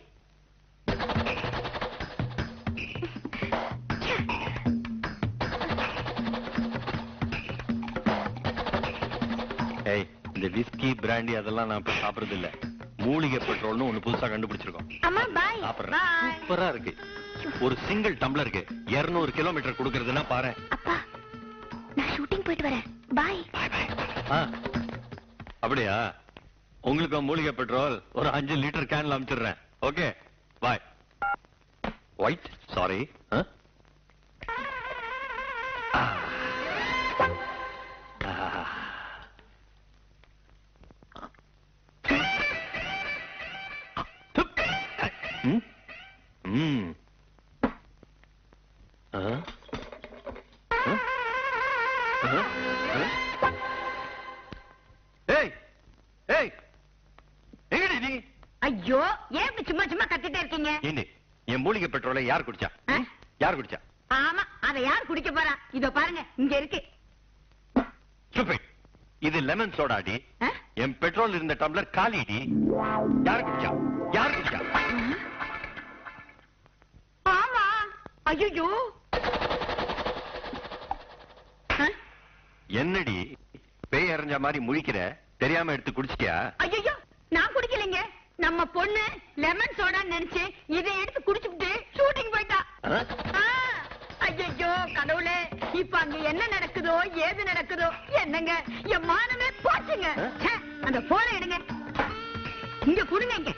ஏய் இந்த விஸ்கி பிராண்டி அதெல்லாம் நான் இப்ப சாப்பிடுறது இல்ல மூலிகை பெட்ரோல்னு ஒண்ணு புதுசா கண்டுபிடிச்சிருக்கோம் அம்மா பாய் சாப்பிடுறேன் சூப்பரா இருக்கு ஒரு சிங்கிள் டம்ளருக்கு 200 கிலோமீட்டர் கொடுக்கறதுன்னா பாரு நான் ஷூட்டிங் போயிட்டு வரேன் பாய் ஆ, அப்படியா உங்களுக்கு மூலிகை பெட்ரோல் ஒரு அஞ்சு லிட்டர் கேன்ல அனுப்பிச்சிடுறேன் ஓகே பாய் ஒயிட் சாரி ம் ஆ ஆ? ஆ? ஆ? ஏய் ஏய் எங்கடி நீ ஐயோ ஏன் இப்படி சும்மா சும்மா கத்திட்டே இருக்கீங்க ஏண்டி என் மூலிகை பெட்ரோலை யார் குடிச்சா ஆ? யார் குடிச்சா ஆமா அதை யார் குடிக்க போறா இதோ பாருங்க இங்க இருக்கு Stupid. இது லெமன் சோடாடி ஆ? என் பெட்ரோல் இருந்த டம்ளர் காலிடி யார் குடிச்சா யார் குடிச்சா ஆமா ஐயோ என்னடி பேய் அரைஞ்ச மாதிரி முழிக்கிற தெரியாம எடுத்து குடிச்சிட்டியா ஐயோ நான் குடிக்கலைங்க நம்ம பொண்ணு லெமன் சோடான்னு நினைச்சு இதை எடுத்து குடிச்சுட்டு ஷூட்டிங் போயிட்டா ஆ? ஐயோ கடவுளே இப்ப அங்க என்ன நடக்குதோ ஏது நடக்குதோ என்னங்க என் மானமே போச்சுங்க ச்சே, அந்த போன எடுங்க இங்க குடுங்க இங்க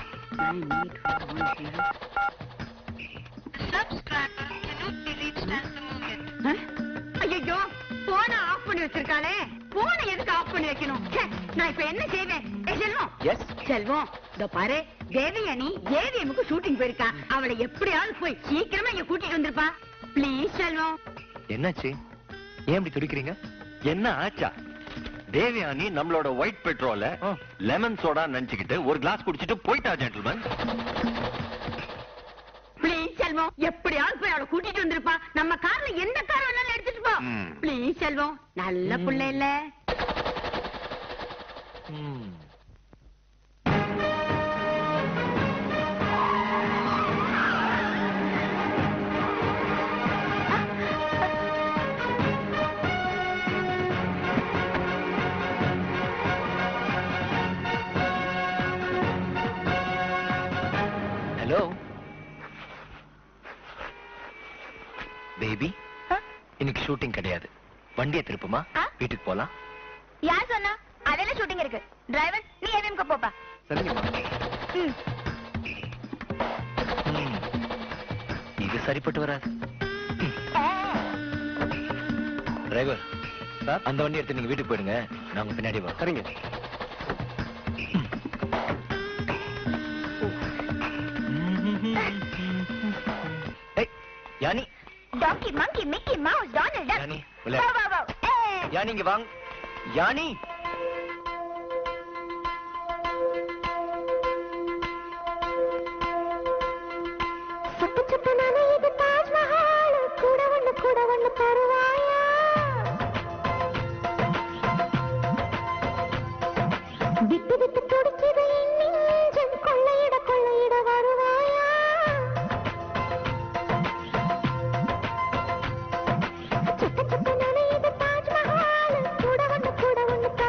ஐயோ போன ஆஃப் பண்ணி வச்சிருக்காளே போன எதுக்கு ஆஃப் பண்ணி வைக்கணும் ச்சே, நான் இப்ப என்ன செய்வேன் ஏய், செல்வம் எஸ் செல்வம் இதோ பாரு தேவயானி ஏவிஎம்க்கு ஷூட்டிங் போயிருக்கா அவளை எப்படியாவது போய் சீக்கிரமா இங்க கூட்டிட்டு வந்திருப்பா ப்ளீஸ் செல்வம் என்னாச்சு ஏன் இப்படி துடிக்கிறீங்க என்ன ஆச்சா தேவயானி நம்மளோட ஒயிட் பெட்ரோல லெமன் சோடா நினைச்சுக்கிட்டு ஒரு கிளாஸ் குடிச்சிட்டு போயிட்டா ஜென்டில்மேன் ப்ளீஸ் செல்வம் எப்படியாவது போய் அவளை கூட்டிட்டு வந்திருப்பா நம்ம கார்ல எந்த கார் வேணாலும் எடுத்துட்டு போ ம். ப்ளீஸ் செல்வம் நல்ல புள்ள இல்ல ஹலோ பேபி இன்னைக்கு ஷூட்டிங் கிடையாது வண்டியை திருப்புமா வீட்டுக்கு போலாம் யார் சொன்னா அதெல்லாம் ஷூட்டிங் இருக்கு டிரைவர் நீ ஏவிஎம்க்கு போப்பா சரிங்கம்மா ம் ம். இது சரிப்பட்டு வராது டிரைவர் அந்த வண்டி எடுத்து நீங்க வீட்டுக்கு போயிடுங்க நாங்க பின்னாடி வரோம் சரிங்க ஏய் Yani donkey monkey Mickey Mouse Donald Duck Yani வா விளையாடு வா வா ஏய் யானி இங்க வாங்க யானி சுட்டு சுட்டு நனையுது தாஜ்மஹால் கூட ஒண்ணு கூட ஒண்ணு தருவாயா விட்டு விட்டு துடிக்குது என் நெஞ்சம் கொள்ளையிட கொள்ளையிட வருவாயா சுட்டு சுட்டு நனையுது தாஜ்மஹால் கூட ஒண்ணு கூட ஒண்ணு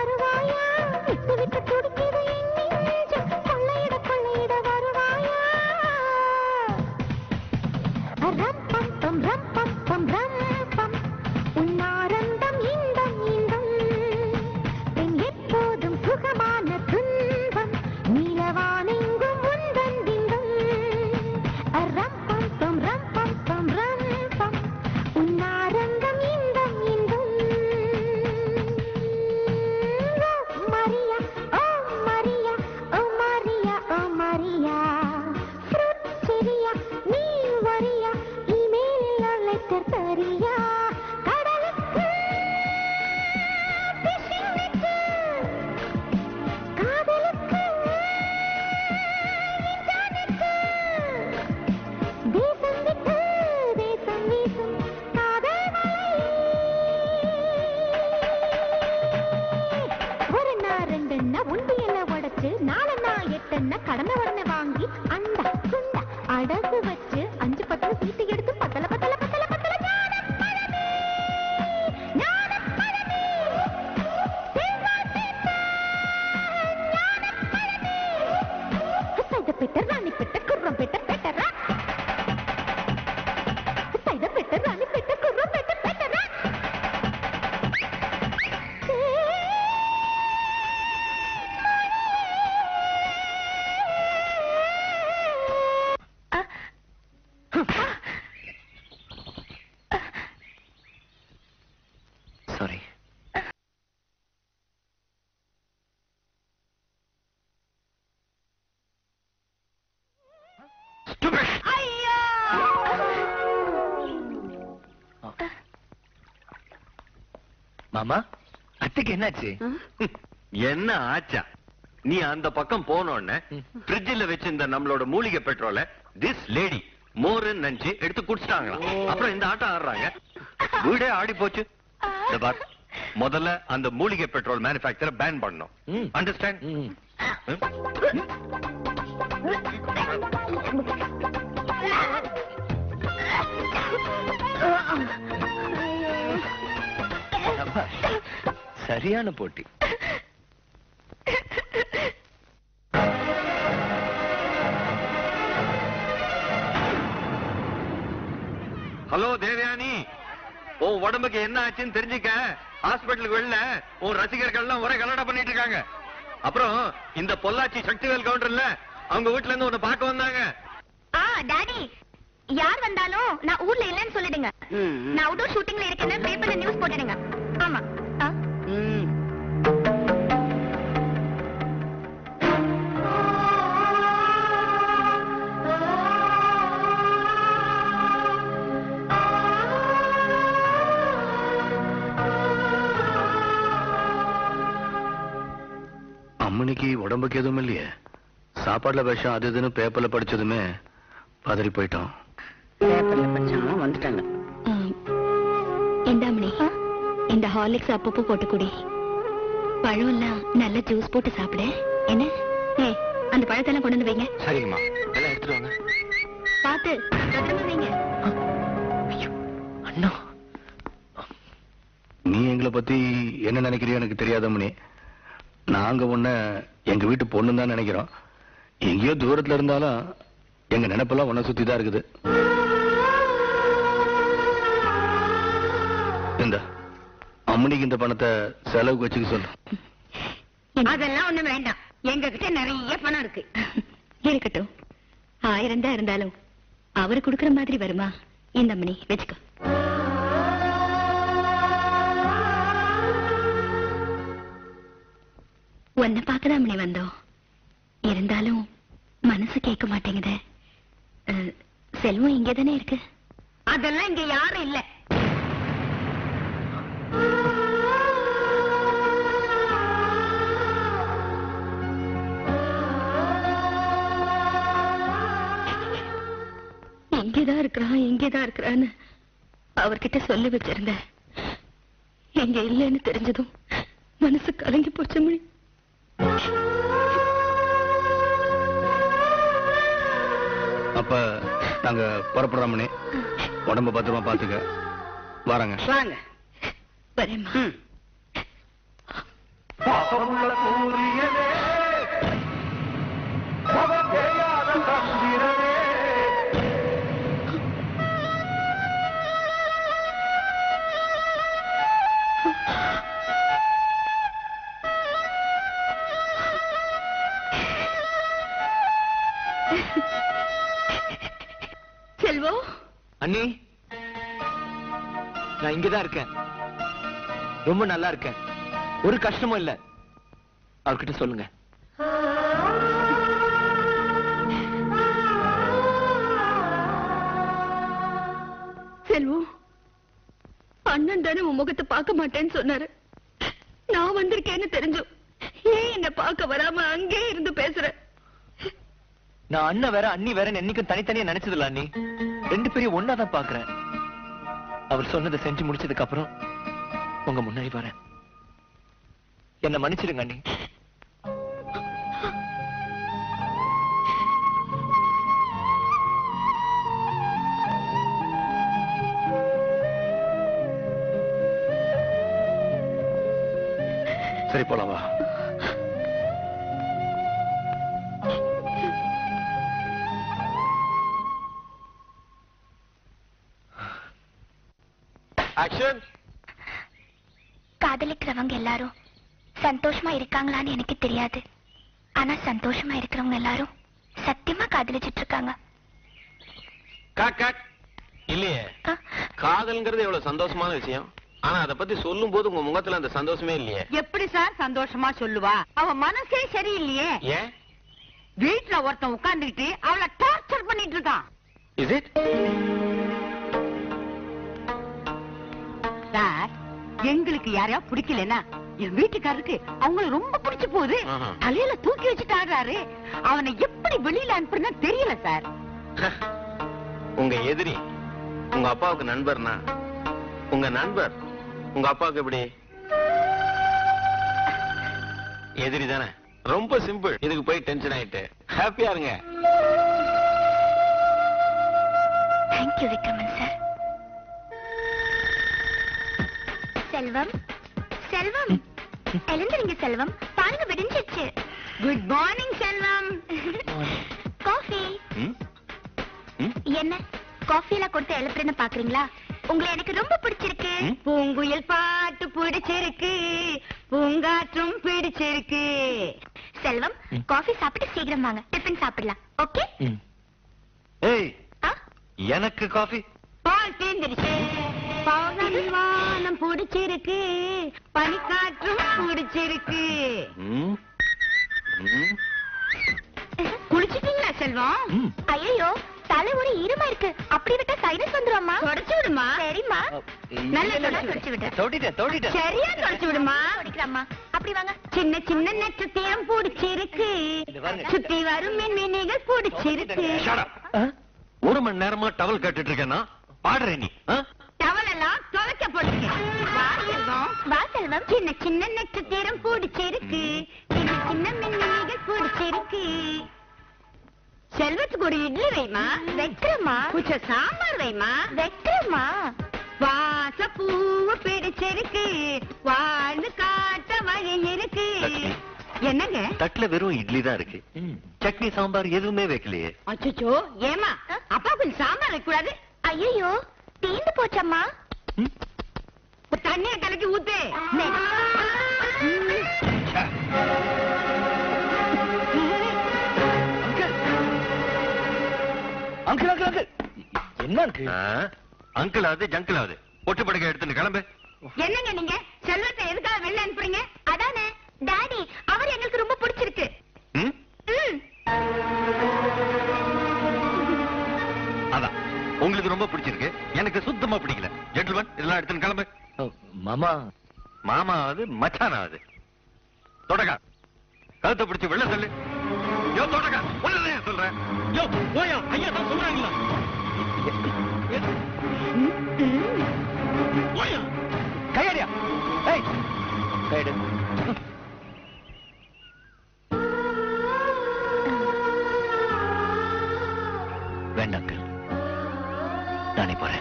உண்டியல உடைச்சு நாலண்ணா எட்டண்ணா கடனை உடனே வாங்கி அண்டா குண்டா அடகு வச்சு அஞ்சு பத்து சீட்டு எடுத்து பத்தல பத்தல பத்தல பத்தல ஞானப்பழமே, ஞானப்பழமே, தேங்காய் தேத்த, ஞானப்பழமே. சைத பெட்ட ராணி பெட்ட குர்ரம் பெட்ட பெட்டரா சைத பெட்ட ராணி பெட்ட குர்ரம் பெட்ட பெட்டரா சாரி மாமா அத்தைக்கு என்னாச்சு என்ன ஆச்சா நீ அந்த பக்கம் போனோன்னு ஃப்ரிட்ஜில் வச்சிருந்த நம்மளோட மூலிகை பெட்ரோல திஸ் லேடி மோருன்னு நினைச்சு எடுத்து குடிச்சிட்டாங்களாம் அப்புறம் இந்த ஆட்டம் ஆடுறாங்க வீடே ஆடி போச்சு இந்த பார் முதல்ல அந்த மூலிகை பெட்ரோல் மேனுஃபேக்சரை பேன் பண்ணணும் அண்டர்ஸ்டாண்ட் சரியான போட்டி ஹலோ தேவயானி உன் உடம்புக்கு என்ன ஆச்சுன்னு தெரிஞ்சுக்க ஹாஸ்பிட்டலுக்கு வெளில உன் ரசிகர்கள் எல்லாம் ஒரே கலடா பண்ணிட்டு இருக்காங்க அப்புறம் இந்த பொள்ளாச்சி சக்திவேல் கவுண்டர்ல அவங்க வீட்டுல இருந்து உன்னை பார்க்க வந்தாங்க ஆ டாடி யார் வந்தாலும் நான் ஊர்ல இல்லைன்னு சொல்லிடுங்க நான் அவுட்டோர் ஷூட்டிங்ல இருக்கேன்னு பேப்பர்ல நியூஸ் போட்டுடுங்க ஆமா ஆ. அம்மனிக்கு உடம்புக்கு எதுவும் இல்லையே சாப்பாடுல விஷம் அது இதுன்னு பேப்பர்ல படிச்சதுமே பதறி போயிட்டோம் பேப்பர்ல படிச்சவங்க வந்துட்டாங்க இந்தாமணி இந்த ஹார்லிக்ஸ் அப்பப்போ போட்டு குடி பழம் எல்லாம் நல்ல ஜூஸ் போட்டு சாப்பிடு என்ன ஏய் அந்த பழத்தெல்லாம் கொண்டு வந்து வைங்க சரிங்கம்மா எல்லாம் எடுத்துட்டு வாங்க பார்த்து பத்திரமா வைங்க அண்ணா நீ எங்களை பத்தி என்ன நினைக்கிறியோ எனக்கு தெரியாத மணி நாங்க உன்ன எங்க வீட்டு பொண்ணு தான் நினைக்கிறோம் எங்கேயோ தூரத்துல இருந்தாலும் எங்க நினைப்பெல்லாம் உன்னை சுத்தி தான் இருக்குது இந்த அம்மனிக்கு இந்த பணத்தை செலவுக்கு வச்சுக்க சொல்லு அதெல்லாம் ஒண்ணு வேண்டாம் எங்க கிட்ட நிறைய பணம் இருக்கு இருக்கட்டும் ஆயிரம் தான் இருந்தாலும் அவர் கொடுக்கிற மாதிரி வருமா இந்த மணி வச்சுக்கோ உன்னை பார்க்கதான் மணி வந்தோம் இருந்தாலும் மனசு கேட்க மாட்டேங்குது அஹ், செல்வம் இங்கே தானே இருக்கு அதெல்லாம் இங்க யாரும் இல்ல இங்கேதான் இருக்கிறான் இங்கேதான் இருக்கிறான்னு அவர்கிட்ட சொல்லி வச்சிருந்தேன் எங்க இல்லைன்னு தெரிஞ்சதும் மனசு கலங்கி போச்சு மணி அப்ப நாங்க புறப்படுறோம் மணி உடம்ப பத்திரமா பாத்துக்க வராங்க வாங்க வரேம்மா பாசமுள்ள சூரியனே பவம் தெரியாத சந்திரனே செல்வம் அண்ணி நான் இங்கதான் இருக்கேன் ரொம்ப நல்லா இருக்கேன் ஒரு கஷ்டமும் இல்ல அவர்கிட்ட சொல்லுங்க செல்வம் அண்ணன் தானே உன் முகத்தை பார்க்க மாட்டேன்னு சொன்னாரு நான் வந்திருக்கேன்னு தெரிஞ்சும் ஏன் என்ன பார்க்க வராம அங்கே இருந்து பேசுற நான் அண்ணன் வேற அண்ணி வேற என்னைக்கும் தனித்தனியா நினைச்சதில்ல அண்ணி ரெண்டு பேரையும் ஒன்னாதான் பாக்குறேன் அவர் சொன்னதை செஞ்சு முடிச்சதுக்கு அப்புறம் உங்க முன்னாடி வரேன் என்ன மன்னிச்சிடுங்க அண்ணி சரி போலாம் வா ஆக்ஷன் காதலிக்கிறவங்க எல்லாரும் சந்தோஷமா இருக்காங்களான்னு எனக்கு தெரியாது ஆனா சந்தோஷமா இருக்கிறவங்க எல்லாரும் சத்தியமா காதலிச்சிட்டு இருக்காங்க கட் கட் இல்லையே காதல்ங்கிறது எவ்வளவு சந்தோஷமான விஷயம் ஆனா அத பத்தி சொல்லும் போது உங்க முகத்துல அந்த சந்தோஷமே இல்லையே எப்படி சார் சந்தோஷமா சொல்லுவா அவ மனசே சரியில்லையே ஏன் வீட்டுல ஒருத்தன் உட்கார்ந்துகிட்டு அவளை டார்ச்சர் பண்ணிட்டு இருக்கான் இஸ் இட் சார் எங்களுக்கு யாரையா பிடிக்கலனா என் வீட்டுக்காரருக்கு அவங்கள ரொம்ப பிடிச்சு போகுது ஆஹா. தலையில தூக்கி வச்சுட்டு ஆடுறாரு அவனை எப்படி வெளியில அனுப்புறதுன்னு தெரியல சார் உங்க எதிரி உங்க அப்பாவுக்கு நண்பர்னா உங்க நண்பர் உங்க அப்பாவுக்கு எப்படி எதிரி தானே ரொம்ப சிம்பிள் இதுக்கு போய் டென்ஷன் ஆயிட்டு ஹாப்பியா இருங்க தேங்க்யூ விக்ரமன் சார் செல்வம் செல்வம் எழுந்துருங்க செல்வம் பாருங்க விடிஞ்சிச்சு குட் மார்னிங் செல்வம் காஃபி என்ன காஃபி எல்லாம் கொடுத்து எழுப்புறேன்னு பாக்குறீங்களா உங்களை எனக்கு ரொம்ப பிடிச்சிருக்கு பூங்குயில் பாட்டு பிடிச்சிருக்கு பூங்காற்றும் பிடிச்சிருக்கு செல்வம் காஃபி சாப்பிட்டு சீக்கிரம் வாங்க டிஃபன் சாப்பிடலாம் ஓகே ஏய் எனக்கு காஃபி பால் தீர்ந்துருச்சு பௌர்ணமி வானம் பிடிச்சிருக்கு பனிக்காற்றும் பிடிச்சிருக்கு குளிச்சிட்டீங்களா செல்வம் ஐயோ தலை ஒரு ஈரமா இருக்கு அப்படி விட்டா சைனஸ் வந்துரும்மா தொடச்சு விடுமா சரிம்மா நல்ல தொடச்சு தொடச்சு விடு தொட்டிட்டேன் தொட்டிட்டேன் சரியா தொடச்சு விடுமா தொடக்கிறம்மா அப்படி வாங்க சின்ன சின்ன நட்சத்திரம் பிடிச்சிருக்கு சுத்தி வரும் மின்மினிகள் பிடிச்சிருக்கு ஒரு மணி நேரமா டவல் கட்டிட்டு இருக்கேன்னா பாடுறேன் நீ ஆ? டவல் எல்லாம் துவைக்க போட்டுருக்கு வா செல்வம் வா செல்வம் சின்ன சின்ன நட்சத்திரம் பிடிச்சிருக்கு சின்ன சின்ன மின்மினிகள் பிடிச்சிருக்கு செல்வத்துக்கு ஒரு இட்லி வைமா வைக்கிறேம்மா கொஞ்சம் சாம்பார் வைமா வைக்கிறேம்மா வாச பூவு பிடிச்சிருக்கு வாழ்ந்து காட்ட வழி இருக்கு லட்சுமி. என்னங்க தட்டுல வெறும் இட்லி தான் இருக்கு சட்னி சாம்பார் எதுவுமே வைக்கலையே அச்சோ ஏமா அப்பா கொஞ்சம் சாம்பார் வைக்கூடாது ஐயோ தீந்து போச்சம்மா தண்ணிய கலக்கி ஊத்து அங்கிள் அங்கிள் அங்கிள் என்ன இருக்கு அங்கிள் ஆகுது ஜங்கிள் ஆகுது பொட்டு படுக்க எடுத்துட்டு கிளம்பு என்னங்க நீங்க செல்வத்தை எதுக்காக வெளில அனுப்புறீங்க அதானே டாடி அவர் எங்களுக்கு ரொம்ப பிடிச்சிருக்கு ம்? ம். அதான் உங்களுக்கு ரொம்ப பிடிச்சிருக்கு எனக்கு சுத்தமா பிடிக்கல ஜென்டில்மேன் இதெல்லாம் எடுத்துன்னு கிளம்பு மாமா மாமா ஆகுது மச்சான் ஆகுது தொடக்கா கழுத்தை பிடிச்சு வெளில சொல்லு யோ தொடக்கா உள்ளதே சொல்றேன் யோ போயா ஐயா தான் சொல்றாங்களா போயா கையடியா ஏய் கையடு வேண்டாம் அங்கிள் நானே போறேன்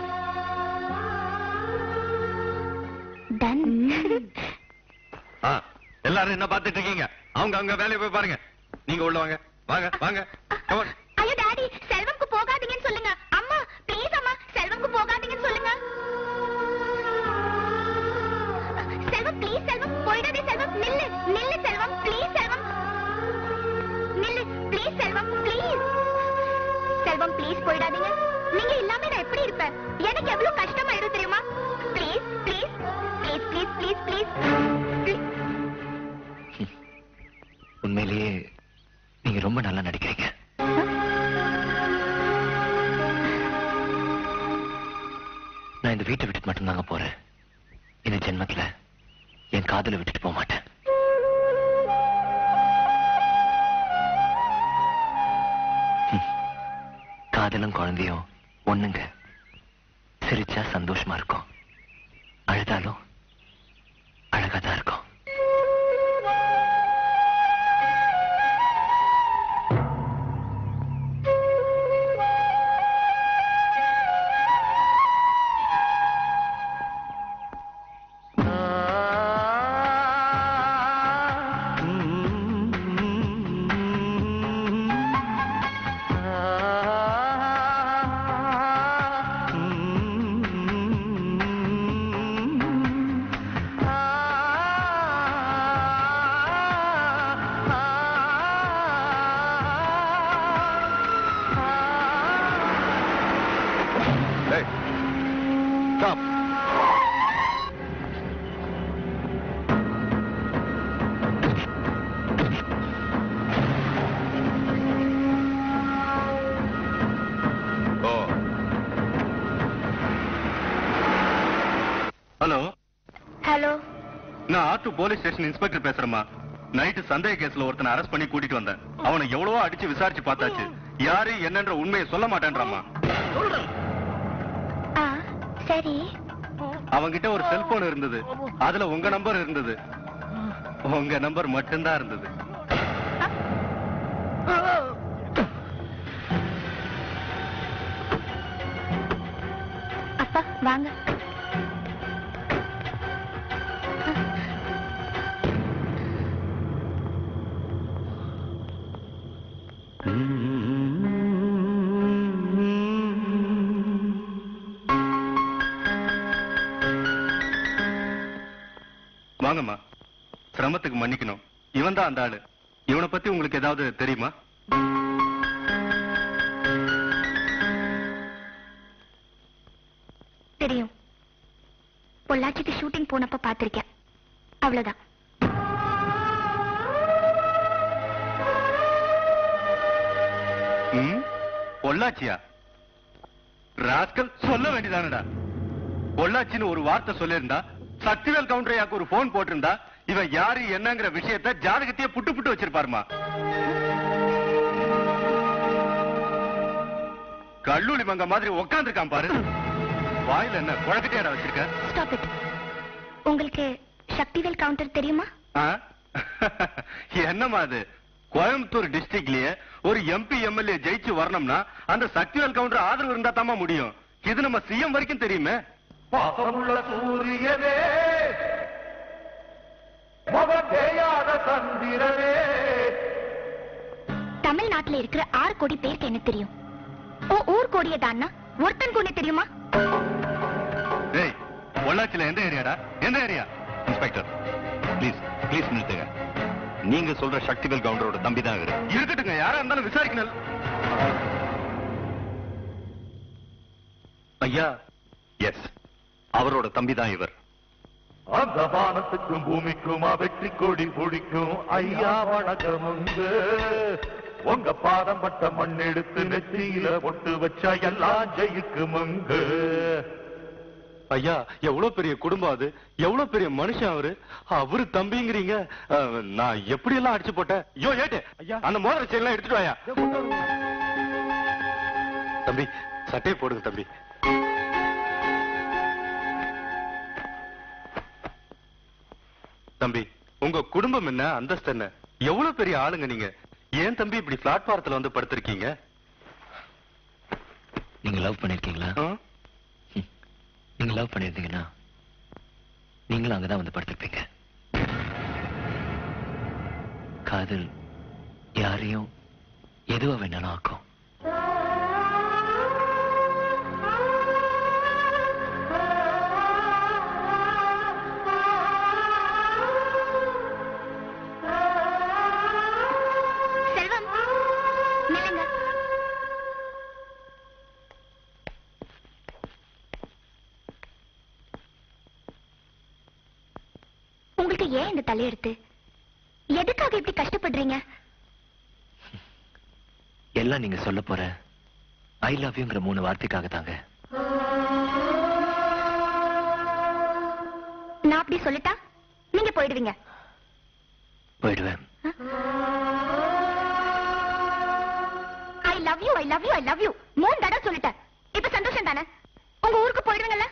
டன் ஆ, எல்லாரும் என்ன பார்த்துட்டு இருக்கீங்க அவங்க அவங்க வேலையை போய் பாருங்க நீங்க உள்ள வாங்க வாங்க வாங்க Come on. ஐயோ டாடி செல்வம்க்கு போகாதீங்கன்னு சொல்லுங்க அம்மா ப்ளீஸ் அம்மா செல்வம்க்கு போகாதீங்கன்னு சொல்லுங்க செல்வம் ப்ளீஸ் செல்வம் போயிடாதே செல்வம் நில்லு நில்லு செல்வம் ப்ளீஸ் செல்வம் நில்லு please Selvam please Selvam please போயிடாதீங்க நீங்க இல்லாம நான் எப்படி இருப்பேன் எனக்கு எவ்வளவு கஷ்டமாயிரும் தெரியுமா please please please please please please உண்மையிலேயே நீங்க ரொம்ப நல்லா நடிக்கிறீங்க நான் இந்த வீட்டை விட்டுட்டு மட்டும்தாங்க போறேன் இந்த ஜென்மத்துல என் காதலை விட்டுட்டு போக மாட்டேன் ம். காதலும் குழந்தையும் ஒண்ணுங்க சிரிச்சா சந்தோஷமா இருக்கும் அழுதாலும் அழகாதான் இருக்கும் ஆ நான் ஆத்து போலீஸ் ஸ்டேஷன் இன்ஸ்பெக்டர் பேசுறேம்மா நைட்டு சந்தேக கேஸ்ல ஒருத்தனை அரெஸ்ட் பண்ணி கூட்டிட்டு வந்தேன் அவனை எவ்வளவோ அடிச்சு விசாரிச்சு பார்த்தாச்சு யாரு என்னன்ற உண்மையை சொல்ல மாட்டேன்றாமா ஆ சரி அவன்கிட்ட ஒரு செல்போன் இருந்தது அதுல உங்க நம்பர் இருந்தது உங்க நம்பர் மட்டும்தான் இருந்தது அப்பா வாங்க வாங்கம்மா சிரமத்துக்கு மன்னிக்கணும் இவன் தான் அந்த ஆளு இவனை பத்தி உங்களுக்கு ஏதாவது தெரியுமா தெரியும் பொள்ளாச்சிக்கு ஷூட்டிங் போனப்ப பார்த்திருக்கேன் அவ்வளவுதான் ம்? பொள்ளாச்சியா ராஸ்கல் சொல்ல வேண்டியதானடா பொள்ளாச்சின்னு ஒரு வார்த்தை சொல்லியிருந்தா சக்திவேல் கவுண்டரையாக்கு ஒரு போன் போட்டிருந்தா இவன் யாரு என்னங்கிற விஷயத்த ஜாதகத்தையே புட்டு புட்டு வச்சிருப்பாருமா கல்லூரி மங்க மாதிரி உக்காந்துருக்கான் பாரு வாயில என்ன குழக்கட்டையாடா வச்சிருக்க ஸ்டாப் இட் உங்களுக்கு சக்திவேல் கவுண்டர் தெரியுமா ஆ? என்னம்மா அது கோயம்புத்தூர் டிஸ்ட்ரிக்ட்லயே ஒரு எம்பி எம்எல்ஏ ஜெயிச்சு வரணும்னா அந்த சக்திவேல் கவுண்டர் ஆதரவு இருந்தா தாமா முடியும் இது நம்ம சிஎம் வரைக்கும் தெரியுமே பாசமுள்ள சூரியனே முகம் தேயாத சந்திரனே தமிழ்நாட்டுல இருக்கிற ஆறு கோடி பேருக்கு என்ன தெரியும் ஓ ஊர் கோடிய தான்னா ஒருத்தன் கூட தெரியுமா டேய் பொள்ளாச்சியில எந்த ஏரியாடா எந்த ஏரியா இன்ஸ்பெக்டர் ப்ளீஸ் ப்ளீஸ் நிறுத்துங்க நீங்க சொல்ற சக்திவேல் கவுண்டரோட தம்பி தான் இவரு இருக்கட்டுங்க யாரா இருந்தாலும் விசாரிக்கணும் ஐயா எஸ் அவரோட தம்பி தான் இவர் அந்த வானத்துக்கும் பூமிக்கும் வெற்றி கொடி பிடிக்கும் ஐயா வணக்கமுங்க உங்க பாதம் பட்ட மண் எடுத்து நெத்தியில பொட்டு வச்சா எல்லாம் ஜெயிக்குமுங்க ஐயா எவ்வளவு பெரிய குடும்பம் அது எவ்வளவு பெரிய மனுஷன் அவரு அவரு தம்பிங்கிறீங்க அஹ், நான் எப்படி எல்லாம் அடிச்சு போட்டேன் ஐயோ ஏட்டு அந்த மோதிர செயின் எல்லாம் எடுத்துட்டு வாயா தம்பி சட்டையை போடுங்க தம்பி தம்பி உங்க குடும்பம் என்ன அந்தஸ்து என்ன எவ்வளவு பெரிய ஆளுங்க நீங்க ஏன் தம்பி இப்படி பிளாட்பாரத்துல வந்து படுத்திருக்கீங்க நீங்க லவ் பண்ணிருக்கீங்களா நீங்க லவ் பண்ணிருந்தீங்கன்னா நீங்களும் அங்கதான் வந்து படுத்திருப்பீங்க காதல் யாரையும் எதுவா வேணாலும் ஆக்கும் செல்வம் நில்லுங்க உங்களுக்கு ஏன் இந்த தலையெடுத்து எதுக்காக இப்படி கஷ்டப்படுறீங்க எல்லாம் நீங்க சொல்ல போற ஐ லவ் யூங்கிற மூணு வார்த்தைக்காக தாங்க நான் அப்படி சொல்லிட்டா நீங்க போயிடுவீங்க போயிடுவேன் I love you I love you I love you மூணு தடவை சொல்லிட்டேன் இப்ப சந்தோஷம் தானே உங்க ஊருக்கு போயிடுவீங்கல்ல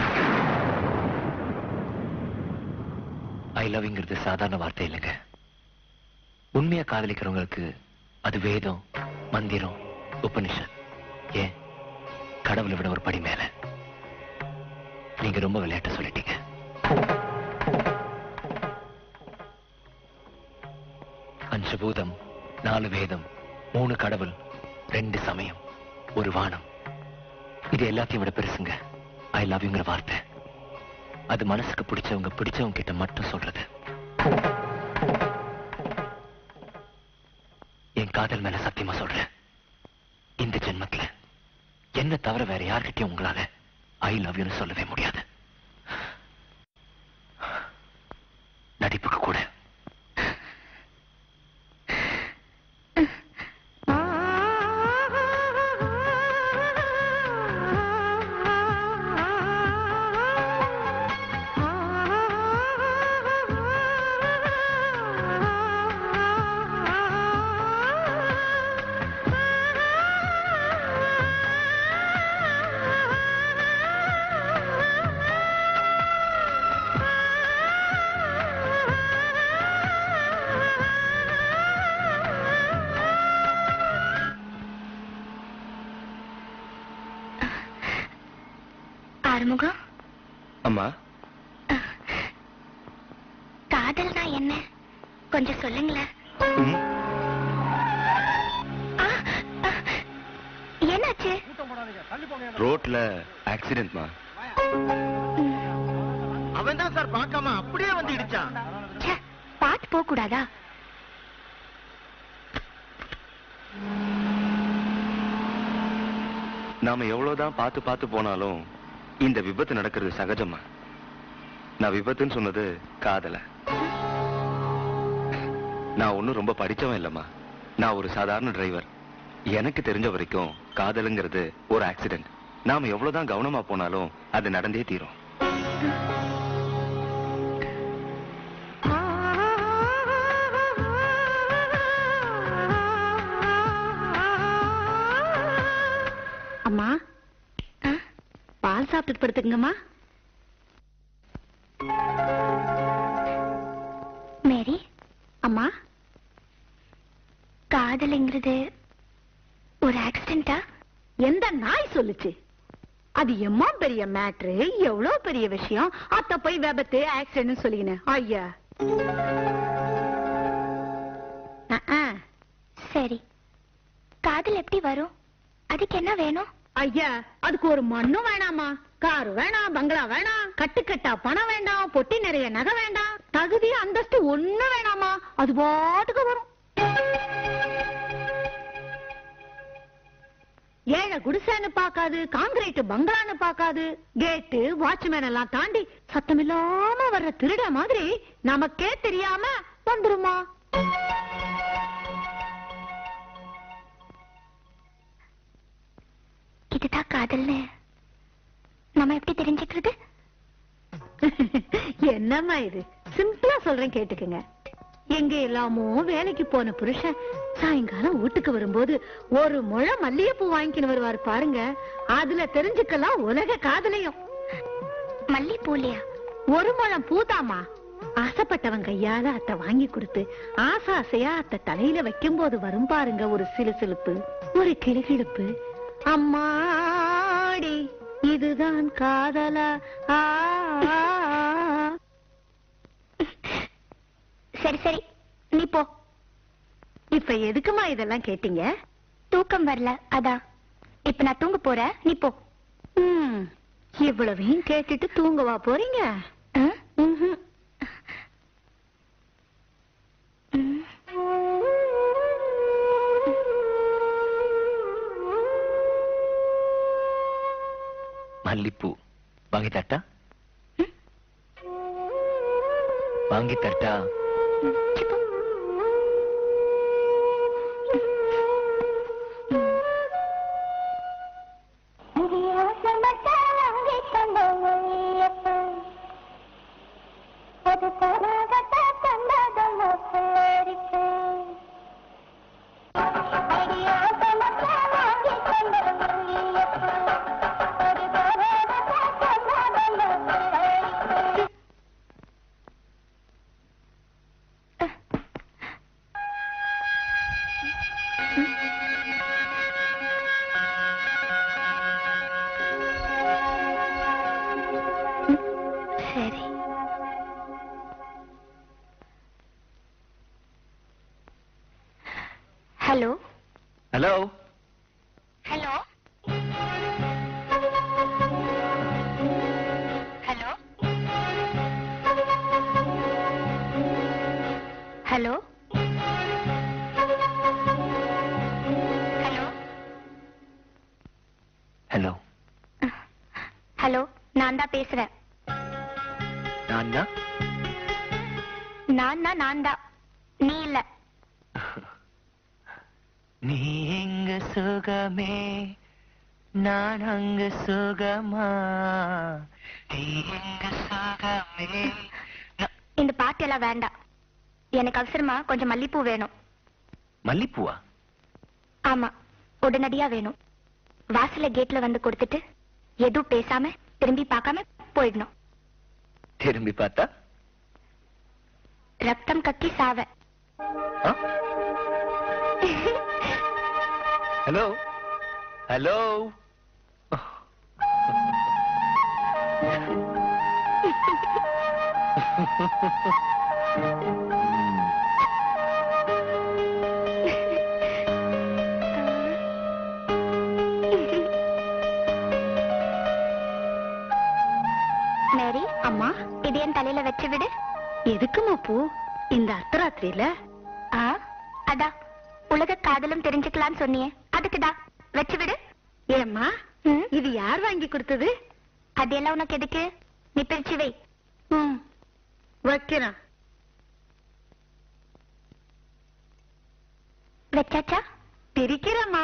ஐ லவ்ங்கிறது சாதாரண வார்த்தை இல்லைங்க உண்மையா காதலிக்கிறவங்களுக்கு அது வேதம் மந்திரம் உபனிஷத் ஏன் கடவுளை விட ஒரு படி மேல நீங்க ரொம்ப விளையாட்ட சொல்லிட்டீங்க அஞ்சு பூதம் நாலு வேதம் மூணு கடவுள் ரெண்டு சமயம் ஒரு வானம் இது எல்லாத்தையும் விட பெருசுங்க ஐ லவ்ங்கிற வார்த்தை அது மனசுக்கு பிடிச்சவங்க பிடிச்சவங்க கிட்ட மட்டும் சொல்றது என் காதல் மேல சத்தியமா சொல்றேன் இந்த ஜென்மத்துல என்ன தவிர வேற யார்கிட்டயும் உங்களால ஐ லவ் யூன்னு சொல்லவே முடியாது நடிப்புக்கு கூட ஆறுமுகம் அம்மா காதல்னா என்ன கொஞ்சம் சொல்லுங்களேன் ம், என்னாச்சு ரோட்ல ஆக்சிடென்ட்மா அவன் தான் சார் பார்க்காம அப்படியே வந்து இடிச்சான் ச்சே, பார்த்து போக கூடாதா நாம எவ்வளவுதான் பார்த்து பார்த்து போனாலும் இந்த விபத்து நடக்கிறது சகஜமா நான் விபத்துன்னு சொன்னது காதல நான் ஒண்ணும் ரொம்ப படிச்சவன் இல்லம்மா நான் ஒரு சாதாரண டிரைவர் எனக்கு தெரிஞ்ச வரைக்கும் காதலுங்கிறது ஒரு ஆக்சிடென்ட் நாம எவ்வளவுதான் கவனமா போனாலும் அது நடந்தே தீரும் அம்மா பால் சாப்பிட்டுட்டு படுத்துக்குங்கம்மா மேரி அம்மா காதலுங்கிறது ஒரு ஆக்சிடென்ட்டா எந்த நாய் சொல்லுச்சு அது எம்மா பெரிய மேட்ரு எவ்வளவு பெரிய விஷயம் அத்த போய் விபத்து ஆக்சிடென்ட் சொல்லிக்கினேன் ஐயா அஹ், அஹ். சரி காதல் எப்படி வரும் அதுக்கு என்ன வேணும் ஐயா அதுக்கு ஒரு மண்ணும் வேணாமா கார் வேணாம் பங்களா வேணாம் கட்டுக்கட்டா பணம் வேண்டாம் பொட்டி நிறைய நகை வேண்டாம் தகுதி அந்தஸ்து ஒண்ணு வேணாமா அது பாட்டுக்கு வரும் ஏழை குடிசைன்னு பார்க்காது காங்கிரீட் பங்களான்னு பார்க்காது கேட்டு வாட்ச்மேன் எல்லாம் தாண்டி சத்தமில்லாம வர்ற திருட மாதிரி நமக்கே தெரியாம வந்துருமா இதுதான் காதல்னு நம்ம எப்படி தெரிஞ்சுக்கிறது என்னம்மா இது சிம்பிளா சொல்றேன் கேட்டுக்குங்க எங்க எல்லாமோ வேலைக்கு போன புருஷன் சாயங்காலம் வீட்டுக்கு வரும்போது ஒரு முழ மல்லிகைப்பூ வாங்கிக்கின்னு வருவாரு பாருங்க அதுல தெரிஞ்சுக்கலாம் உலக காதலையும் மல்லிப்பூலையா ஒரு முழம் பூதாமா ஆசைப்பட்டவன் கையால அத்தை வாங்கி கொடுத்து ஆசை ஆசையா அத்தை தலையில வைக்கும் போது வரும் பாருங்க ஒரு சிலுசிலுப்பு ஒரு கிளுகிழுப்பு அம்மாடி இதுதான் காதலா ஆ, ஆ, ஆ. சரி சரி நீ போ இப்ப எதுக்குமா இதெல்லாம் கேட்டீங்க தூக்கம் வரல அதான் இப்ப நான் தூங்க போறேன் நீ போ ம், இவ்வளவையும் கேட்டுட்டு தூங்கவா போறீங்க ஆ? ம்ஹும். ம். மல்லிப்பூ வாங்கி தட்டா வாங்கி தட்டா சரி hello hello hello hello hello hello hello hello நான் தான் பேசுறேன் நான் தான் நான் தான் நான் தான் நீ இல்ல நீ எங்க சுகமே நான் அங்க சுகமா நீ எங்க சுகமே இந்த பாட்டு எல்லாம் வேண்டாம் எனக்கு அவசரமா கொஞ்சம் மல்லிப்பூ வேணும் மல்லிப்பூவா ஆமா உடனடியா வேணும் வாசல்ல கேட்ல வந்து கொடுத்துட்டு எதுவும் பேசாம திரும்பி பார்க்காம போயிடணும் திரும்பி பார்த்தா ரத்தம் கக்கி சாவ ஆ? ஹலோ ஹலோ மேரி அம்மா இது என் தலையில வச்சு விடு எதுக்குமா பூ இந்த அர்த்தராத்திரியில ஆ அதான் உலக காதலும் தெரிஞ்சுக்கலாம்னு சொன்னியே அதுக்குதான் வச்சு விடு ஏம்மா இது யார் வாங்கி கொடுத்தது அதெல்லாம் உனக்கு எதுக்கு நீ பிரிச்சு வை ம் வைக்கிறேன் வச்சாச்சா பிரிக்கிறேம்மா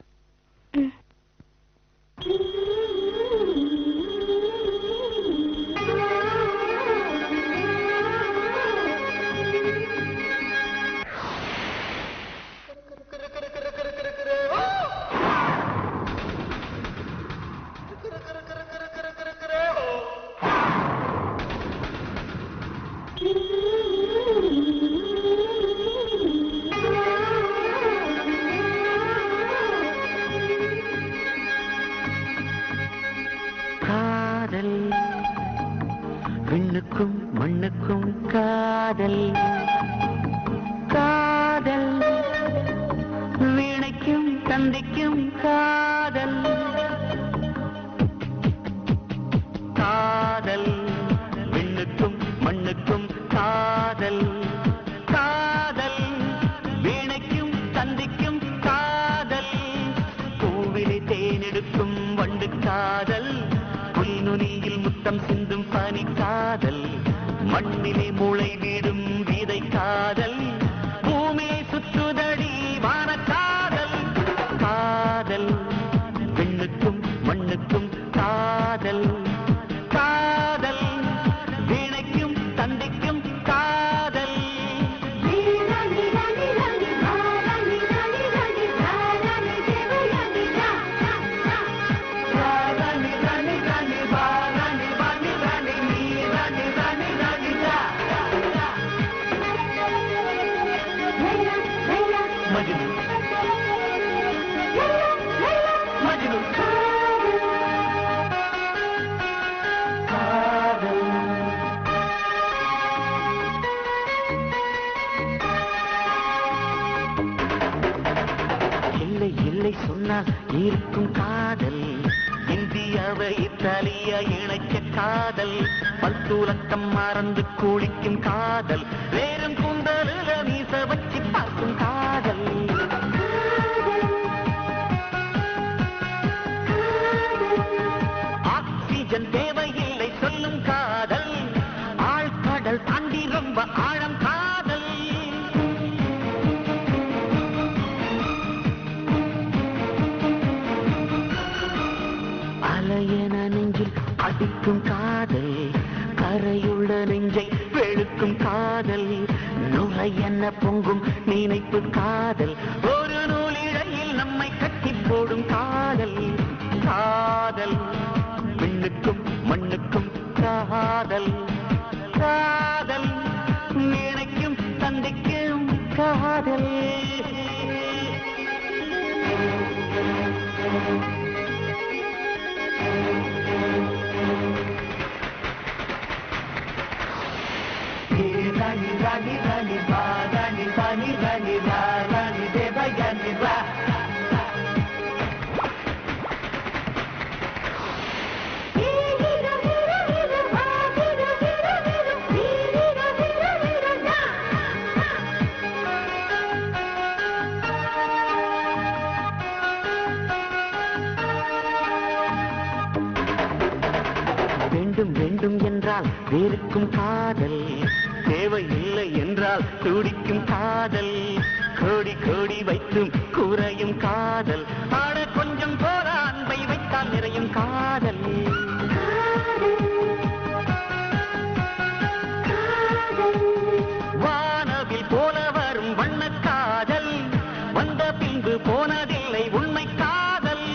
காதல் விண்ணுக்கும் மண்ணுக்கும் காதல் காதல் வீணைக்கும் தந்தைக்கும் காதல் காதல் விண்ணுக்கும் மண்ணுக்கும் காதல் காதல் வீணைக்கும் தந்திக்கும் காதல் பூவிலே தேனெடுக்கும் வண்டு காதல் புல்நுனியில் முத்தம் சிந்தும் பனி காதல் மண்ணிலே முளை விடும் விதை காதல் பூமியை சுற்றுதடி வான காதல் காதல் பெண்ணுக்கும் மண்ணுக்கும் காதல் காதல் வீணைக்கும் தந்தைக்கும் காதல் மஜ்னு மஜ்னு காதல் இல்லை இல்லை சொன்னால் இருக்கும் காதல் இந்தியாவை இத்தாலியா இணைக்க காதல் பல்துலக்கம் மறந்து குளிக்கும் காதல் வேறும் குந்தலில் மீச வச்சு பார்க்கும் காதல் ஆக்சிஜன் தேவையில்லை சொல்லும் காதல் ஆழ்கடல் தாண்டி ரொம்ப ஆழம் காதல் அலையென நெஞ்சில் அடிக்கும் காதல் கரையுள்ள நெஞ்சை வெளுக்கும் காதல் நுரை என்ன பொங்கும் நினைப்பு காதல் ஒரு நூலிழையில் நம்மை கட்டி போடும் காதல் காதல் பெண்ணுக்கும் மண்ணுக்கும் காதல் காதல் நினைக்கும் தந்தைக்கும் காதல் Rani, rani, rani, ba, rani, rani, rani, ra, rani, deva, yani, ra. வேண்டும் வேண்டும் என்றால் வேறுக்கும் காதல் தேவையில்லை என்றால் துடிக்கும் காதல் கோடி கோடி வைத்தும் குறையும் காதல் ஆட கொஞ்சம் போல அன்பை வைத்தால் நிறையும் காதல் வானவில் போல வரும் வண்ண காதல் வந்த பின்பு போனதில்லை உண்மை காதல்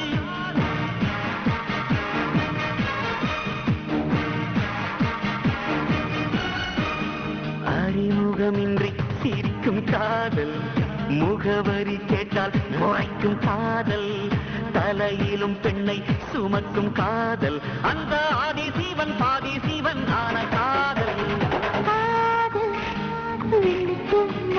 அறிமுகமின்றி சிரிக்கும் காதல் முகவரி கேட்டால் முறைக்கும் காதல் தலையிலும் பெண்ணை சுமக்கும் காதல் அந்த ஆதி சீவன் பாதி சீவன் ஆன காதல்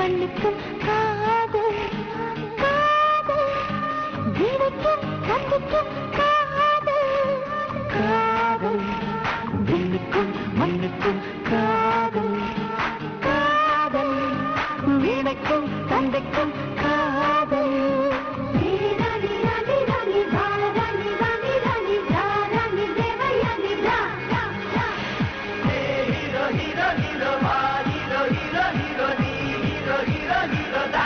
மண்ணுக்கும் காதல் காதல் வீணுக்கும் கண்ணுக்கும் காதல் காதல் விண்ணுக்கும் மண்ணுக்கும் காதல் காதல் வீணுக்கும் தந்தைக்கும் காதல் ராணி ராணி ராணி ராணி ராணி ராணி ராணி தேவயானி ரா ரா ரா ஹீரோ ஹீரோ ஹீரோ வா ஹீரோ ஹீரோ ஹீரோ நீ ஹீரோ ஹீரோ ஹீரோ தா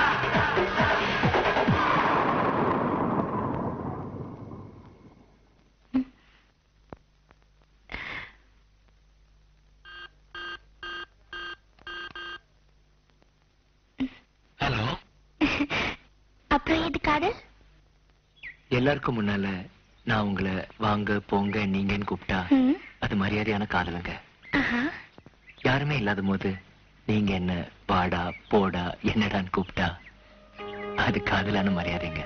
ஹலோ அப்புறம் எது காதல் எல்லாருக்கும் முன்னால நான் உங்களை வாங்க போங்க நீங்கன்னு கூப்பிட்டா ம், அது மரியாதையான காதலுங்க ஆஹா. யாருமே இல்லாத போது நீங்க என்ன வாடா போடா என்னடான்னு கூப்பிட்டா அது காதலான மரியாதைங்க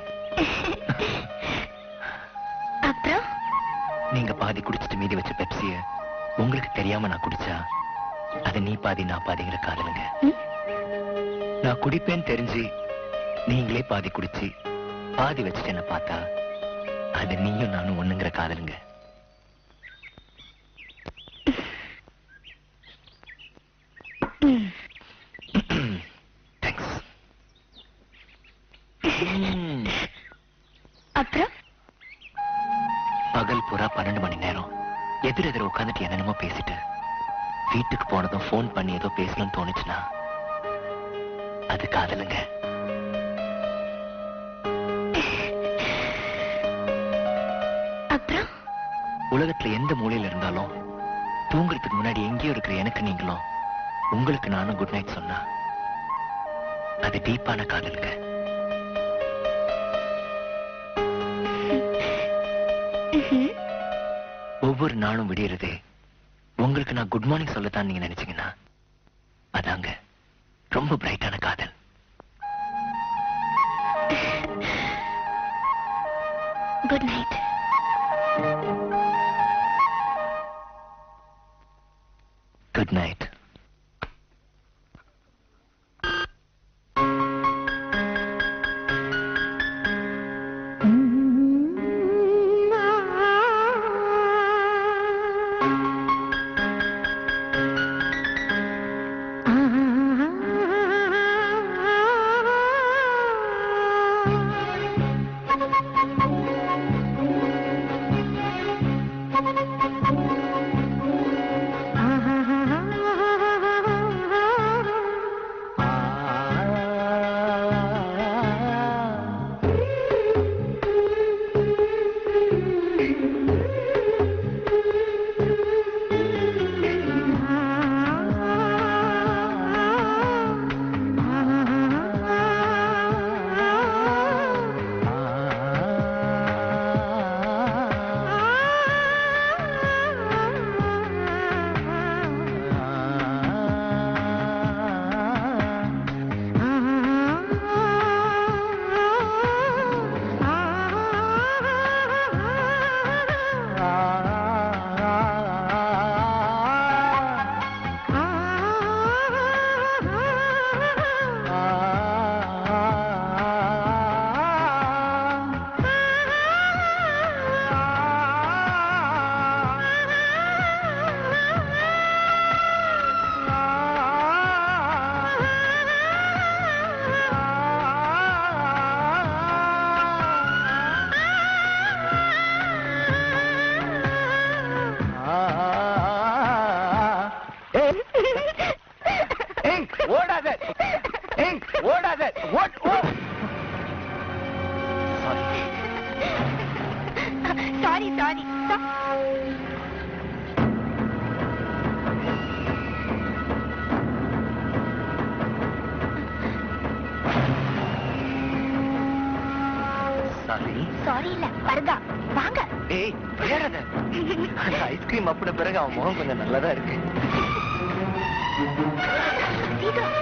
அப்புறம் நீங்க பாதி குடிச்சிட்டு மீதி வச்ச பெப்சிய உங்களுக்கு தெரியாம நான் குடிச்சா அது நீ பாதி நான் பாதிங்கிற காதலுங்க நான் குடிப்பேன்னு தெரிஞ்சு நீங்களே பாதி குடிச்சு பாதி வச்சுட்டு என்ன பார்த்தா அது நீயும் நானும் ஒண்ணுங்கிற காதலுங்க தேங்க்ஸ் அப்புறம் பகல் பூரா பன்னெண்டு மணி நேரம் எதிர் எதிர உட்காந்துட்டு என்னென்னமோ பேசிட்டு வீட்டுக்கு போனதும் ஃபோன் பண்ணி ஏதோ பேசணும்னு தோணுச்சுன்னா அது காதலுங்க அப்புறம் உலகத்துல எந்த மூலையில இருந்தாலும் தூங்குறதுக்கு முன்னாடி எங்கேயோ இருக்கிற எனக்கு நீங்களும் உங்களுக்கு நானும் குட் நைட் சொன்னா அது டீப்பான காதலுங்க ம்ஹும். ஒவ்வொரு நாளும் விடியறதே உங்களுக்கு நான் குட் மார்னிங் சொல்லத்தான் நீங்க நினைச்சீங்கன்னா அதாங்க ரொம்ப பிரைட்டான காதல் குட் நைட் குட் நைட் ஓடாத ஏய், ஓடாத ஓட் ஓ சாரி சாரி சாரி சாரி இல்ல வருதா வாங்க ஏய் விளையாடாத அந்த ஐஸ்கிரீம் அப்பட பிறகு அவன் முகம் கொஞ்சம் நல்லதா இருக்கு சீக்கிரம்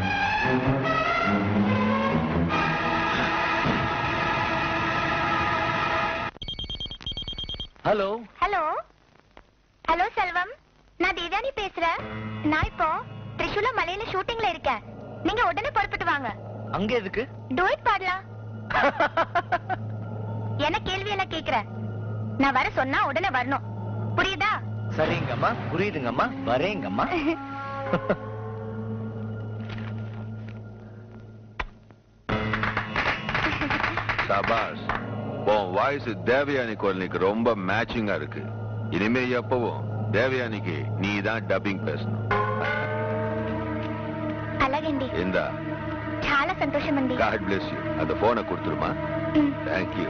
ஹலோ ஹலோ ஹலோ செல்வம் நான் தேவயானி பேசுறேன் நான் இப்போ திரிஷூல மலையில ஷூட்டிங்ல இருக்கேன் நீங்க உடனே புறப்பட்டு வாங்க அங்க எதுக்கு டூயட் பாடலாம் என்ன கேள்வி எல்லாம் கேக்குற நான் வர சொன்னா உடனே வரணும் புரியுதா சரிங்கம்மா புரியுதுங்கம்மா வரேங்கம்மா சபாஷ் உன் வாய்ஸ் தேவயானி குரலுக்கு ரொம்ப மேட்சிங்கா இருக்கு இனிமே எப்பவும் தேவயானிக்கு நீ தான் டப்பிங் பேசணும் అలాగండి இந்தா చాలా సంతోషం అండి காட் பிளஸ் யூ அந்த போனை கொடுத்துருமா ம். Thank you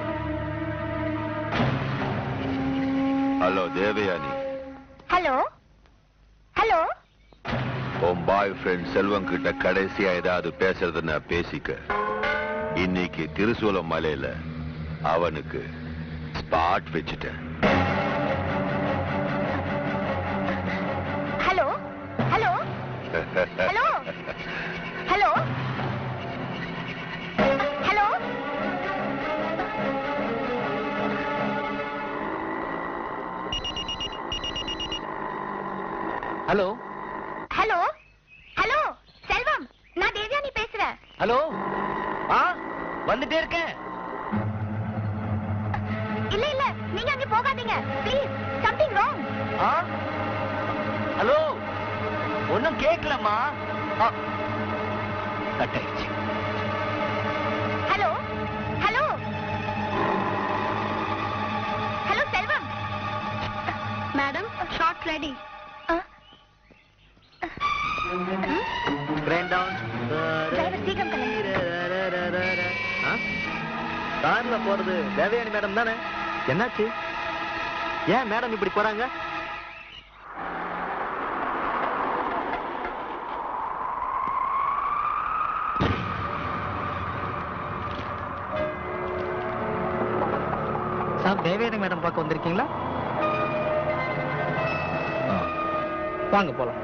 hello Devayani hello hello உன் பாய் ஃப்ரெண்ட் செல்வம் கிட்ட கடைசியா ஏதாவது பேசுறதுன்னா பேசிக்க இன்னைக்கு திருசூலம் மலையில அவனுக்கு ஸ்பாட் வச்சுட்டேன் hello hello hello hello hello hello hello hello Selvam நான் தேவ்யானி பேசுறேன் ஹலோ ஆ வந்துட்டே இருக்கேன் இல்ல இல்ல நீங்க அங்க போகாதீங்க please something wrong ah hello ஒண்ணும் கேட்கலம்மா கட் ஆயிடுச்சு hello hello hello Selvam madam shot ready கிரைண்ட் டவுன் டிரைவர் சீக்கிரம் கிளம்பு கார்ல போறது தேவயானி மேடம் தானே என்னாச்சு ஏன் மேடம் இப்படி போறாங்க சார் தேவயானி மேடம் பார்க்க வந்திருக்கீங்களா ஆ. வாங்க போலாம்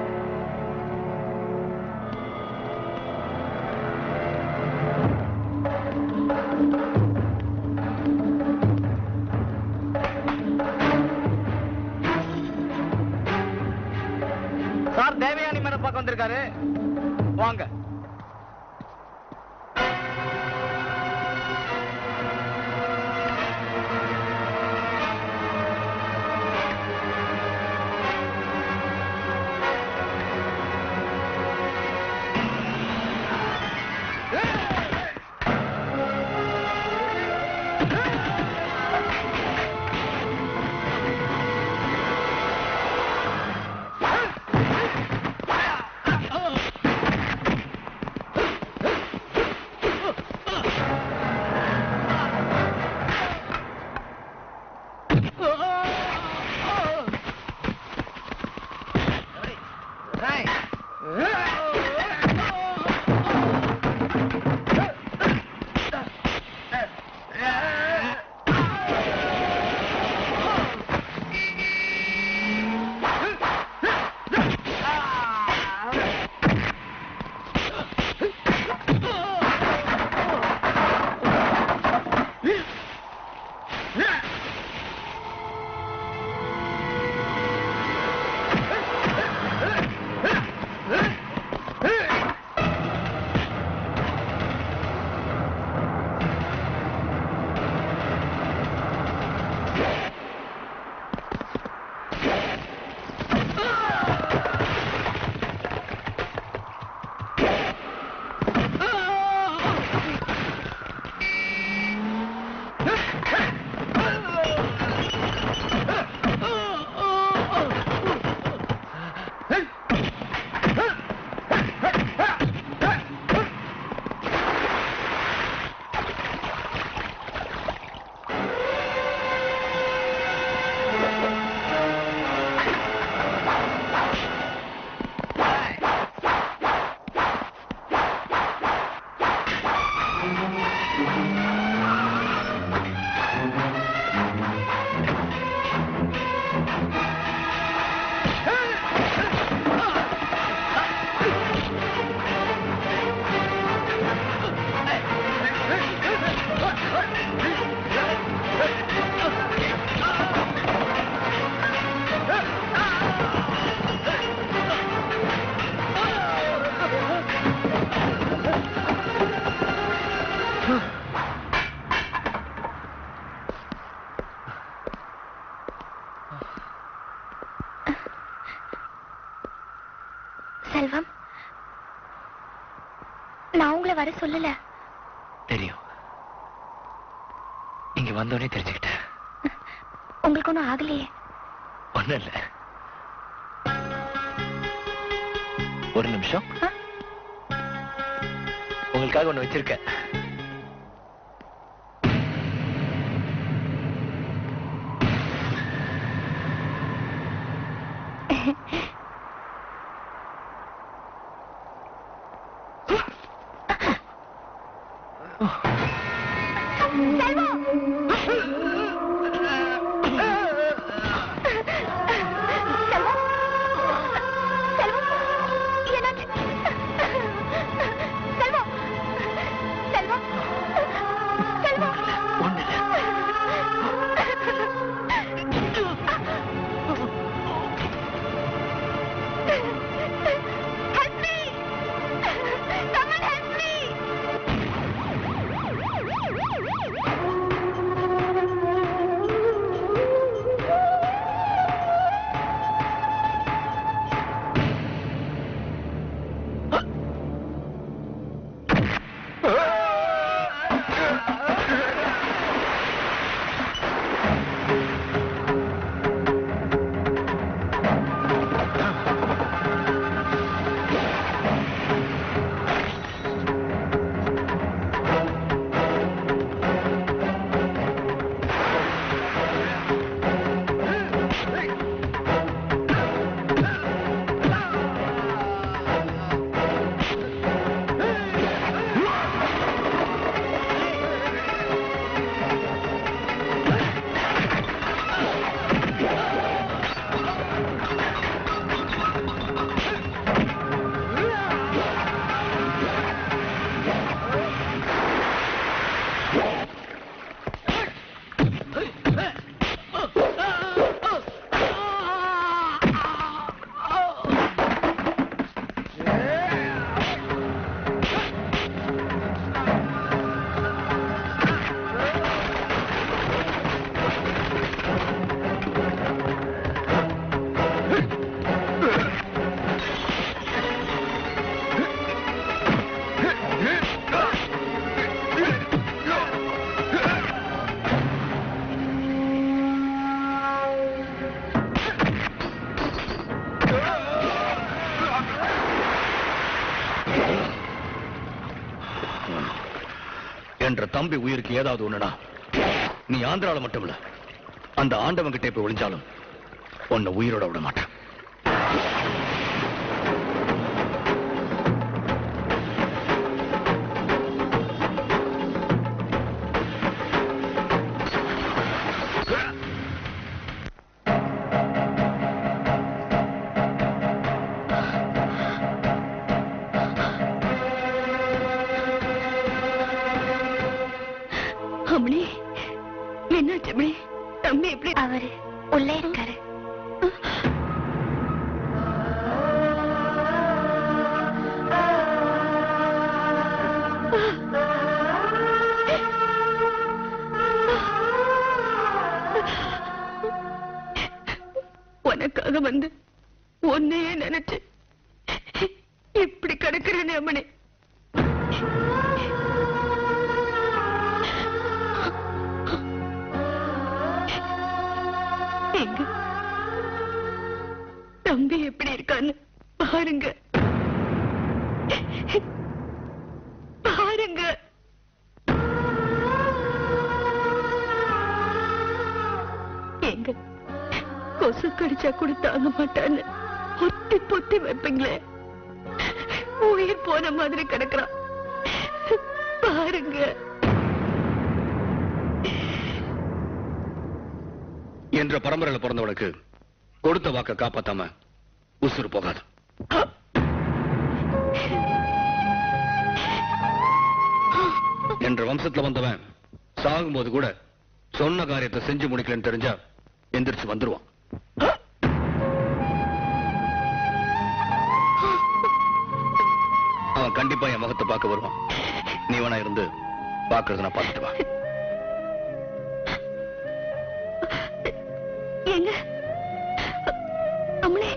சார் தேவயானி மேடம் பார்க்க வந்திருக்காரு வாங்க செல்வம் நான் உங்களை வர சொல்லல தெரியும் இங்க வந்தோடனே தெரிஞ்சுக்கிட்டேன் உங்களுக்கு ஒன்றும் ஆகலையே ஒண்ணும் இல்ல ஒரு நிமிஷம் உங்களுக்காக ஒண்ணு வச்சிருக்கேன் என்ற தம்பி உயிருக்கு ஏதாவது ஒண்ணுனா நீ ஆந்திரால மட்டும் இல்ல அந்த ஆண்டவன் கிட்டே போய் ஒளிஞ்சாலும் உன்னை உயிரோட விட மாட்டேன் அம்மணி என்னாச்சு அம்மணி தம்பி எப்படி அவரு உள்ளே இருக்காரு உனக்காக வந்து உன்னையே நினைச்சு இப்படி கிடக்குறேன் அம்மனே எங்க தம்பி எப்படி இருக்கான்னு பாருங்க பாருங்க எங்க கொசு கடிச்சா கூட தாங்க மாட்டான்னு பொத்தி பொத்தி வைப்பீங்களே உயிர் போன மாதிரி கிடக்குறான் பாருங்க என்ற பரம்பரையில பிறந்தவனுக்கு கொடுத்த வாக்க காப்பாத்தாம உசுறு போகாது என்ற வம்சத்துல வந்தவன் சாகும்போது கூட சொன்ன காரியத்தை செஞ்சு முடிக்கலன்னு தெரிஞ்சா எந்திரிச்சு வந்துருவான் அவன் கண்டிப்பா என் முகத்தை பார்க்க வருவான் நீ வேணா இருந்து பாக்குறது நான் பார்த்துட்டு வா எங்க அம்மனே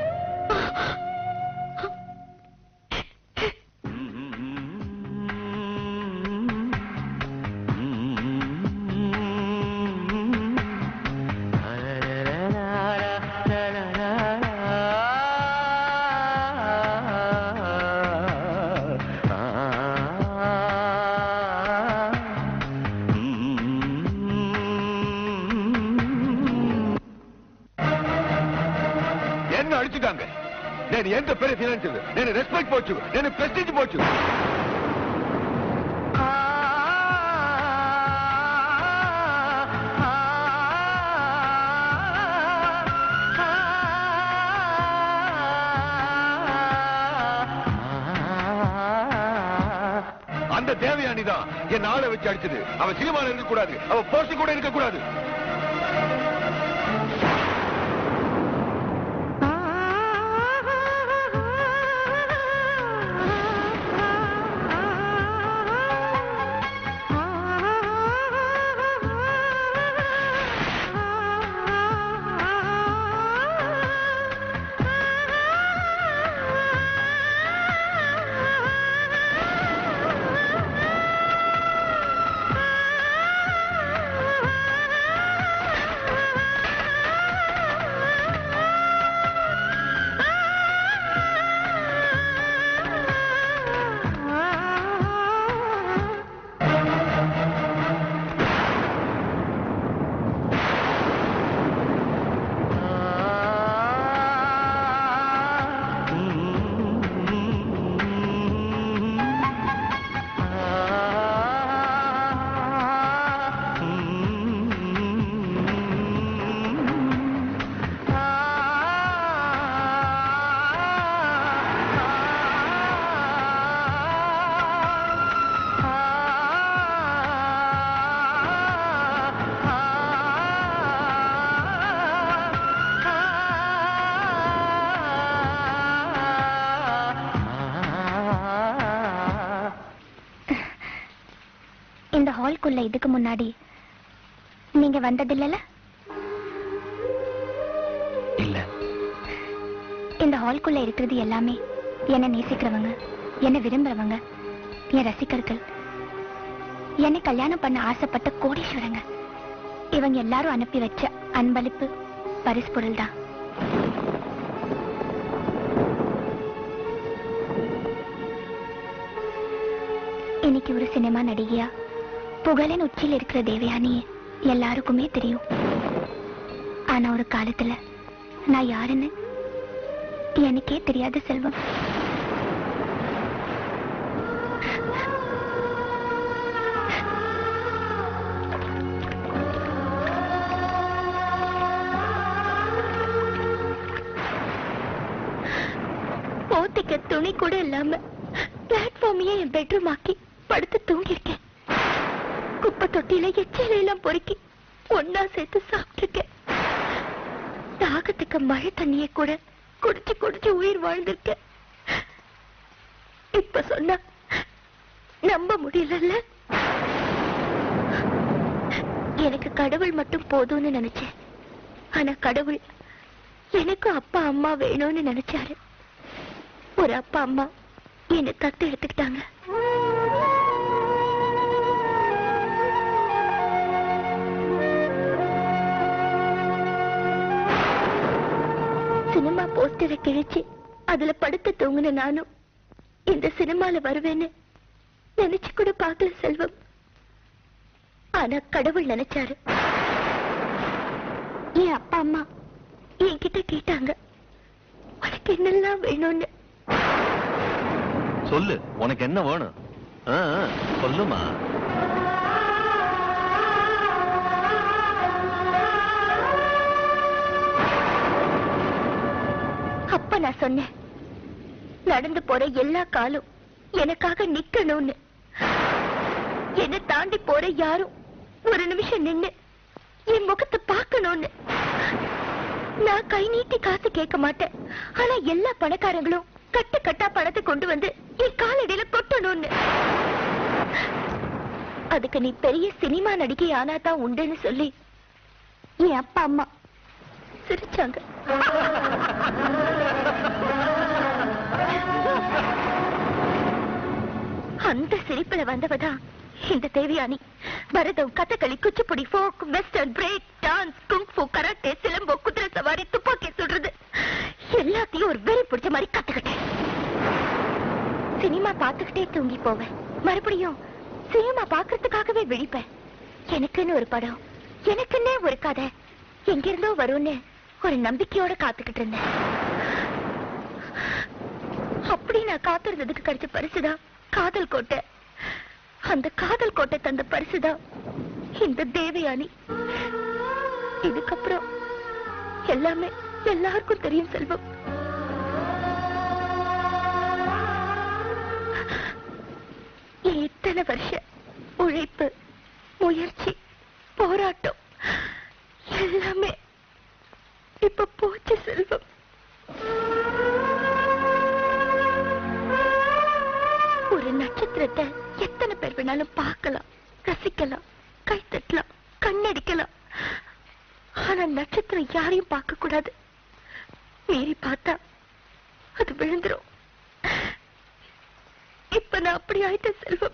என்ன అడిచిటాంగ నేను ఎంత పెద్ద ఫినాన్షియల్ నేను రెస్పెక్ట్ పోచ్చు నేను ప్రెస్టీజ్ పోచ్చు அந்த தேவயானி தான் என் ஆளை வச்சு அடிச்சது அவ சினிமால இருக்க கூடாது அவ போஸ்ட் கூட இருக்க கூடாது இந்த ஹால்குள்ள இதுக்கு முன்னாடி நீங்க வந்ததில்லல இல்ல இந்த ஹால்குள்ள இருக்கிறது எல்லாமே என்ன நேசிக்கிறவங்க என்ன விரும்புறவங்க என் ரசிகர்கள் என்னை கல்யாணம் பண்ண ஆசைப்பட்ட கோடீஸ்வரங்க இவங்க எல்லாரும் அனுப்பி வச்ச அன்பளிப்பு பரிசு பொருள் தான் இன்னைக்கு ஒரு சினிமா நடிகையா புகழின் உச்சியில் இருக்கிற தேவயானி எல்லாருக்குமே தெரியும் ஆனா ஒரு காலத்துல நான் யாருன்னு எனக்கே தெரியாத செல்வம் போத்திக்க துணி கூட இல்லாம பிளாட்ஃபார்மையே என் பெட்ரூம் ஆக்கி படுத்து தூங்கியிருக்கேன் குப்பை தொட்டியில எச்சில எல்லாம் பொறுக்கி ஒன்னா சேர்த்து சாப்பிட்டிருக்கேன் தாகத்துக்கு மழை தண்ணியை கூட குடிச்சு குடிச்சு உயிர் வாழ்ந்திருக்கேன் இப்ப சொன்னா நம்ப முடியலல்ல எனக்கு கடவுள் மட்டும் போதும்னு நினைச்சேன் ஆனா கடவுள் எனக்கும் அப்பா அம்மா வேணும்னு நினைச்சாரு ஒரு அப்பா அம்மா என்னை தத்து எடுத்துக்கிட்டாங்க சினிமா போஸ்டரை கிழிச்சு அதுல படுத்து தூங்குன நானும் இந்த சினிமால வருவேன்னு நினைச்சு கூட பார்க்கல செல்வம் ஆனா கடவுள் நினைச்சாரு என் அப்பா அம்மா என்கிட்ட கேட்டாங்க உனக்கு என்னெல்லாம் வேணும்னு சொல்லு உனக்கு என்ன வேணும் ஆ, ஆ, சொல்லுமா அப்ப நான் சொன்னேன் நடந்து போற எல்லா காலும் எனக்காக நிக்கணும்னு என்னை தாண்டி போற யாரும் ஒரு நிமிஷம் நின்னு என் முகத்தை பார்க்கணும்னு நான் கை நீட்டி காசு கேட்க மாட்டேன் ஆனா எல்லா பணக்காரங்களும் கட்டு கட்டா பணத்தை கொண்டு வந்து என் காலடியில கொட்டணும்னு அதுக்கு நீ பெரிய சினிமா நடிகை ஆனா தான் உண்டுன்னு சொல்லி என் அப்பா அம்மா சிரிச்சாங்க அந்த சிரிப்புல வந்தவதான் இந்த Devayani Bharatam Kathakali Kuchipudi folk western break dance kung fu karate Silambam குதிரை சவாரி துப்பாக்கி சுடுறது எல்லாத்தையும் ஒரு வெறி பிடிச்ச மாதிரி கத்துக்கிட்டேன் சினிமா பார்த்துக்கிட்டே தூங்கி போவேன் மறுபடியும் சினிமா பார்க்கறதுக்காகவே விழிப்பேன் எனக்குன்னு ஒரு படம் எனக்குன்னே ஒரு கதை எங்கிருந்தோ வரும்னு ஒரு நம்பிக்கையோட காத்துக்கிட்டு இருந்தேன் அப்படி நான் காத்திருந்ததுக்கு கிடைச்ச பரிசுதான் காதல் கோட்டை அந்த காதல் கோட்டை தந்த பரிசுதான் இந்த தேவயானி இதுக்கப்புறம் எல்லாமே எல்லாருக்கும் தெரியும் செல்வம் என் இத்தனை வருஷ உழைப்பு முயற்சி போராட்டம் எல்லாமே இப்ப போச்சு செல்வம் ஒரு நட்சத்திரத்தை எத்தனை பேர் வேணாலும் பார்க்கலாம் ரசிக்கலாம் கை தட்டலாம் கண்ணடிக்கலாம் ஆனா நட்சத்திரம் யாரையும் பார்க்க கூடாது மீறி பார்த்தா அது விழுந்துரும் இப்ப நான் அப்படி ஆயிட்டேன் செல்வம்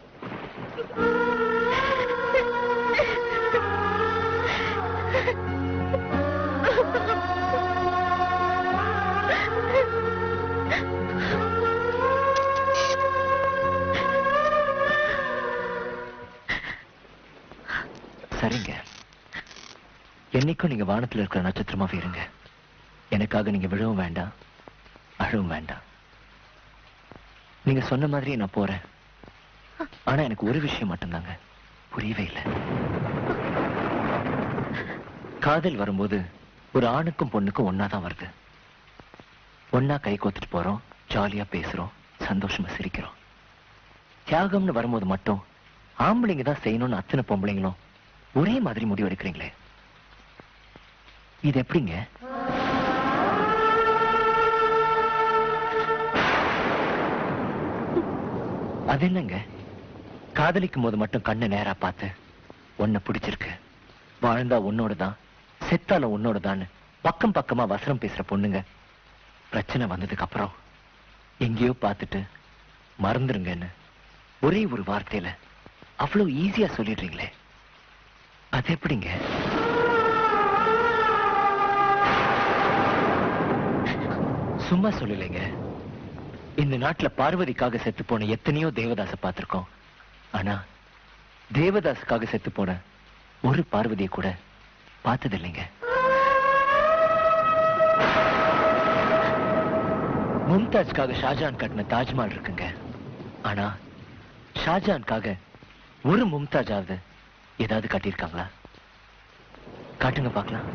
சரிங்க என்னைக்கும் நீங்க வானத்துல இருக்கிற நட்சத்திரமாவே இருங்க எனக்காக நீங்க விழவும் வேண்டாம் அழவும் வேண்டாம் நீங்க சொன்ன மாதிரி நான் போறேன் ஆனா எனக்கு ஒரு விஷயம் மட்டும்தாங்க புரியவே இல்லை காதல் வரும்போது ஒரு ஆணுக்கும் பொண்ணுக்கும் ஒன்னாதான் வருது ஒன்னா கை கோத்துட்டு போறோம் ஜாலியா பேசுறோம் சந்தோஷமா சிரிக்கிறோம் தியாகம்னு வரும்போது மட்டும் ஆம்பளைங்க தான் செய்யணும்னு அத்தனை பொம்பளைங்களும் ஒரே மாதிரி முடிவு எடுக்கிறீங்களே இது எப்படிங்க அது என்னங்க காதலிக்கும் போது மட்டும் கண்ணை நேரா பார்த்து உன்னை பிடிச்சிருக்கு வாழ்ந்தா உன்னோட தான் செத்தாலும் உன்னோட பக்கம் பக்கமா வசனம் பேசுற பொண்ணுங்க பிரச்சனை வந்ததுக்கு அப்புறம் எங்கேயோ பார்த்துட்டு மறந்துருங்கன்னு ஒரே ஒரு வார்த்தையில அவ்வளவு ஈஸியா சொல்லிடுறீங்களே அது எப்படிங்க சும்மா சொல்லலைங்க இந்த நாட்டுல பார்வதிக்காக செத்து போன எத்தனையோ தேவதாச பார்த்திருக்கோம் ஆனா தேவதாஸுக்காக செத்து போன ஒரு பார்வதியை கூட பார்த்தது இல்லைங்க மும்தாஜ்காக ஷாஜான் கட்டின தாஜ்மஹால் இருக்குங்க ஆனா ஷாஜான்காக ஒரு மும்தாஜாவது ஏதாவது கட்டியிருக்காங்களா காட்டுங்க பார்க்கலாம்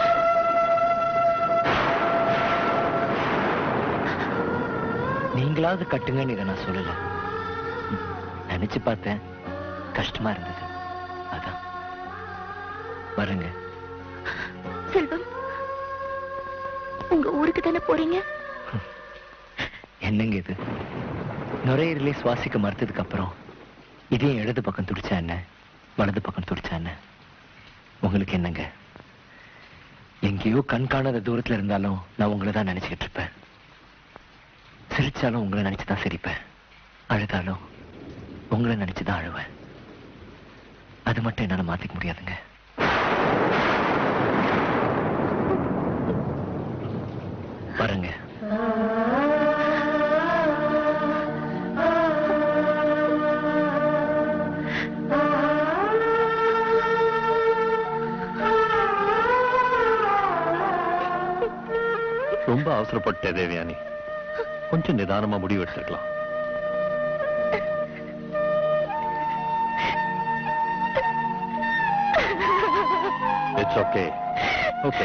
நீங்களாவது கட்டுங்கன்னு இதை நான் சொல்லல ம், நினைச்சு பார்த்தேன் கஷ்டமா இருந்தது அதான் வருங்க செல்வம் உங்க ஊருக்கு தானே போறீங்க என்னங்க இது நுரையீரலே சுவாசிக்க மறுத்ததுக்கு அப்புறம் இதையும் இடது பக்கம் துடிச்சா என்ன வலது பக்கம் துடிச்சா என்ன உங்களுக்கு என்னங்க எங்கேயோ கண் காணாத தூரத்துல இருந்தாலும் நான் உங்களை தான் நினைச்சுக்கிட்டு இருப்பேன் சிரிச்சாலும் உங்களை நினைச்சு தான் சிரிப்பேன் அழுதாலும் உங்களை நினைச்சு தான் அழுவேன் அது மட்டும் என்னால மாத்திக்க முடியாதுங்க வரேங்க ரொம்ப அவசரப்பட்ட தேவயானி கொஞ்சம் நிதானமா முடிவு எடுத்துக்கலாம் இட்ஸ் ஓகே ஓகே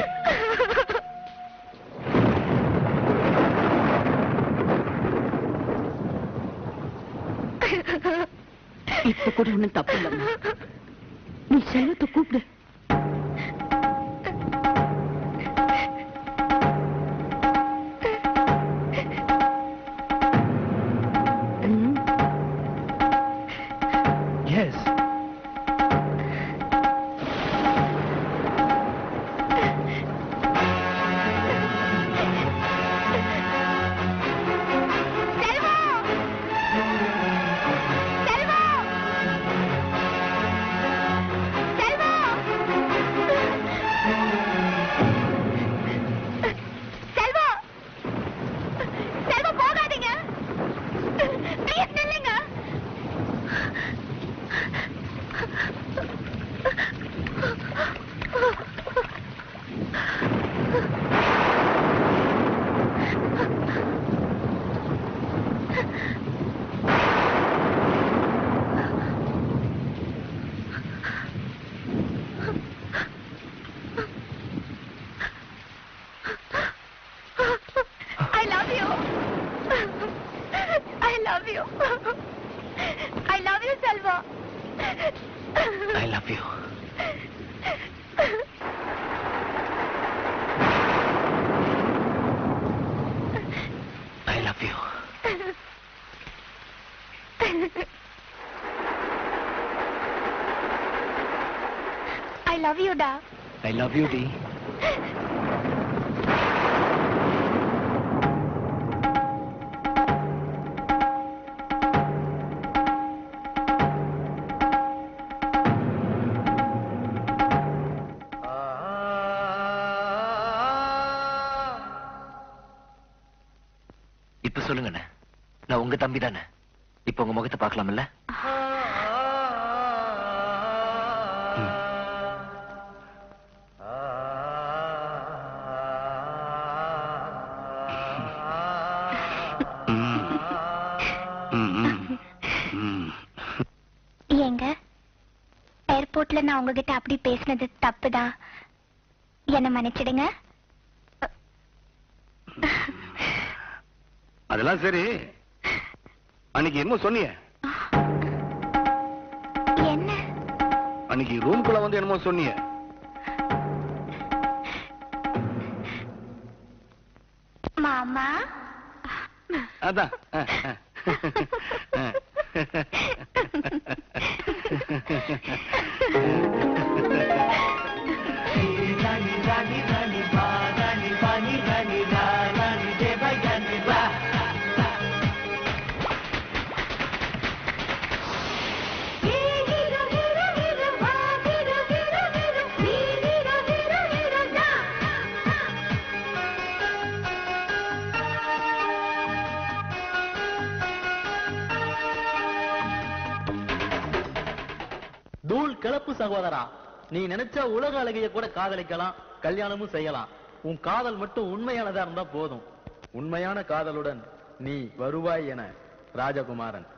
இப்ப கூட ஒண்ணும் தப்பு இல்லம்மா நீ செல்வத்தை கூப்பிடு yes I love you I love you I love you டா ஐ லவ் யூ டி இப்ப சொல்லுங்கண்ணே நான் உங்க தம்பி தானே இப்ப உங்க முகத்தை பார்க்கலாம்ல ஏங்க ஏர்போர்ட்ல நான் உங்ககிட்ட அப்படி பேசினது தப்புதான் என்ன மன்னிச்சிடுங்க அதெல்லாம் சரி அன்னைக்கு என்ன சொன்னீங்க என்ன அன்னைக்கு ரூம்குள்ள வந்து என்னமோ சொன்னீங்க மாமா அதான் அஹ், அஹ். அஹ். தூள் கிளப்பு சகோதரா நீ நினைச்ச உலக அழகிய கூட காதலிக்கலாம் கல்யாணமும் செய்யலாம் உன் காதல் மட்டும் உண்மையானதா இருந்தா போதும் உண்மையான காதலுடன் நீ வருவாய் என ராஜகுமாரன்